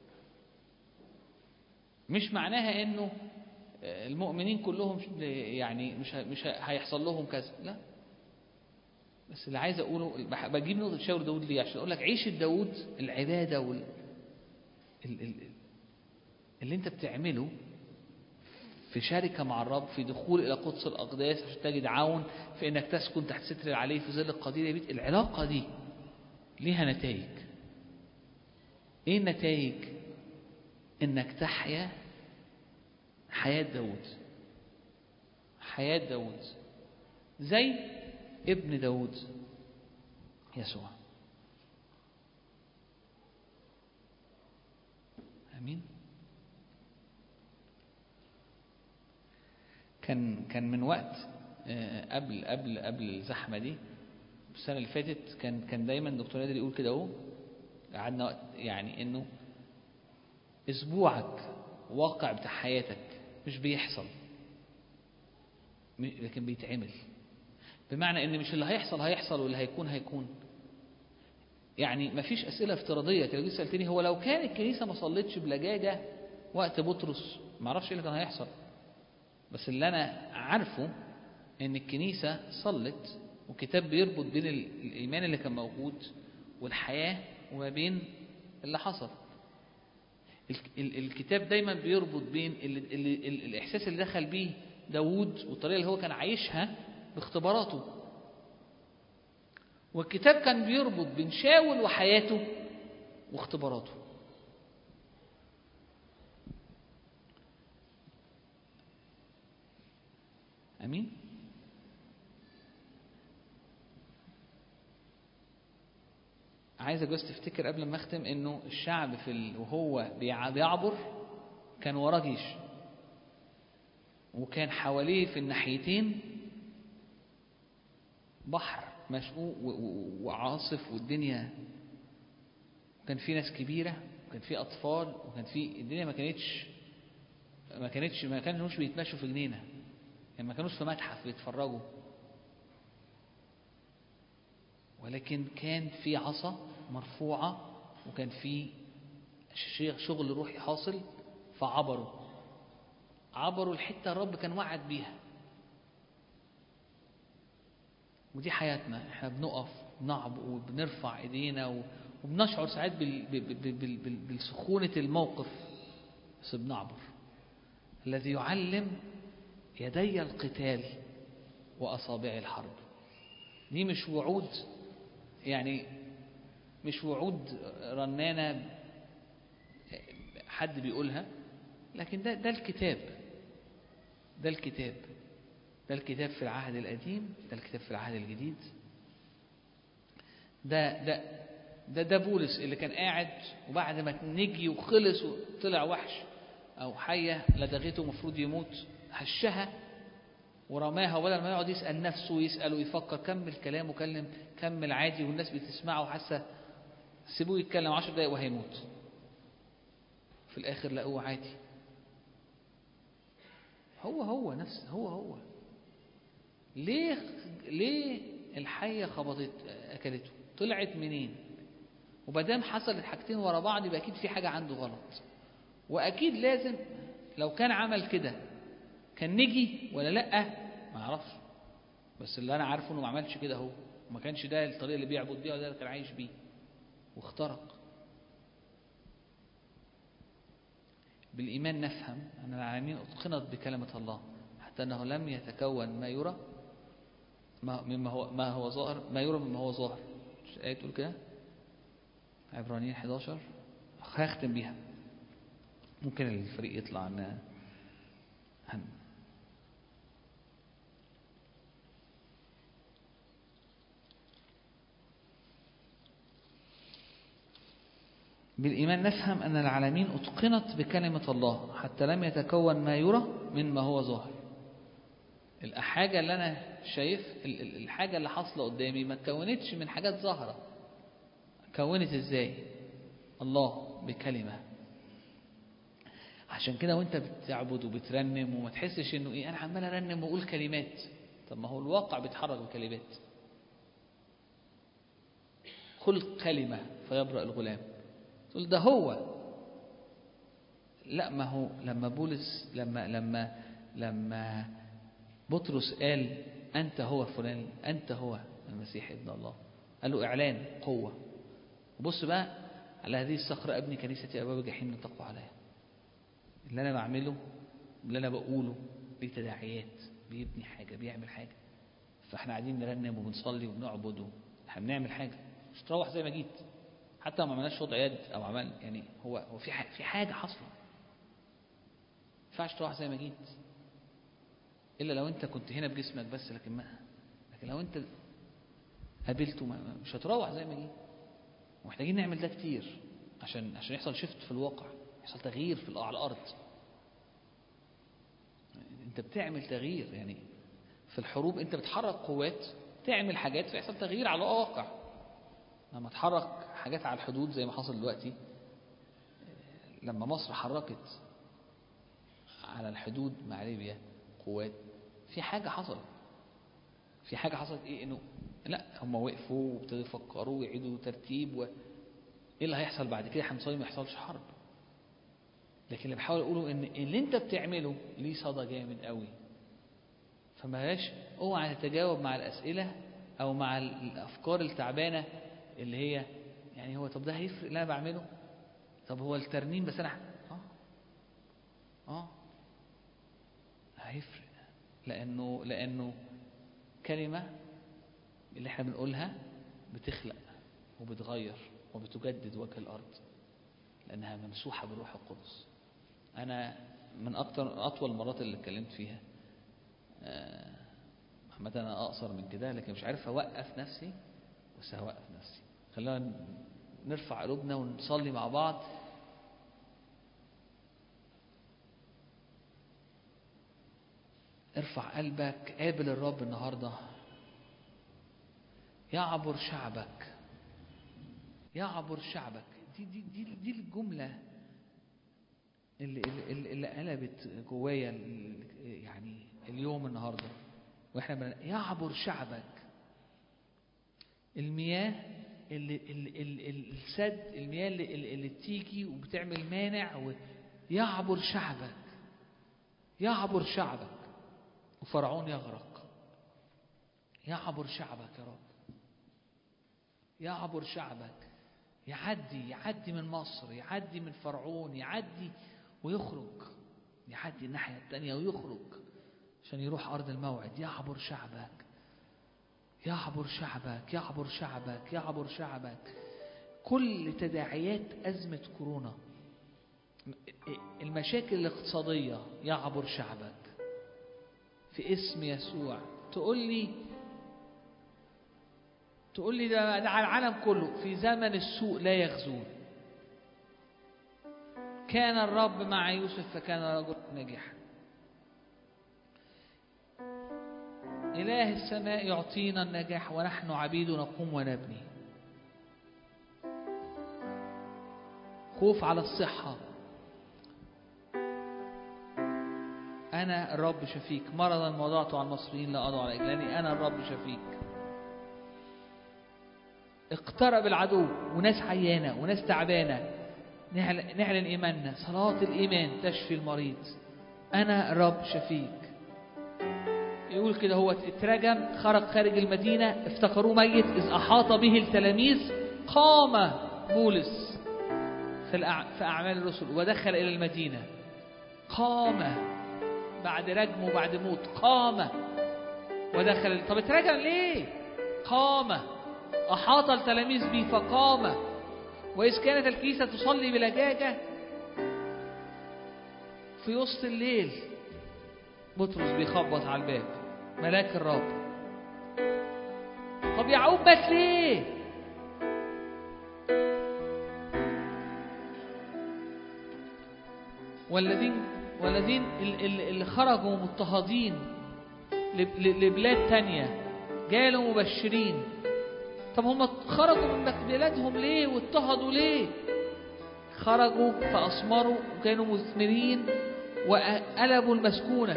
مش معناها انه المؤمنين كلهم يعني مش مش هيحصل لهم كذا لا بس اللي عايز اقوله بجيب نقطه شاول داوود ليه عشان اقول لك عيشه داوود العباده وال ال... ال... اللي انت بتعمله في شركة مع الرب في دخول إلى قدس الأقداس عشان تجد عون في إنك تسكن تحت ستر عليه في ظل القدير يا بيت العلاقة دي ليها نتائج إيه النتائج؟ إنك تحيا حياة داود حياة داود زي ابن داود يسوع امين كان كان من وقت قبل قبل قبل الزحمه دي السنه اللي فاتت كان كان دايما دكتور نادر يقول كده اهو قعدنا وقت يعني انه اسبوعك واقع بتاع حياتك مش بيحصل لكن بيتعمل بمعنى ان مش اللي هيحصل هيحصل واللي هيكون هيكون يعني ما فيش اسئله افتراضيه لو جيت سالتني هو لو كان الكنيسه ما صلتش بلجاجه وقت بطرس ما اعرفش ايه اللي كان هيحصل بس اللي انا عارفه ان الكنيسه صلت والكتاب بيربط بين الايمان اللي كان موجود والحياه وما بين اللي حصل الكتاب دايما بيربط بين ال ال ال الإحساس اللي دخل بيه داوود والطريقة اللي هو كان عايشها باختباراته والكتاب كان بيربط بين شاول وحياته واختباراته أمين عايزك بس تفتكر قبل ما اختم انه الشعب في ال... وهو بيعبر كان وراه جيش وكان حواليه في الناحيتين بحر مشقوق وعاصف والدنيا وكان في ناس كبيرة وكان في أطفال وكان في الدنيا ما كانتش ما كانتش ما كانوش بيتمشوا في جنينة يعني ما كانوش في متحف بيتفرجوا ولكن كان في عصا مرفوعة وكان في شغل روحي حاصل فعبروا عبروا الحتة الرب كان وعد بيها ودي حياتنا احنا بنقف نعبر وبنرفع ايدينا وبنشعر ساعات بالسخونة الموقف بس بنعبر الذي يعلم يدي القتال وأصابع الحرب دي مش وعود يعني مش وعود رنانة حد بيقولها لكن ده ده الكتاب ده الكتاب ده الكتاب في العهد القديم ده الكتاب في العهد الجديد ده ده ده ده بولس اللي كان قاعد وبعد ما نجي وخلص وطلع وحش او حيه لدغته المفروض يموت هشها ورماها وبدل ما يقعد يسأل نفسه ويسأل ويفكر كمل كلامه كلم كمل عادي والناس بتسمعه وحاسة سيبوه يتكلم عشر دقايق وهيموت في الآخر لقوه عادي هو هو نفس هو هو ليه ليه الحية خبطت أكلته طلعت منين وبدام حصلت حاجتين ورا بعض يبقى أكيد في حاجة عنده غلط وأكيد لازم لو كان عمل كده كان نجي ولا لأ ما اعرفش بس اللي انا عارفه انه ما عملش كده اهو وما كانش ده الطريقه اللي بيعبد بيها وده اللي كان عايش بيه واخترق بالإيمان نفهم أن العالمين أتقنت بكلمة الله حتى أنه لم يتكون ما يرى ما مما هو ما هو ظاهر ما يرى مما هو ظاهر الآية تقول كده عبرانيين 11 هختم بيها ممكن الفريق يطلع ن... هن... بالإيمان نفهم أن العالمين أتقنت بكلمة الله حتى لم يتكون ما يرى مما هو ظاهر الحاجة اللي أنا شايف ال- ال- الحاجة اللي حاصلة قدامي ما تكونتش من حاجات ظاهرة كونت إزاي الله بكلمة عشان كده وانت بتعبد وبترنم وما تحسش انه ايه انا عمال ارنم واقول كلمات طب ما هو الواقع بيتحرك بكلمات قل كلمة فيبرأ الغلام تقول ده هو لا ما هو لما بولس لما لما لما بطرس قال أنت هو فلان أنت هو المسيح ابن الله قال له إعلان قوة وبص بقى على هذه الصخرة أبني كنيستي أبواب الجحيم لا تقوى عليها اللي أنا بعمله اللي أنا بقوله ليه تداعيات بيبني حاجة بيعمل حاجة فاحنا قاعدين نرنم وبنصلي وبنعبد و- احنا بنعمل حاجة مش تروح زي ما جيت حتى لو ما عملناش وضع يد او عمل يعني هو هو في ح- في حاجة حاصلة ما ينفعش تروح زي ما جيت الا لو انت كنت هنا بجسمك بس لكن ما لكن لو انت قابلته ما- ما- مش هتروح زي ما جيت محتاجين نعمل ده كتير عشان عشان يحصل شفت في الواقع يحصل تغيير في الأ- على الارض انت بتعمل تغيير يعني في الحروب انت بتحرك قوات تعمل حاجات فيحصل تغيير على الواقع لما تحرك حاجات على الحدود زي ما حصل دلوقتي لما مصر حركت على الحدود مع ليبيا قوات في حاجة حصلت في حاجة حصلت ايه انه لا هم وقفوا وابتدوا يفكروا ويعيدوا ترتيب و... ايه اللي هيحصل بعد كده هنصلي ما يحصلش حرب لكن اللي بحاول اقوله ان اللي انت بتعمله ليه صدى جامد قوي فما بلاش اوعى تتجاوب مع الاسئله او مع الافكار التعبانه اللي هي يعني هو طب ده هيفرق اللي انا بعمله طب هو الترنيم بس انا اه اه هيفرق لانه لانه كلمه اللي احنا بنقولها بتخلق وبتغير وبتجدد وجه الارض لانها ممسوحه بالروح القدس انا من اكتر اطول المرات اللي اتكلمت فيها آه، محمد انا اقصر من كده لكن مش عارف اوقف نفسي بس هوقف نفسي خلينا نرفع قلوبنا ونصلي مع بعض ارفع قلبك قابل الرب النهارده يعبر شعبك يعبر شعبك دي دي دي, دي الجمله اللي اللي, اللي قلبت جوايا ال- يعني اليوم النهارده واحنا بن... يعبر شعبك المياه اللي, اللي, اللي اللي- السد المياه اللي, اللي, اللي تيجي وبتعمل مانع و... يعبر شعبك يعبر شعبك وفرعون يغرق يعبر شعبك يا رب يعبر شعبك يعدي يعدي من مصر يعدي من فرعون يعدي ويخرج يعدي الناحية التانية ويخرج عشان يروح أرض الموعد يعبر شعبك يعبر شعبك يعبر شعبك يعبر شعبك كل تداعيات أزمة كورونا المشاكل الاقتصادية يعبر شعبك في اسم يسوع تقول لي تقول لي ده, ده على العالم كله في زمن السوء لا يغزون كان الرب مع يوسف فكان رجل ناجحا إله السماء يعطينا النجاح ونحن عبيد نقوم ونبني خوف على الصحة أنا الرب شفيك مرضا وضعته على المصريين لا أضع على إجلاني أنا الرب شفيك اقترب العدو وناس عيانة وناس تعبانة نعلن, نعلن إيماننا صلاة الإيمان تشفي المريض أنا الرب شفيك يقول كده هو اترجم خرج خارج المدينة افتكروه ميت إذ أحاط به التلاميذ قام بولس في, الأع... في أعمال الرسل ودخل إلى المدينة قام بعد رجم وبعد موت قام ودخل طب اترجم ليه قام أحاط التلاميذ به فقام وإذ كانت الكنيسة تصلي بلجاجة في وسط الليل بطرس بيخبط على الباب ملاك الرب طب يعقوب مات ليه؟ والذين والذين ال- ال- اللي خرجوا مضطهدين لب- ل- لبلاد تانية جالوا مبشرين طب هم خرجوا من بلادهم ليه واضطهدوا ليه خرجوا فأثمروا وكانوا مثمرين وقلبوا المسكونة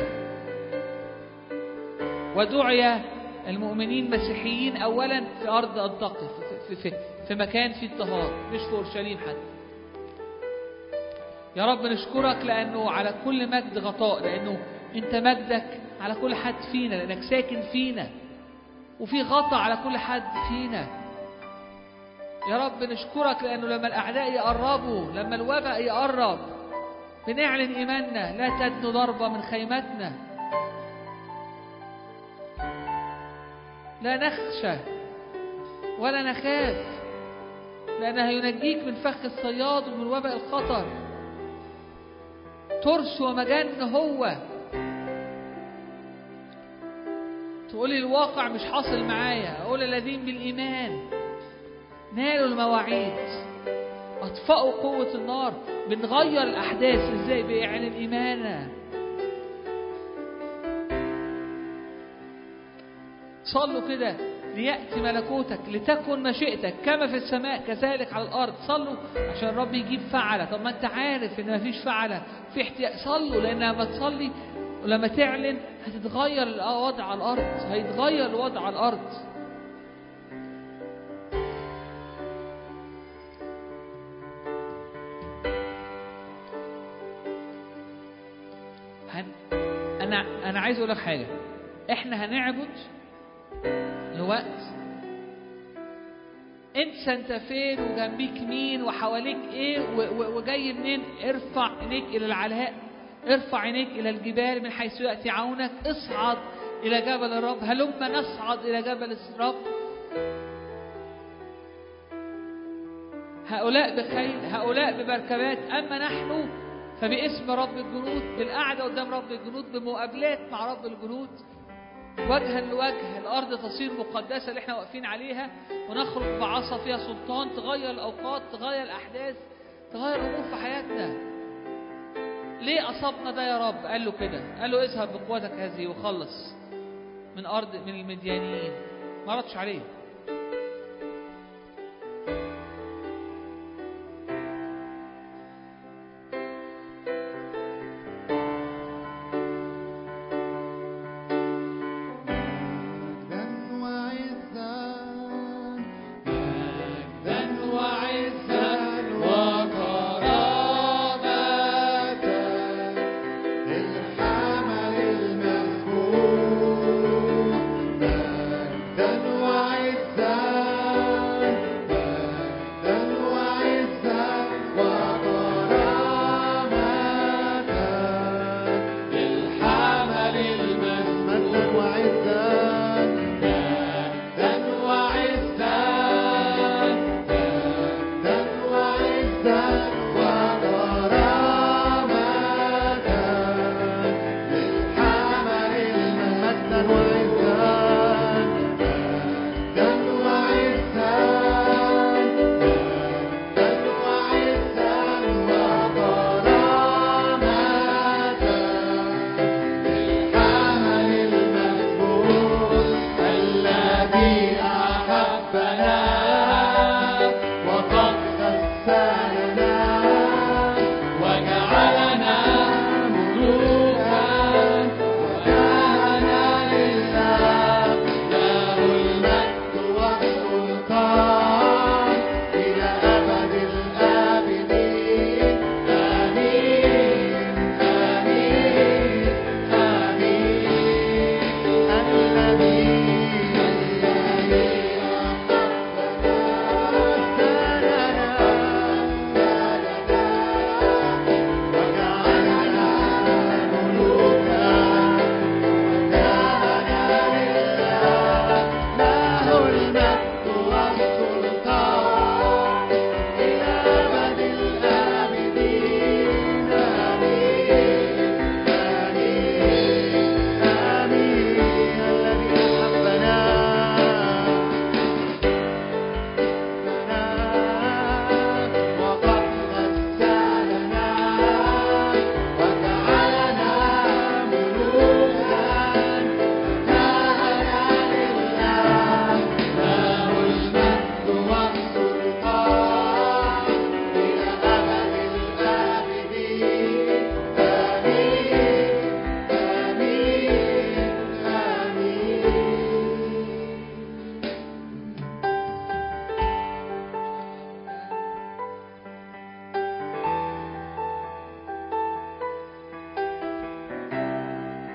ودعي المؤمنين مسيحيين أولا في أرض أنطاكيا في, في, في, في مكان فيه اضطهاد مش في أورشليم حتى يا رب نشكرك لأنه على كل مجد غطاء لأنه أنت مجدك على كل حد فينا لأنك ساكن فينا وفي غطاء على كل حد فينا يا رب نشكرك لأنه لما الأعداء يقربوا لما الوباء يقرب بنعلن إيماننا لا تدنو ضربة من خيمتنا لا نخشى ولا نخاف لأنها ينجيك من فخ الصياد ومن وباء الخطر ترس ومجن هو تقولي الواقع مش حاصل معايا أقول الذين بالإيمان نالوا المواعيد أطفأوا قوة النار بنغير الأحداث إزاي بإعلان إيماننا صلوا كده ليأتي ملكوتك لتكن مشيئتك كما في السماء كذلك على الأرض صلوا عشان الرب يجيب فعلة طب ما أنت عارف إن مفيش فعلة في احتياج صلوا لأن لما تصلي ولما تعلن هتتغير الوضع على الأرض هيتغير الوضع على الأرض هن... أنا أنا عايز أقول لك حاجة إحنا هنعبد لوقت انسى انت فين وجنبيك مين وحواليك ايه و- و- وجاي منين ارفع عينيك الى العلاء ارفع عينيك الى الجبال من حيث ياتي عونك اصعد الى جبل الرب هلم نصعد الى جبل الرب هؤلاء بخيل هؤلاء بمركبات اما نحن فباسم رب الجنود بالقعده قدام رب الجنود بمقابلات مع رب الجنود وجها لوجه الارض تصير مقدسه اللي احنا واقفين عليها ونخرج بعصا فيها سلطان تغير الاوقات تغير الاحداث تغير الامور في حياتنا ليه اصابنا ده يا رب قال له كده قال له اذهب بقوتك هذه وخلص من ارض من المديانيين ما ردش عليه مجدا وعزا مجدا وعزا وكرامة للحمل المسكون مجدا وعزا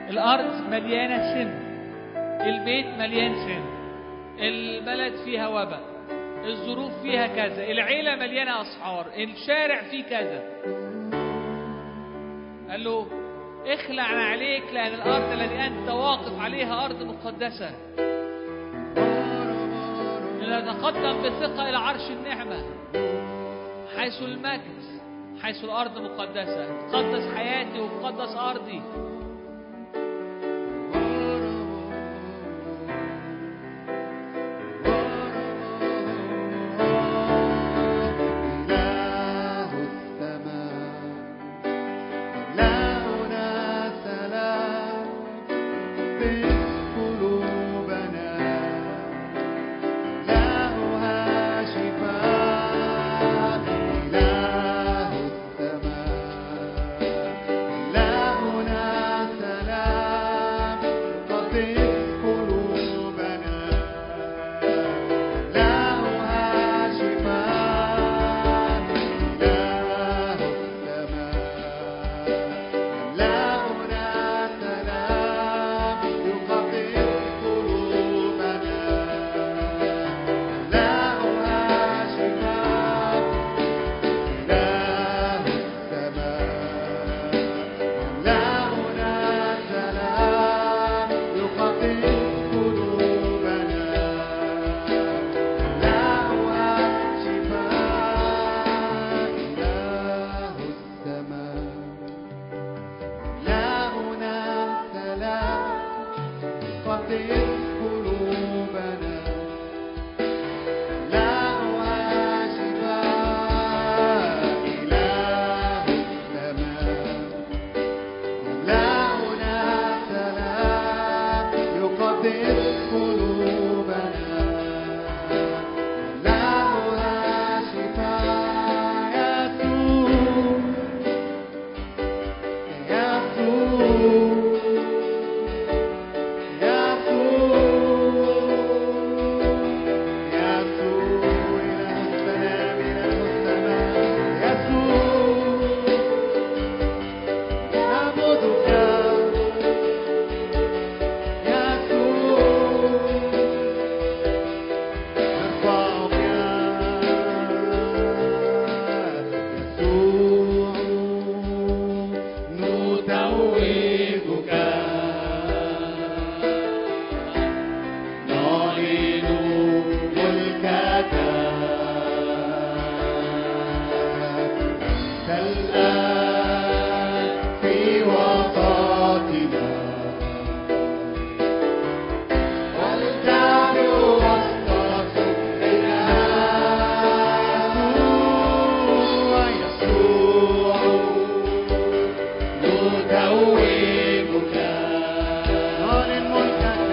الأرض مليانة سم البيت مليان سم البلد فيها وباء الظروف فيها كذا العيلة مليانة أسحار الشارع فيه كذا قال له اخلع عليك لأن الأرض التي أنت واقف عليها أرض مقدسة لنتقدم بثقة إلى عرش النعمة حيث المجد حيث الأرض مقدسة تقدس حياتي وتقدس أرضي إله السماء إلهنا سلام في قلوبنا إلهها شفاء إله السماء إلهنا سلام في قلوبنا إلهها شفاء إله السماء إلهنا سلام يقدس قلوبنا إلهها شفاء إله السماء إلهنا سلام يقدس قلوبنا إلهها شفاء إله السماء إلهنا سلام يقدس قلوبنا إلهها شفاء إله السماء إلهنا سلام يقدس قلوبنا إلهها شفاء يسوع نتوبك نعلن ملكك أنت الآن في وسطنا والجعل وسط صبحنا يسوع نتوبك نعلن ملكك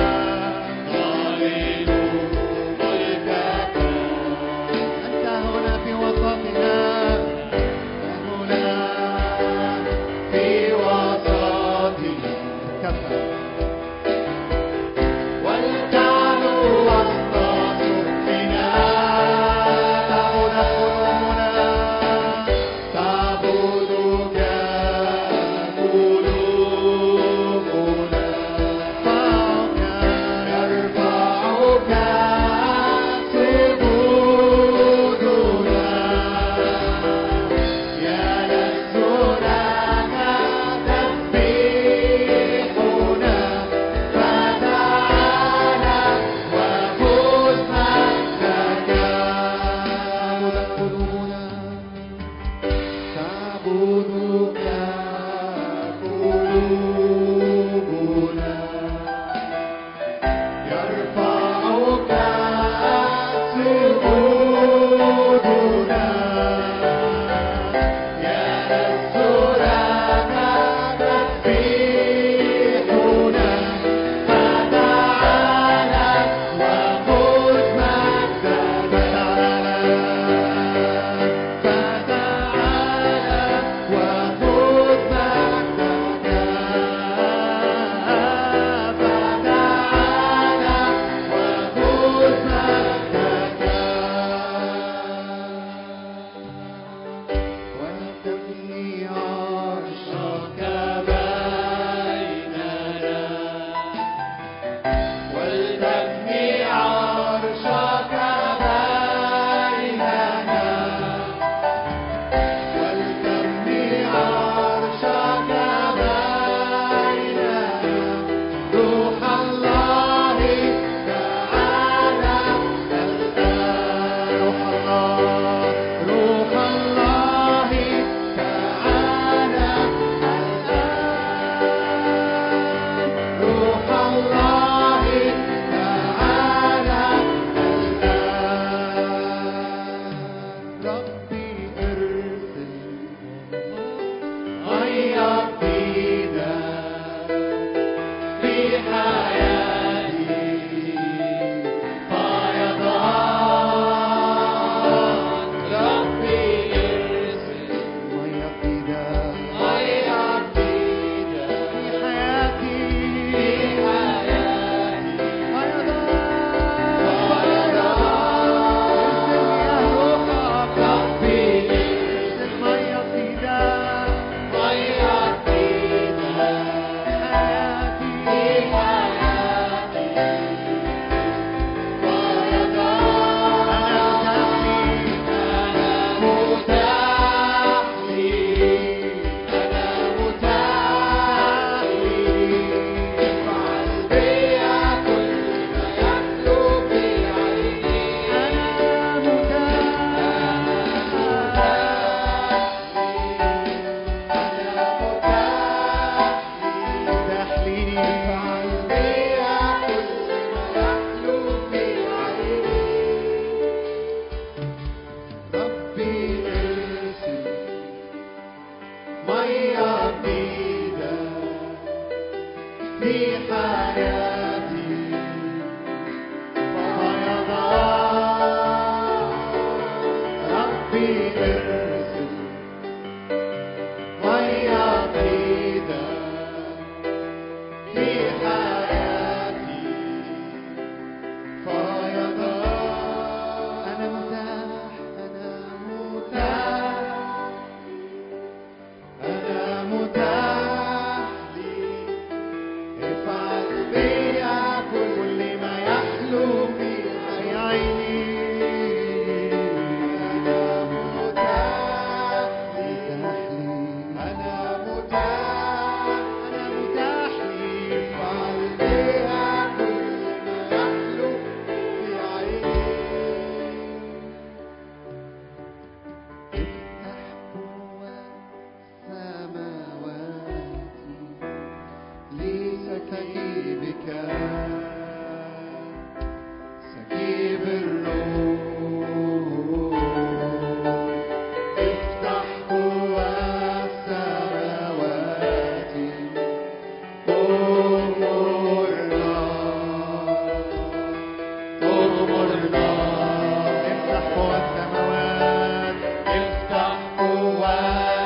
نعلن ملكك أنت هنا في وسطنا هنا في وسطنا كفى والجعل وسط صفنا تعبد قلوبنا تعبدك في حياتي فيضع ربي ارسل ويعقيدا في حياتي فيضع أنا متاح أنا متاح أنا متاح لي افعل بيا كل ما يحلو في عيني أنا متاح لي أنا متاح أنا متاح لي افعل بيا كل ما يحلو في عيني افتح أبواب السماوات لسكيبك سكيب الروح افتح أبواب السماوات أمرنا أمرنا افتح قوى السماوات افتح قوى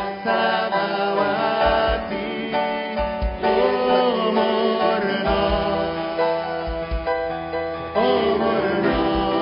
السماوات أمرنا أمرنا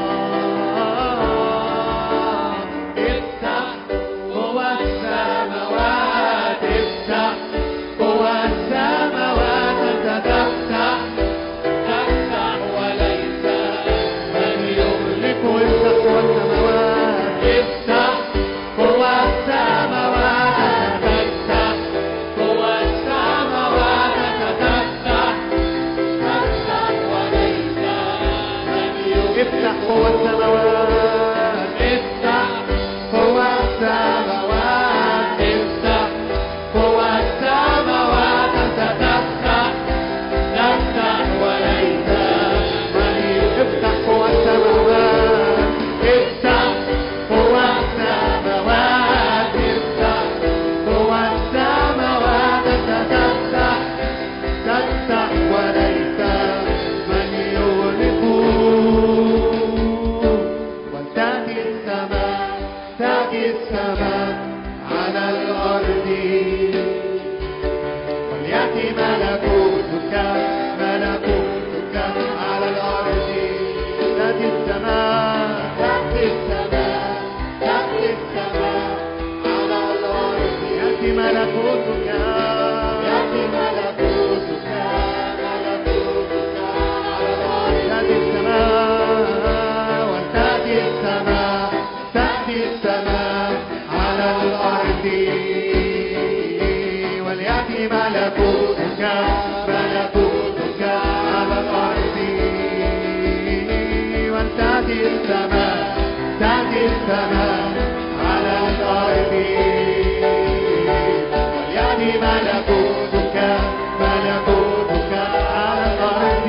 افتح قوى السماوات افتح قوى السماوات تفتح تفتح وليس من يغلق افتح قوى السماوات افتح قوى السماوات تفتح قوى السماوات تفتح تفتح وليس من يغلق افتح قوى السماوات افتح قوى السماوات افتح قوى السماوات تفتح تفتح وليس من افتح قوى السماوات افتح قوى السماوات افتح قوى السماوات تفتح تفتح وليس من يغلق ولتأتي السماء تأتي السماء على الأرض وليأتي ملكوتك ملكوتك على الأرض تأتي السماء تأتي السماء تأتي السماء على الأرض يأتي ملكوتك يأتي ملكوتك ملكوتك على الأرض تأتي السماء وتأتي السماء تأتي السماء على الأرض وليأتي ملكوتك ملكوتك على الأرض ولتأتي السماء تأتي السماء على الأرض وليأتي ملكوتك ملكوتك على الأرض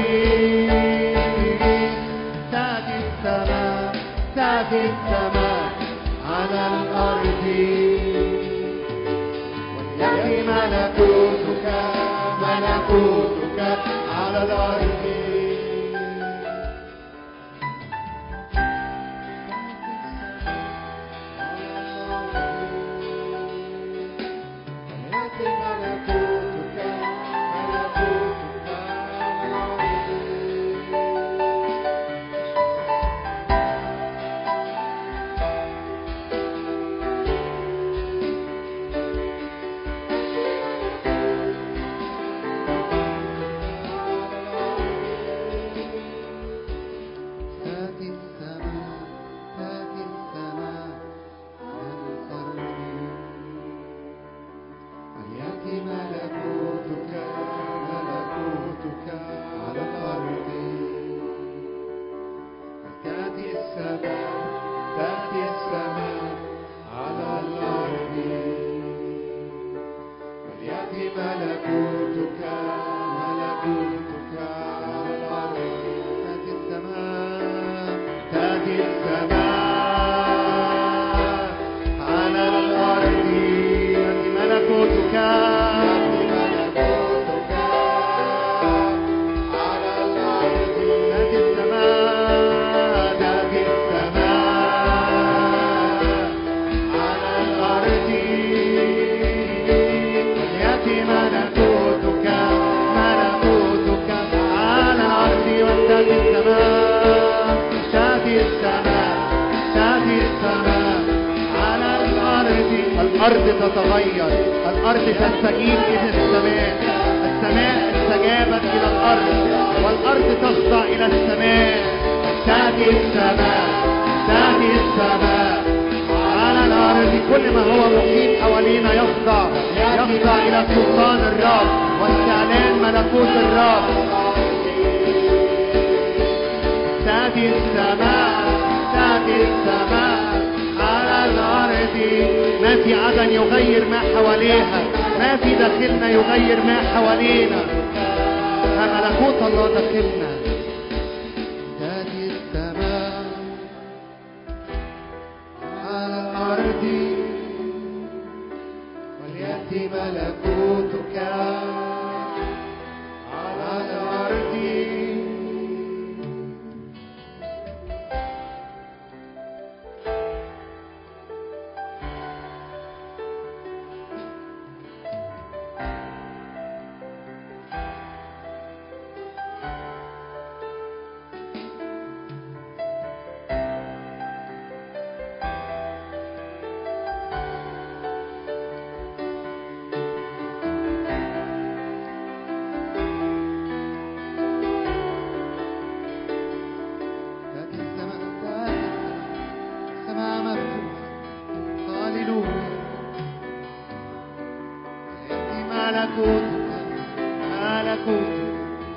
تأتي السماء تأتي السماء على الأرض وليأتي ملكوتك ملكوتك على الأرض وليأتي ملكوتك ملكوتك على الأرض تأتي السماء تأتي السماء على الأرض وليأتي ملكوتك ملكوتك على الأرض تأتي السماء تأتي السماء على الأرض وليأتي ملكوتك ملكوتك على الأرض تأتي السماء تأتي السماء على الأرض يأتي ملكوتك يأتي ملكوتك ملكوتك ملكوتك على الأرض وتأتي السماء تأتي السماء تأتي السماء على الأرض الأرض تتغير الأرض تستجيب إلى السماء السماء استجابت إلى الأرض والأرض تخضع إلى السماء تأتي السماء تأتي السماء على الأرض كل ما هو محيط حوالينا يخضع يخضع إلى سلطان الرب واستعلان ملكوت الرب تأتي السماء تأتي السماء على الأرض ما في عدن يغير ما حواليها ما في داخلنا يغير ما حوالينا فملكوت الله داخلنا تأتي السماء على الأرض وليأتي ملكوتك على الأرض تأتي السماء تأتي السماء مفتوحة هاليلويا يأتي ملكوتك ملكوتك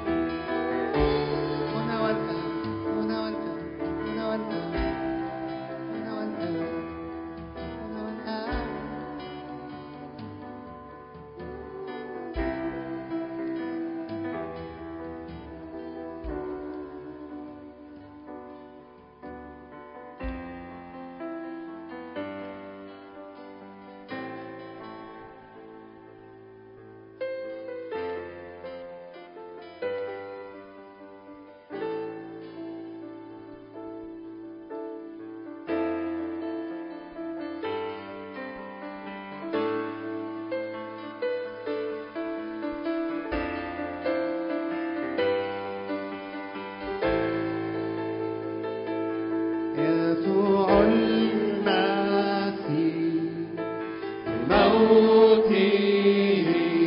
هنا والآن هنا والآن هنا والآن هنا والآن هنا والآن يسوع المسيح بموته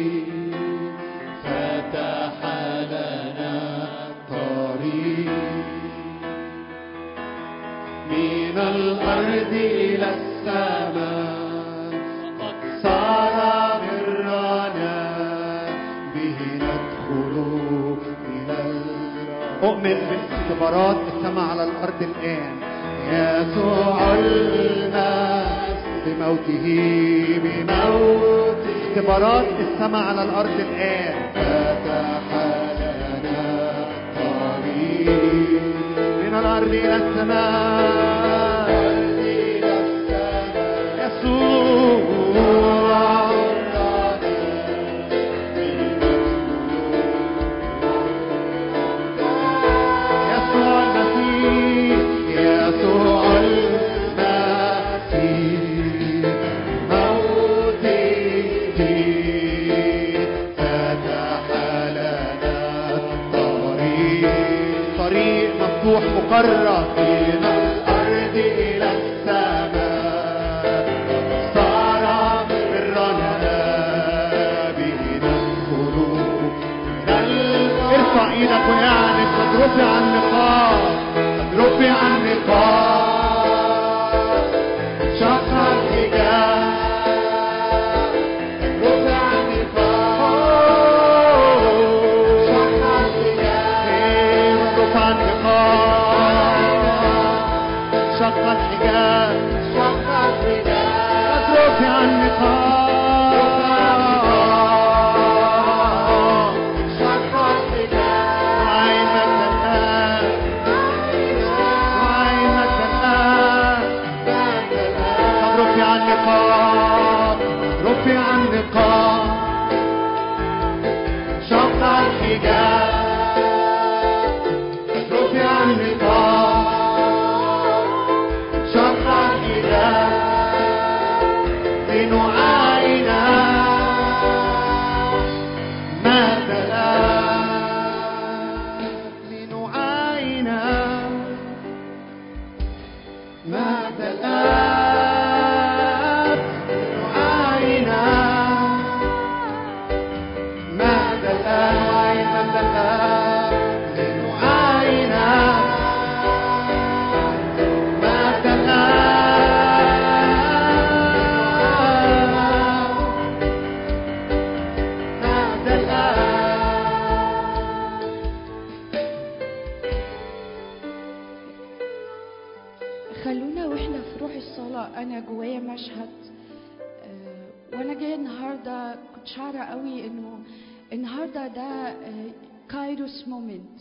فتح لنا طريق من الأرض إلى السماء قد صار برنا به ندخل إلى أؤمن باختبارات السماء على الأرض الآن يسوع المسيح بموته بموت اختبارات السماء على الأرض الآن فتح لنا طريق من الأرض إلى السماء يسوع يسوع المسيح يسوع المسيح موته فتح لنا طريق طريق مفتوح مقرر من الأرض إلى السماء صار برنا به ندخل من ال- ارفع ايدك ويعني قد رفع النقاب قد رفع النقاب شق الحجاب رفع النقاب شق الحجاب رفع النقاب شق الحجاب شق الحجاب قد رفع النقاب شق الحجاب عينك الآن عينك الآن قد رفع النقاب رفع النقاب شق الحجاب قد رفع النقاب شق الحجاب لنعاين جوايا مشهد آه، وانا جايه النهارده كنت شعره قوي انه النهارده ده آه، كايروس مومنت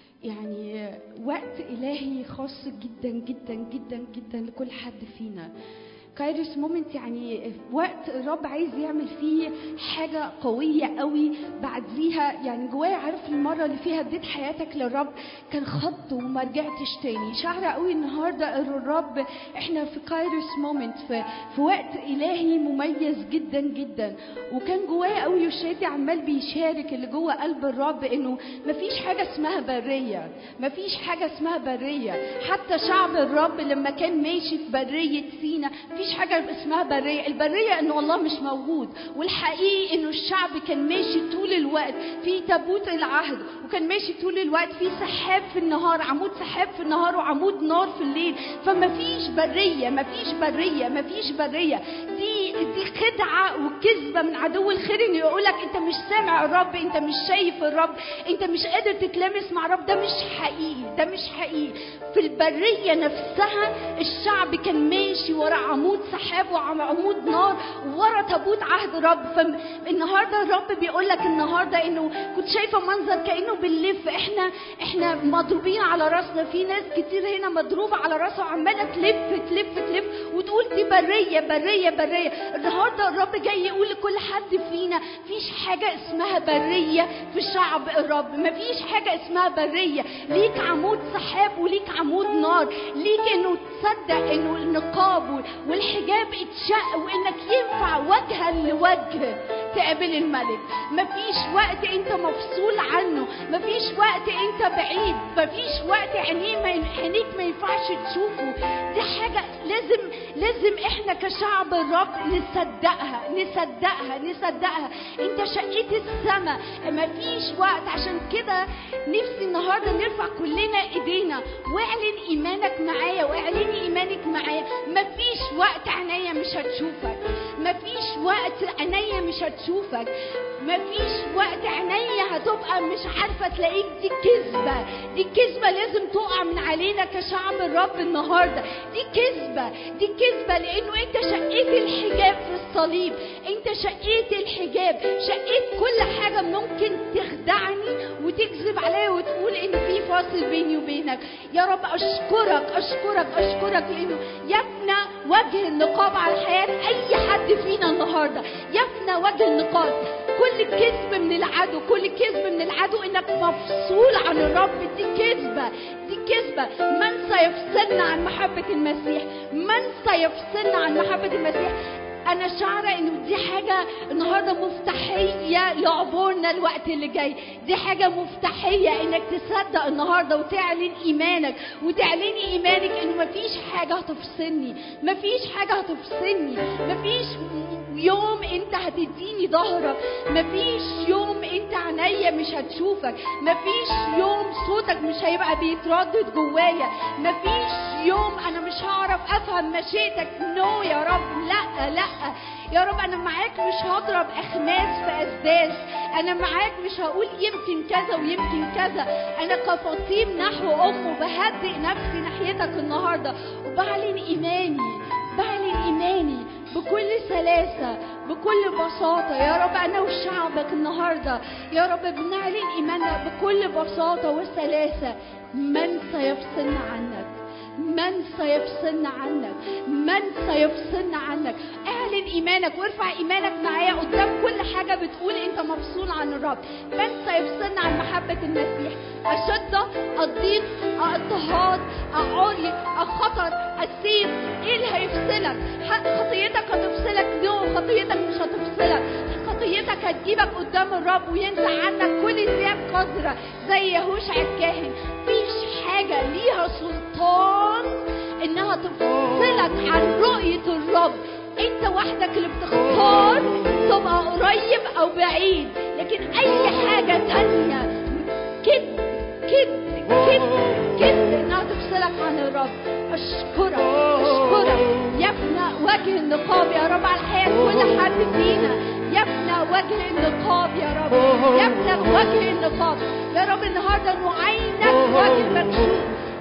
يعني آه، وقت الهي خاص جدا جدا جدا جدا لكل حد فينا كايروس مومنت يعني وقت الرب عايز يعمل فيه حاجة قوية قوي بعديها يعني جوايا عارف المرة اللي فيها اديت حياتك للرب كان خط وما رجعتش تاني شعرة قوي النهاردة إن الرب احنا في كايروس مومنت في, في وقت إلهي مميز جدا جدا وكان جوايا قوي وشادي عمال بيشارك اللي جوه قلب الرب انه مفيش حاجة اسمها برية مفيش حاجة اسمها برية حتى شعب الرب لما كان ماشي في برية سينا مفيش حاجة اسمها برية البرية انه الله مش موجود والحقيقي انه الشعب كان ماشي طول الوقت في تابوت العهد وكان ماشي طول الوقت في سحاب في النهار عمود سحاب في النهار وعمود نار في الليل فمفيش برية مفيش برية مفيش برية دي دي خدعة وكذبة من عدو الخير انه يقولك انت مش سامع الرب انت مش شايف الرب انت مش قادر تتلامس مع الرب ده مش حقيقي ده مش حقيقي في البرية نفسها الشعب كان ماشي ورا عمود سحاب وعمود نار ورا تابوت عهد الرب فالنهارده الرب بيقول لك النهارده انه كنت شايفه منظر كانه بنلف احنا احنا مضروبين على راسنا في ناس كتير هنا مضروبه على راسها وعماله تلف تلف تلف وتقول دي بريه بريه بريه النهارده الرب جاي يقول لكل حد فينا فيش حاجه اسمها بريه في شعب الرب مفيش حاجه اسمها بريه ليك عمود سحاب وليك عمود نار ليك انه تصدق انه النقاب والحجاب اتشق وانك ينفع وجها لوجه تقابل الملك مفيش وقت انت مفصول عنه مفيش وقت انت بعيد مفيش وقت عينيه ما عينيك ما ينفعش تشوفه دي حاجه لازم لازم احنا كشعب الرب نصدقها نصدقها نصدقها انت شقيت السماء مفيش وقت عشان كده نفسي النهارده نرفع كلنا ايدينا واعلن ايمانك معايا واعلني ايمانك معايا مفيش وقت عينيا مش هتشوفك مفيش وقت عينيا مش هتشوفك مفيش وقت عينيا هتبقى مش عارفه تلاقيك دي كذبه دي كذبه لازم تقع من علينا كشعب الرب النهارده دي كذبه دي كذبه لانه انت شقيت الحجاب في الصليب انت شقيت الحجاب شقيت كل حاجه ممكن تخدعني وتكذب عليا وتقول ان في فاصل بيني وبينك يا رب اشكرك اشكرك اشكرك لانه يفنى وجه النقاب على حياه اي حد فينا النهارده يفنى وجه النقاب كل كذب من العدو كل كذب من العدو انك مفصول عن الرب دي كذبه دي كذبه من سيفصلنا عن محبه المسيح من سيفصلنا عن محبه المسيح انا شعره انه دي حاجه النهارده مفتاحيه لعبورنا الوقت اللي جاي دي حاجه مفتاحيه انك تصدق النهارده وتعلن ايمانك وتعلني ايمانك انه مفيش حاجه هتفصلني مفيش حاجه هتفصلني مفيش يوم انت هتديني ظهرك مفيش يوم انت عينيا مش هتشوفك مفيش يوم صوتك مش هيبقى بيتردد جوايا مفيش يوم انا مش هعرف افهم مشيئتك نو يا رب لا لا يا رب انا معاك مش هضرب اخماس في اسداس انا معاك مش هقول يمكن كذا ويمكن كذا انا كفطيم نحو امه بهدئ نفسي ناحيتك النهارده وبعلن ايماني بعلن ايماني بكل سلاسة بكل بساطة يا رب أنا وشعبك النهاردة يا رب بنعلن إيماننا بكل بساطة وسلاسة من سيفصلنا عنك من سيفصلنا عنك من سيفصلنا عنك اعلن ايمانك وارفع ايمانك معايا قدام كل حاجه بتقول انت مفصول عن الرب من سيفصلنا عن محبه المسيح الشده الضيق اضطهاد عري الخطر السيف ايه اللي هيفصلك خطيتك هتفصلك نو خطيتك مش هتفصلك خطيتك هتجيبك قدام الرب وينزع عنك كل ثياب قذرة زي يهوشع الكاهن مفيش حاجة ليها سلطان انها تفصلك عن رؤية الرب انت وحدك اللي بتختار تبقى قريب او بعيد لكن اي حاجة تانية كذب كذب كذب كذب انها تفصلك عن الرب اشكرك اشكرك يفنى وجه النقاب يا رب على حياة كل حد فينا يفنى وجه النقاب يا رب يفنى وجه النقاب يا رب النهارده انه عينك وجه مكشوف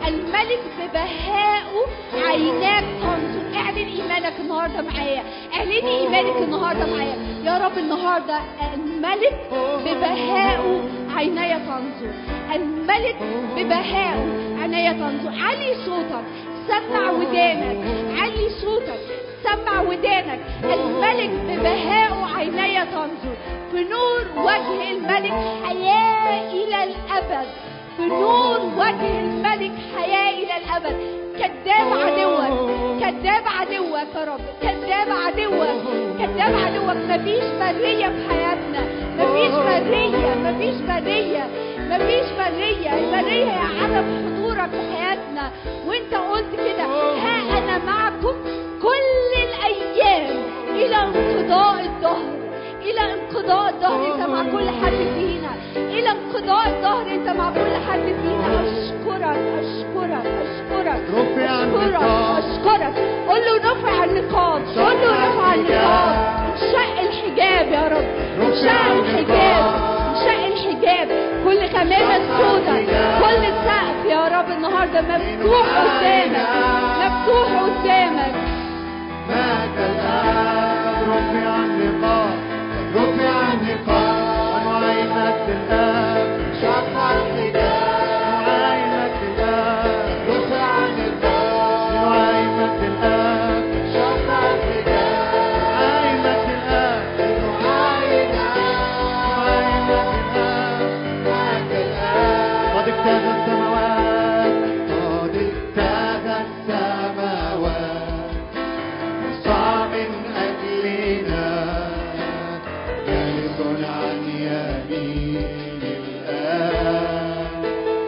الملك ببهائه عيناك تنظر اعلن ايمانك النهارده معايا اعلني ايمانك النهارده معايا يا رب النهارده الملك ببهائه عيناي تنظر الملك ببهائه عيناي تنظر علي صوتك سمع ودانك علي صوتك سمع ودانك الملك ببهائه عيناي تنظر في نور وجه الملك حياة إلى الأبد في نور وجه الملك حياة إلى الأبد كذاب عدوك كذاب عدوك يا رب كذاب عدوك كذاب عدوك مفيش برية في حياتنا مفيش برية مفيش برية مفيش برية البرية هي عدم حضورك في حياتنا وانت قلت كده ها أنا معكم كل الأيام إلى انقضاء الدهر الى انقضاء الظهر انت مع كل حد فينا الى انقضاء الظهر انت مع كل حد فينا اشكرك اشكرك اشكرك رفع اشكرك النقاب. اشكرك قول له رفع النقاب قول له رفع النقاب انشق الحجاب يا رب انشق الحجاب انشق الحجاب كل خمامة سودة كل سقف يا رب النهارده مفتوح قدامك مفتوح قدامك مات الآن قد رفع النقاب قد رفع النقاب وعينك الآن شق الحجاب وعينك الآن رفع النقاب وعينك الآن شق الحجاب وعينك الآن وعينك وعينك الآن مات الآن قد اجتاز السماوات قد اجتاز السماوات صعب من أجلنا جالس عن يمين الآب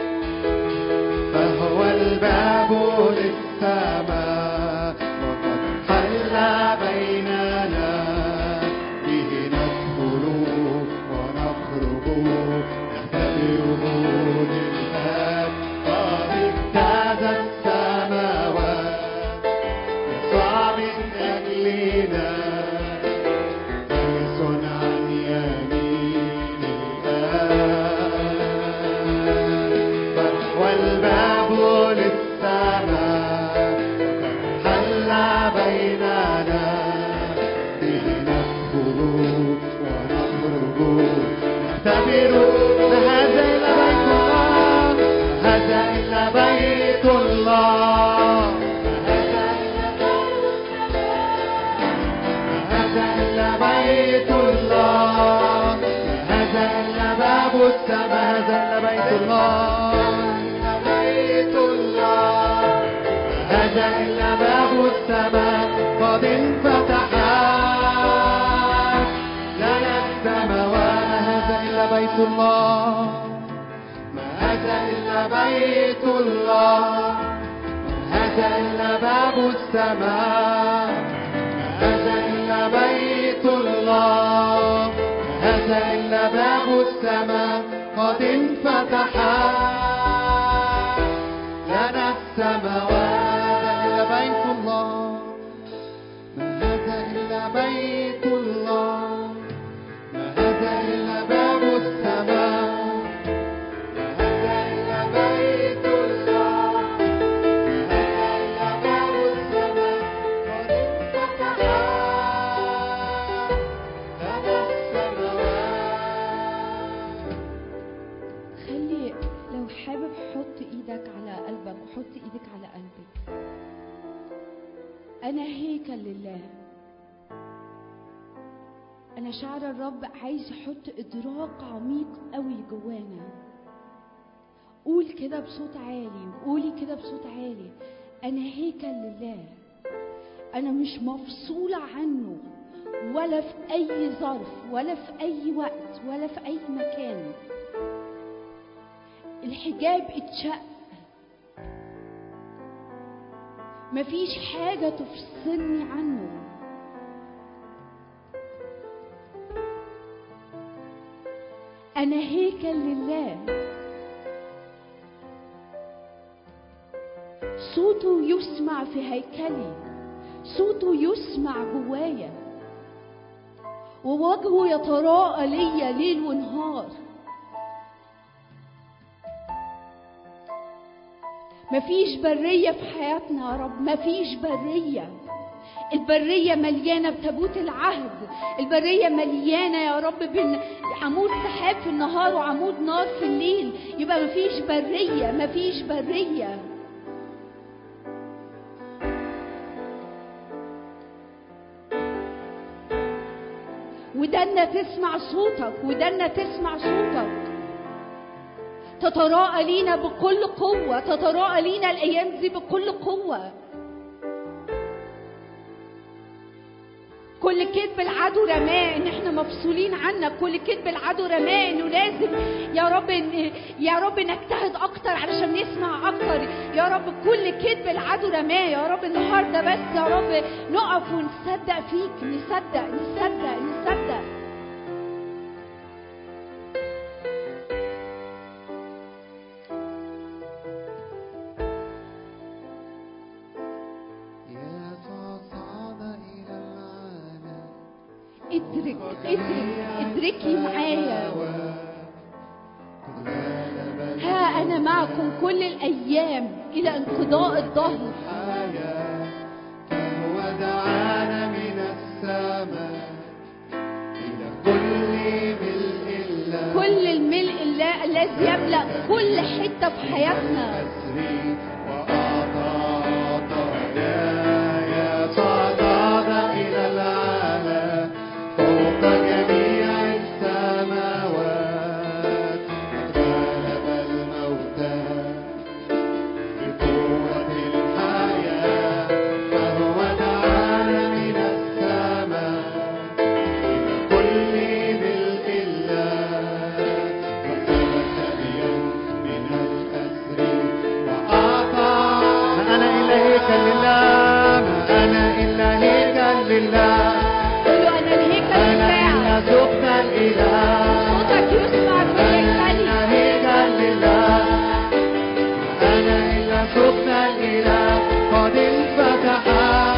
فهو الباب للسماء وقد حل بيننا به ندخل ونخرج نختبره للآب قد اجتاز السماوات يسوع من أجلنا جالس عن يمين الآب فهو الباب للسماء وقد حل بيننا به ندخل ونخرج نختبر ما هذا إلا بيت الله ما هذا إلا بيت الله ما هذا إلا هذا إلا بيت الله هذا إلا باب السماء هذا إلا بيت الله بيت الله هذا إلا باب السماء قد انفتحت لنا السماوات هذا إلا بيت الله ما هذا إلا بيت الله هذا إلا باب السماء هذا إلا بيت الله هذا إلا باب السماء قد انفتح لنا السماوات هذا إلا بيت الله ما هذا إلا بيت الله ما هذا إلا باب السماء ما هذا إلا بيت الله ما هذا إلا باب السماء قد انفتح لنا السماوات خلي لو حابب حط ايدك على قلبك وحط ايدك على قلبك انا هيكل لله انا شعر الرب عايز يحط ادراك عميق قوي جوانا قول كده بصوت عالي قولي كده بصوت عالي انا هيكل لله انا مش مفصوله عنه ولا في اي ظرف ولا في اي وقت ولا في اي مكان الحجاب اتشق مفيش حاجة تفصلني عنه أنا هيكل لله صوته يسمع في هيكلي صوته يسمع جوايا ووجهه يتراءى ليا ليل ونهار مفيش برية في حياتنا يا رب مفيش برية البرية مليانة بتابوت العهد البرية مليانة يا رب بن عمود سحاب في النهار وعمود نار في الليل يبقى مفيش برية مفيش برية ودنا تسمع صوتك ودنا تسمع صوتك تتراءى لينا بكل قوة تتراءى لينا الأيام دي بكل قوة كل كذب العدو رماه ان احنا مفصولين عنك كل كذب العدو رماه انه لازم يا رب إن يا رب نجتهد اكتر علشان نسمع اكتر يا رب كل كذب العدو رماه يا رب النهارده بس يا رب نقف ونصدق فيك نصدق نصدق نصدق يسوع صعد إلى العالم ادرك ادرك ادركي معايا ها انا معكم كل الايام الى انقضاء الظهر فهو دعانا من السماء إلى كل ملء الله كل الملء الله الذي يملا كل حته في حياتنا أسري وأعطى عطايا صعد إلى العالم فوق جميع السماوات غلب الموتى بقوة الحياة فهو دعانا من السماء إلى كل ملء الله وثبت بيا من الأسر وأعطى ما أنا إلا هيكل لله ما أنا إلا هيكل لله قولوا انا الهيكل أنا إلا بتاعك سكن الإله صوتك يسمع في أنا هيكلي إلا هيكل لله أنا إلا سكن الإله قد انفتح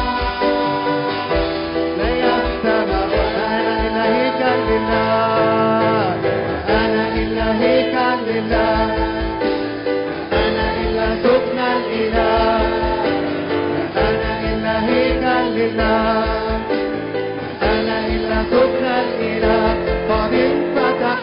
لي السماء أنا إلا هيكل لله أنا إلا هيكل لله أنا إلا سكن الإله أنا إلا هيكل لله أنا إلا سكن الإله قد انفتح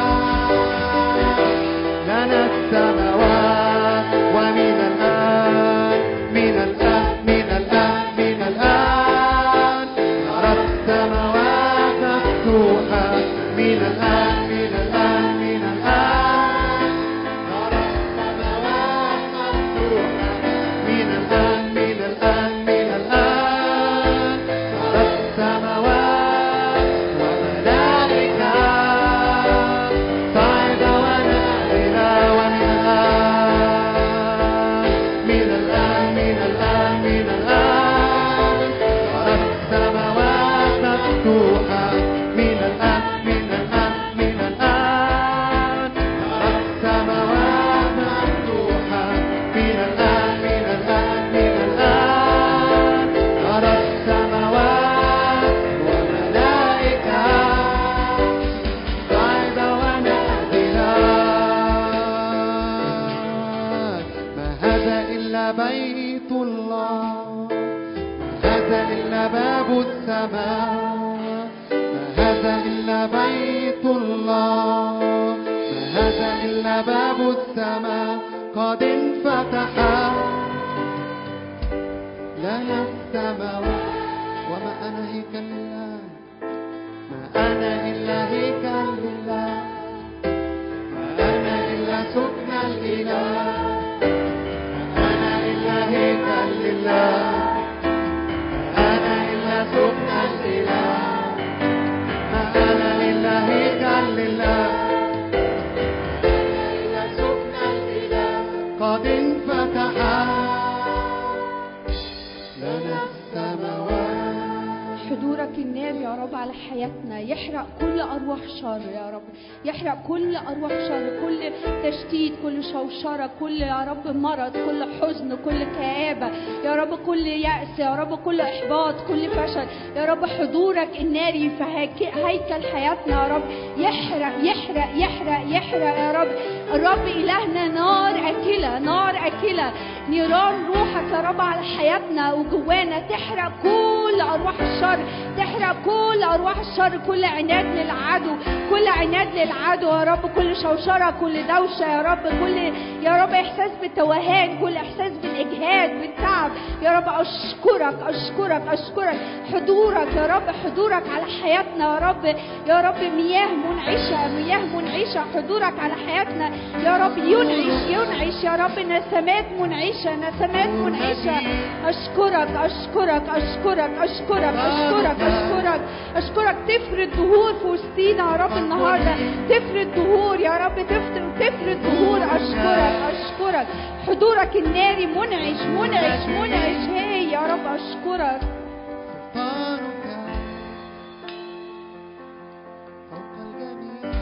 لنا السماوات ومن الآن من الآن من الآن من الآن نرى السماوات مفتوحة من الآن من الآن من الآن نرى السماوات مفتوحة من الآن من الآن من الآن نرى السماوات وملائكة صعد ونازلا ومن الآن من الآن من الآن من الآن نرى السماوات مفتوحة من الآن من الآن من الآن نرى السماوات مفتوحة من الآن من الآن من الآن نرى السماوات وملائكة صعد ونازلا ما هذا إلا بيت الله ما هذا إلا باب السماء ما هذا إلا بيت الله ما هذا إلا باب السماء قد انفتح لنا السماوات وما أنا هيكل لله ما أنا إلا هيكل لله ما أنا إلا سكن الإله ما أنا إلا هيكل لله ما أنا إلا سكن الإله ما أنا إلا هيكل لله ما أنا إلا سكن الإله قد انفتح لنا السماوات حضورك النار يا رب على حياتنا يحرق كل أرواح شر يا رب يحرق كل أرواح شر كل تشتيت كل شوشرة كل يا رب مرض كل حزن كل كآبة يا رب كل يأس يا رب كل إحباط كل فشل يا رب حضورك الناري في هيك- هيكل حياتنا يا رب يحرق يحرق يحرق يحرق يا رب الرب إلهنا نار أكلة نار أكلة نيران روحك يا رب على حياتنا وجوانا تحرق كل ارواح الشر تحرق كل ارواح الشر كل عناد للعدو كل عناد للعدو يا رب كل شوشره كل دوشه يا رب كل يا رب احساس بالتوهان كل احساس بالاجهاد بالتعب يا رب اشكرك اشكرك اشكرك حضورك يا رب حضورك على حياتنا يا رب يا رب مياه منعشه مياه منعشه حضورك على حياتنا يا رب ينعش ينعش يا رب نسمات منعشه نسمات منعشه اشكرك اشكرك اشكرك اشكرك اشكرك اشكرك اشكرك تفرد ظهور في وسطينا يا رب النهارده تفرد ظهور يا رب تفرد تفرد ظهور اشكرك اشكرك حضورك الناري منعش منعش منعش هي يا رب اشكرك سلطانك فوق الجميع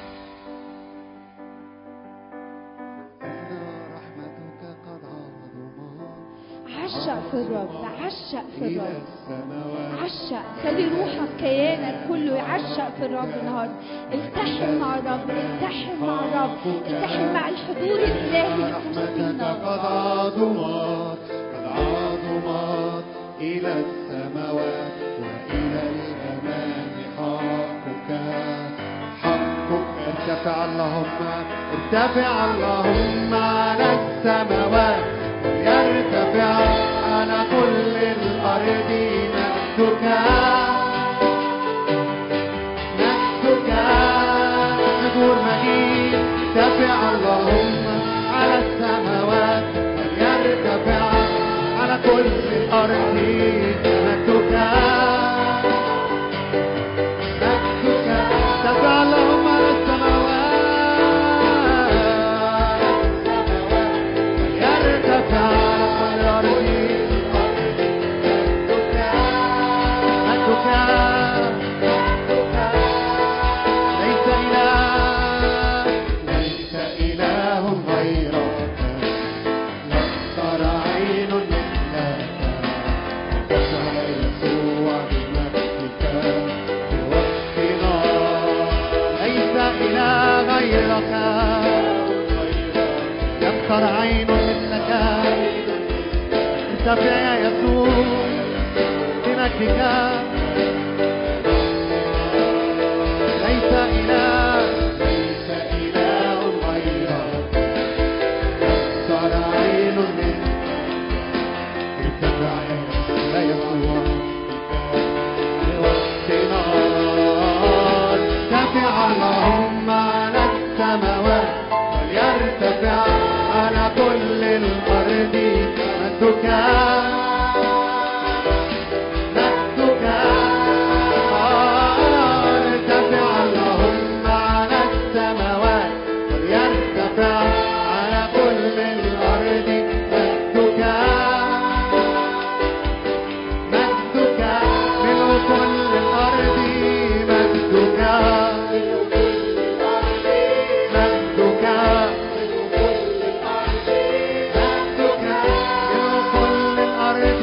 إن رحمتك قد عظمت عشق في الرب عشق في إلى الرب السماوات عشق خلي روحك كيانك كله يعشق في الرب النهارده التحم مع الرب التحم مع الرب التحم مع الحضور الالهي اللي في رحمتك وسطينا قد عظمت قد عظمت إلى السماوات وإلى الأمام حقك حقك ارتفع اللهم ارتفع اللهم على السماوات يرتفع على كل الأرض مجدك مجدك نور مجيد ارتفع اللهم على السماوات وليرتفع على كل الأرض مجدك مجدك ارتفع اللهم على السماوات وليرتفع على كل الأرض مجدك مجدك ليس إله ليس إله غيرك لم تر عين مثلك دخل يسوع بنفسك بوقتنا ليس إله غيرك لم تر عين مثلك ارتفع يا يسوع بمجدك ليس إله ليس إله غيرك صار عين منك ارتفع يا يسوع لوقتنا ارتفع اللهم على السماوات وليرتفع على كل الأرض مجدك مجدك ارتفع اللهم على السماوات وليرتفع على كل الأرض مجدك مجدك ملء كل الأرض مجدك مجدك مجدك ملء كل الأرض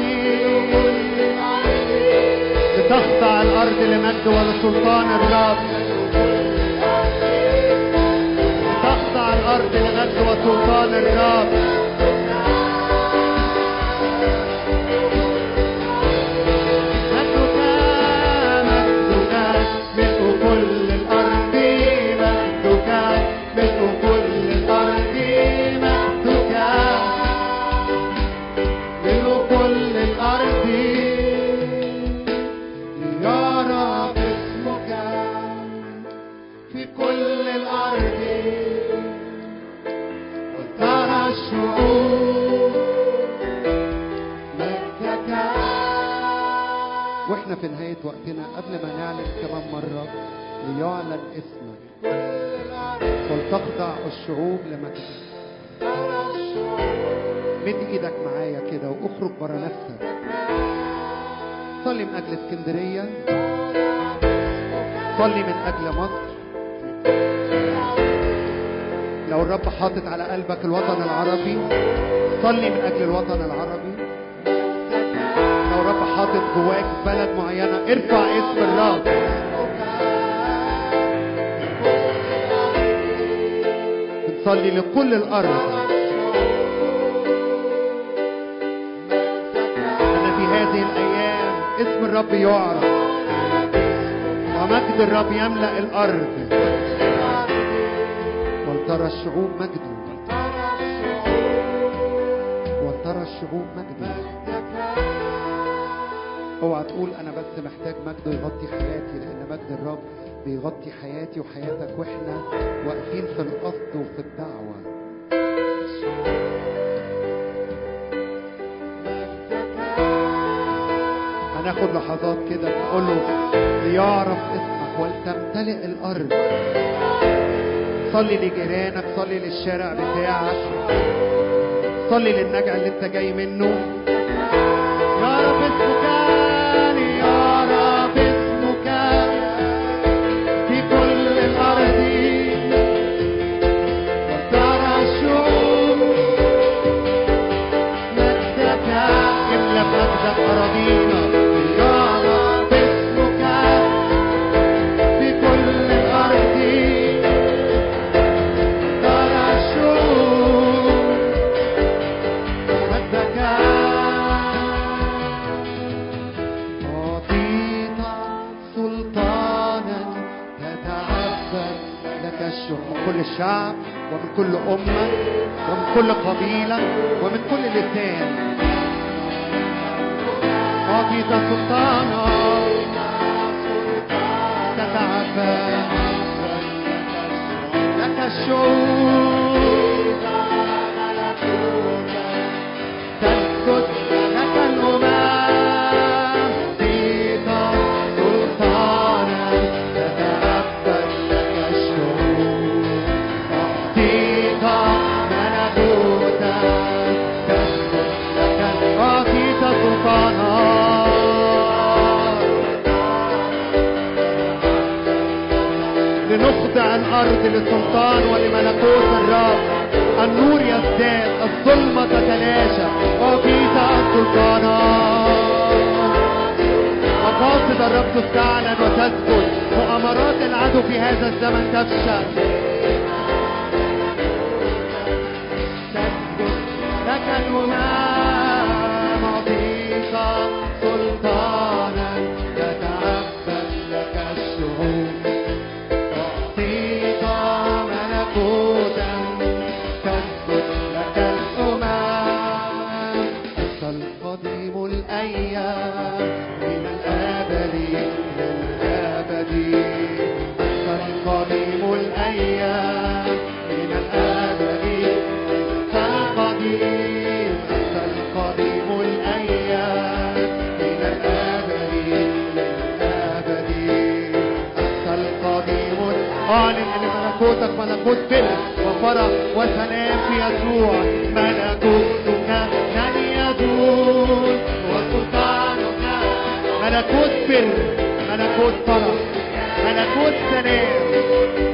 لتخضع الأرض لمجد ولسلطان الرب لتخضع الأرض لمجد وسلطان الرب مجدك مجدك ملء كل الأرض مجدك ملء كل الأرض مجدك ملء كل الأرض ليرى اسمك في كل الأرض وترى الشعوب مجدك واحنا في نهاية وقتنا قبل ما نعلن كمان مرة ليعلن اسمك ولتخضع الشعوب لمجدك مد ايدك معايا كده واخرج برا نفسك صلي من اجل اسكندرية صلي من اجل مصر لو الرب حاطط على قلبك الوطن العربي صلي من اجل الوطن العربي لو الرب حاطط جواك بلد معينة ارفع اسم الرب بنصلي لكل الارض الرب يعرف ومجد الرب يملأ الأرض ولترى الشعوب مجده ولترى الشعوب مجده اوعى تقول انا بس محتاج مجده يغطي حياتي لان مجد الرب بيغطي حياتي وحياتك واحنا واقفين في القصد وفي الدعوه هناخد لحظات كده نقول له ليعرف اسمك ولتمتلئ الارض صلي لجيرانك صلي للشارع بتاعك صلي للنجع اللي انت جاي منه يا رب اسمك يا رب اسمك في كل الارض وترى الشعوب مجدك املا بمجدك اراضينا يا رب اسمك في كل الارض ترى الشعوب مجدك أعطيت سلطانا تتعبد لك الشعوب من كل الشعب ومن كل أمة ومن كل قبيلة ومن كل لسان أعطيت سلطانا تتعبد لك الشعوب تسجد لك الأمم أعطيت سلطانا تتعبد لك الشعوب أعطيت ملكوتا تسجد لك أعطيت سلطانا لنخضع الأرض للسلطان ولملكوت الرب النور يزداد الظلمة تتلاشى أعطيت السلطان مقاصد الرب تستعلن وتثبت مؤامرات العدو في هذا الزمن تفشل تثبت لك الأمم أعطيت سلطانا تتعبد لك الشعوب أعطيت ملكوتا تثبت لك الأمم أنت القديم الأيام من الأبد للأبد أنت القديم الأيام من الأبد أنت القديم أنت القديم الأيام من الأبد للأبد أنت القديم أعلن أن ملكوتك ملكوت بر وفرح وسلام في يسوع ملكوتك لن يزول وسلطانك ملكوت بر ملكوت فرح ملكوت سلام